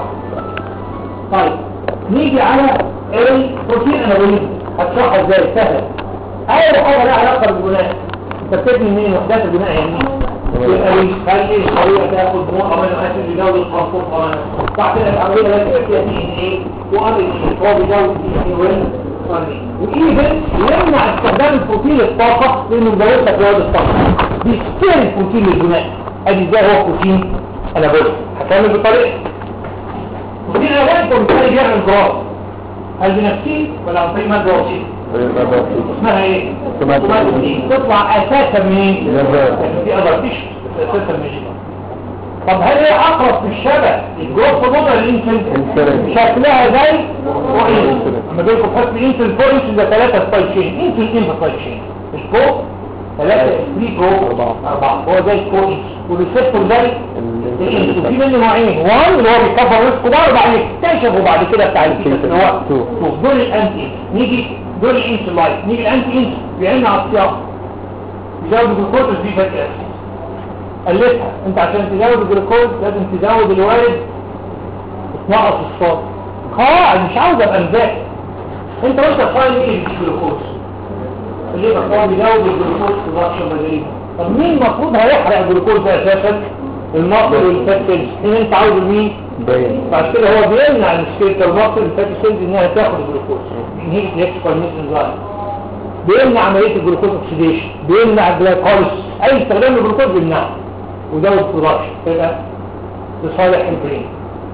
طيب نيجي على البروتين انابوليزم هتشرحها ازاي سهل اول حاجه لها علاقه بالبناء انت بتبني منين وحدات البناء يعني يبقى يخلي الخليه تاخد مو امينو اسيد يزود الترانسبورت امينو بعد كده العمليه لازم يبقى فيها دي ان ايه وار ان ايه هو بيزود دي ان ايه وايفن يمنع استخدام البروتين للطاقه لانه بيزود لك مواد الطاقه بيستهل البروتين للبناء ادي ازاي هو بروتين انابوليزم هكمل بطريقه البروتين انابوليزم بالتالي بيعمل جراس هل بنفسه ولا عن طريق ماده وسيله اسمها ايه سوماتوسين. تطلع اساسا منين من الرئة. في ادرتيش اساسا من الجبل طب هل هي اقرب في الشبه الجروس موتر الانسل انسولين. شكلها زي وإنسل. اما جايكم حسب انسل فورنس ده ثلاثة سبايك شين انسل انسل سبايك شين مش فوق ثلاثة اسبري برو أربعة. أربعة هو زي الكو انس والريسبتور زي الانسل وفي الانسولين. منه نوعين وان اللي هو بيكبر ريسك ده وبعدين اكتشفوا بعد كده بتاع الكيس اللي هو تو. تو. دول الانتي نيجي دول الانسل لايت نيجي الانتي انسل بيعلنا على السياق يزود الجلوكوز دي فاتي اسيد قلتها انت عشان تزود الجلوكوز لازم تزود الوارد وتنقص الصوت قواعد مش عاوز ابقى مذاكر انت وانت قايم ايه اللي بيجيب جلوكوز اللي يبقى قايم بيزود الجلوكوز في ضغط بدري طب مين المفروض هيحرق الجلوكوز ده اساسا المصل والفات سيلز مين انت عاوز مين باين بعد كده هو بيمنع المشكله المصل والفات سيلز انها تاخد الجلوكوز انهيك الاكسبرميشن انزايم بيمنع عمليه الجلوكوز اوكسيديشن بيمنع الجلايكوليس اي استخدام للجلوكوز بيمنعه ويزود البرودكشن كده لصالح البرين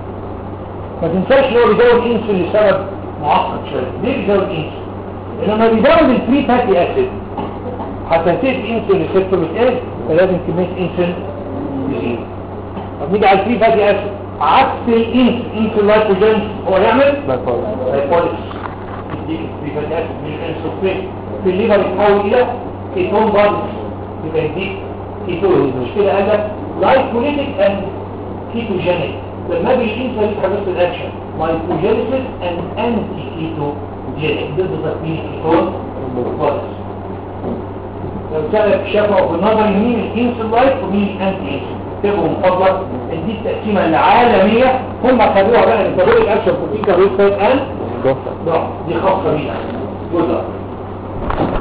ما تنساش ان هو بيزود انسولين لسبب معقد شويه ليه بيزود انسولين لما بيزود الفري فاتي اسيد حتى تيجي انسولين ريسبتور بتقل فلازم كميه انسولين تزيد طب نيجي على الفري فاتي اسيد عكس الانسولين انسولين لايكوجين هو يعمل لا خالص لايكوليس يديك الفري فاتي اسيد مش انسولين في الليفر يتحول الى كيتون بادز يبقى يديك كيتون مش كده قال لك لايكوليتيك اند كيتوجينيك لما بيجي الانسولين حدث الاكشن لايكوجينيسيس اند انتي كيتوجينيك ضد تكوين الكيتون بادز لو سألك الشفا بالنظر مين الانسول لايت ومين الانتي انسول تبقوا مفضل ان دي التقسيمه العالميه هم خدوها بقى الكابول الاكشن بروتين كاريوس فات ان جوفر دي خاصه بيها جزء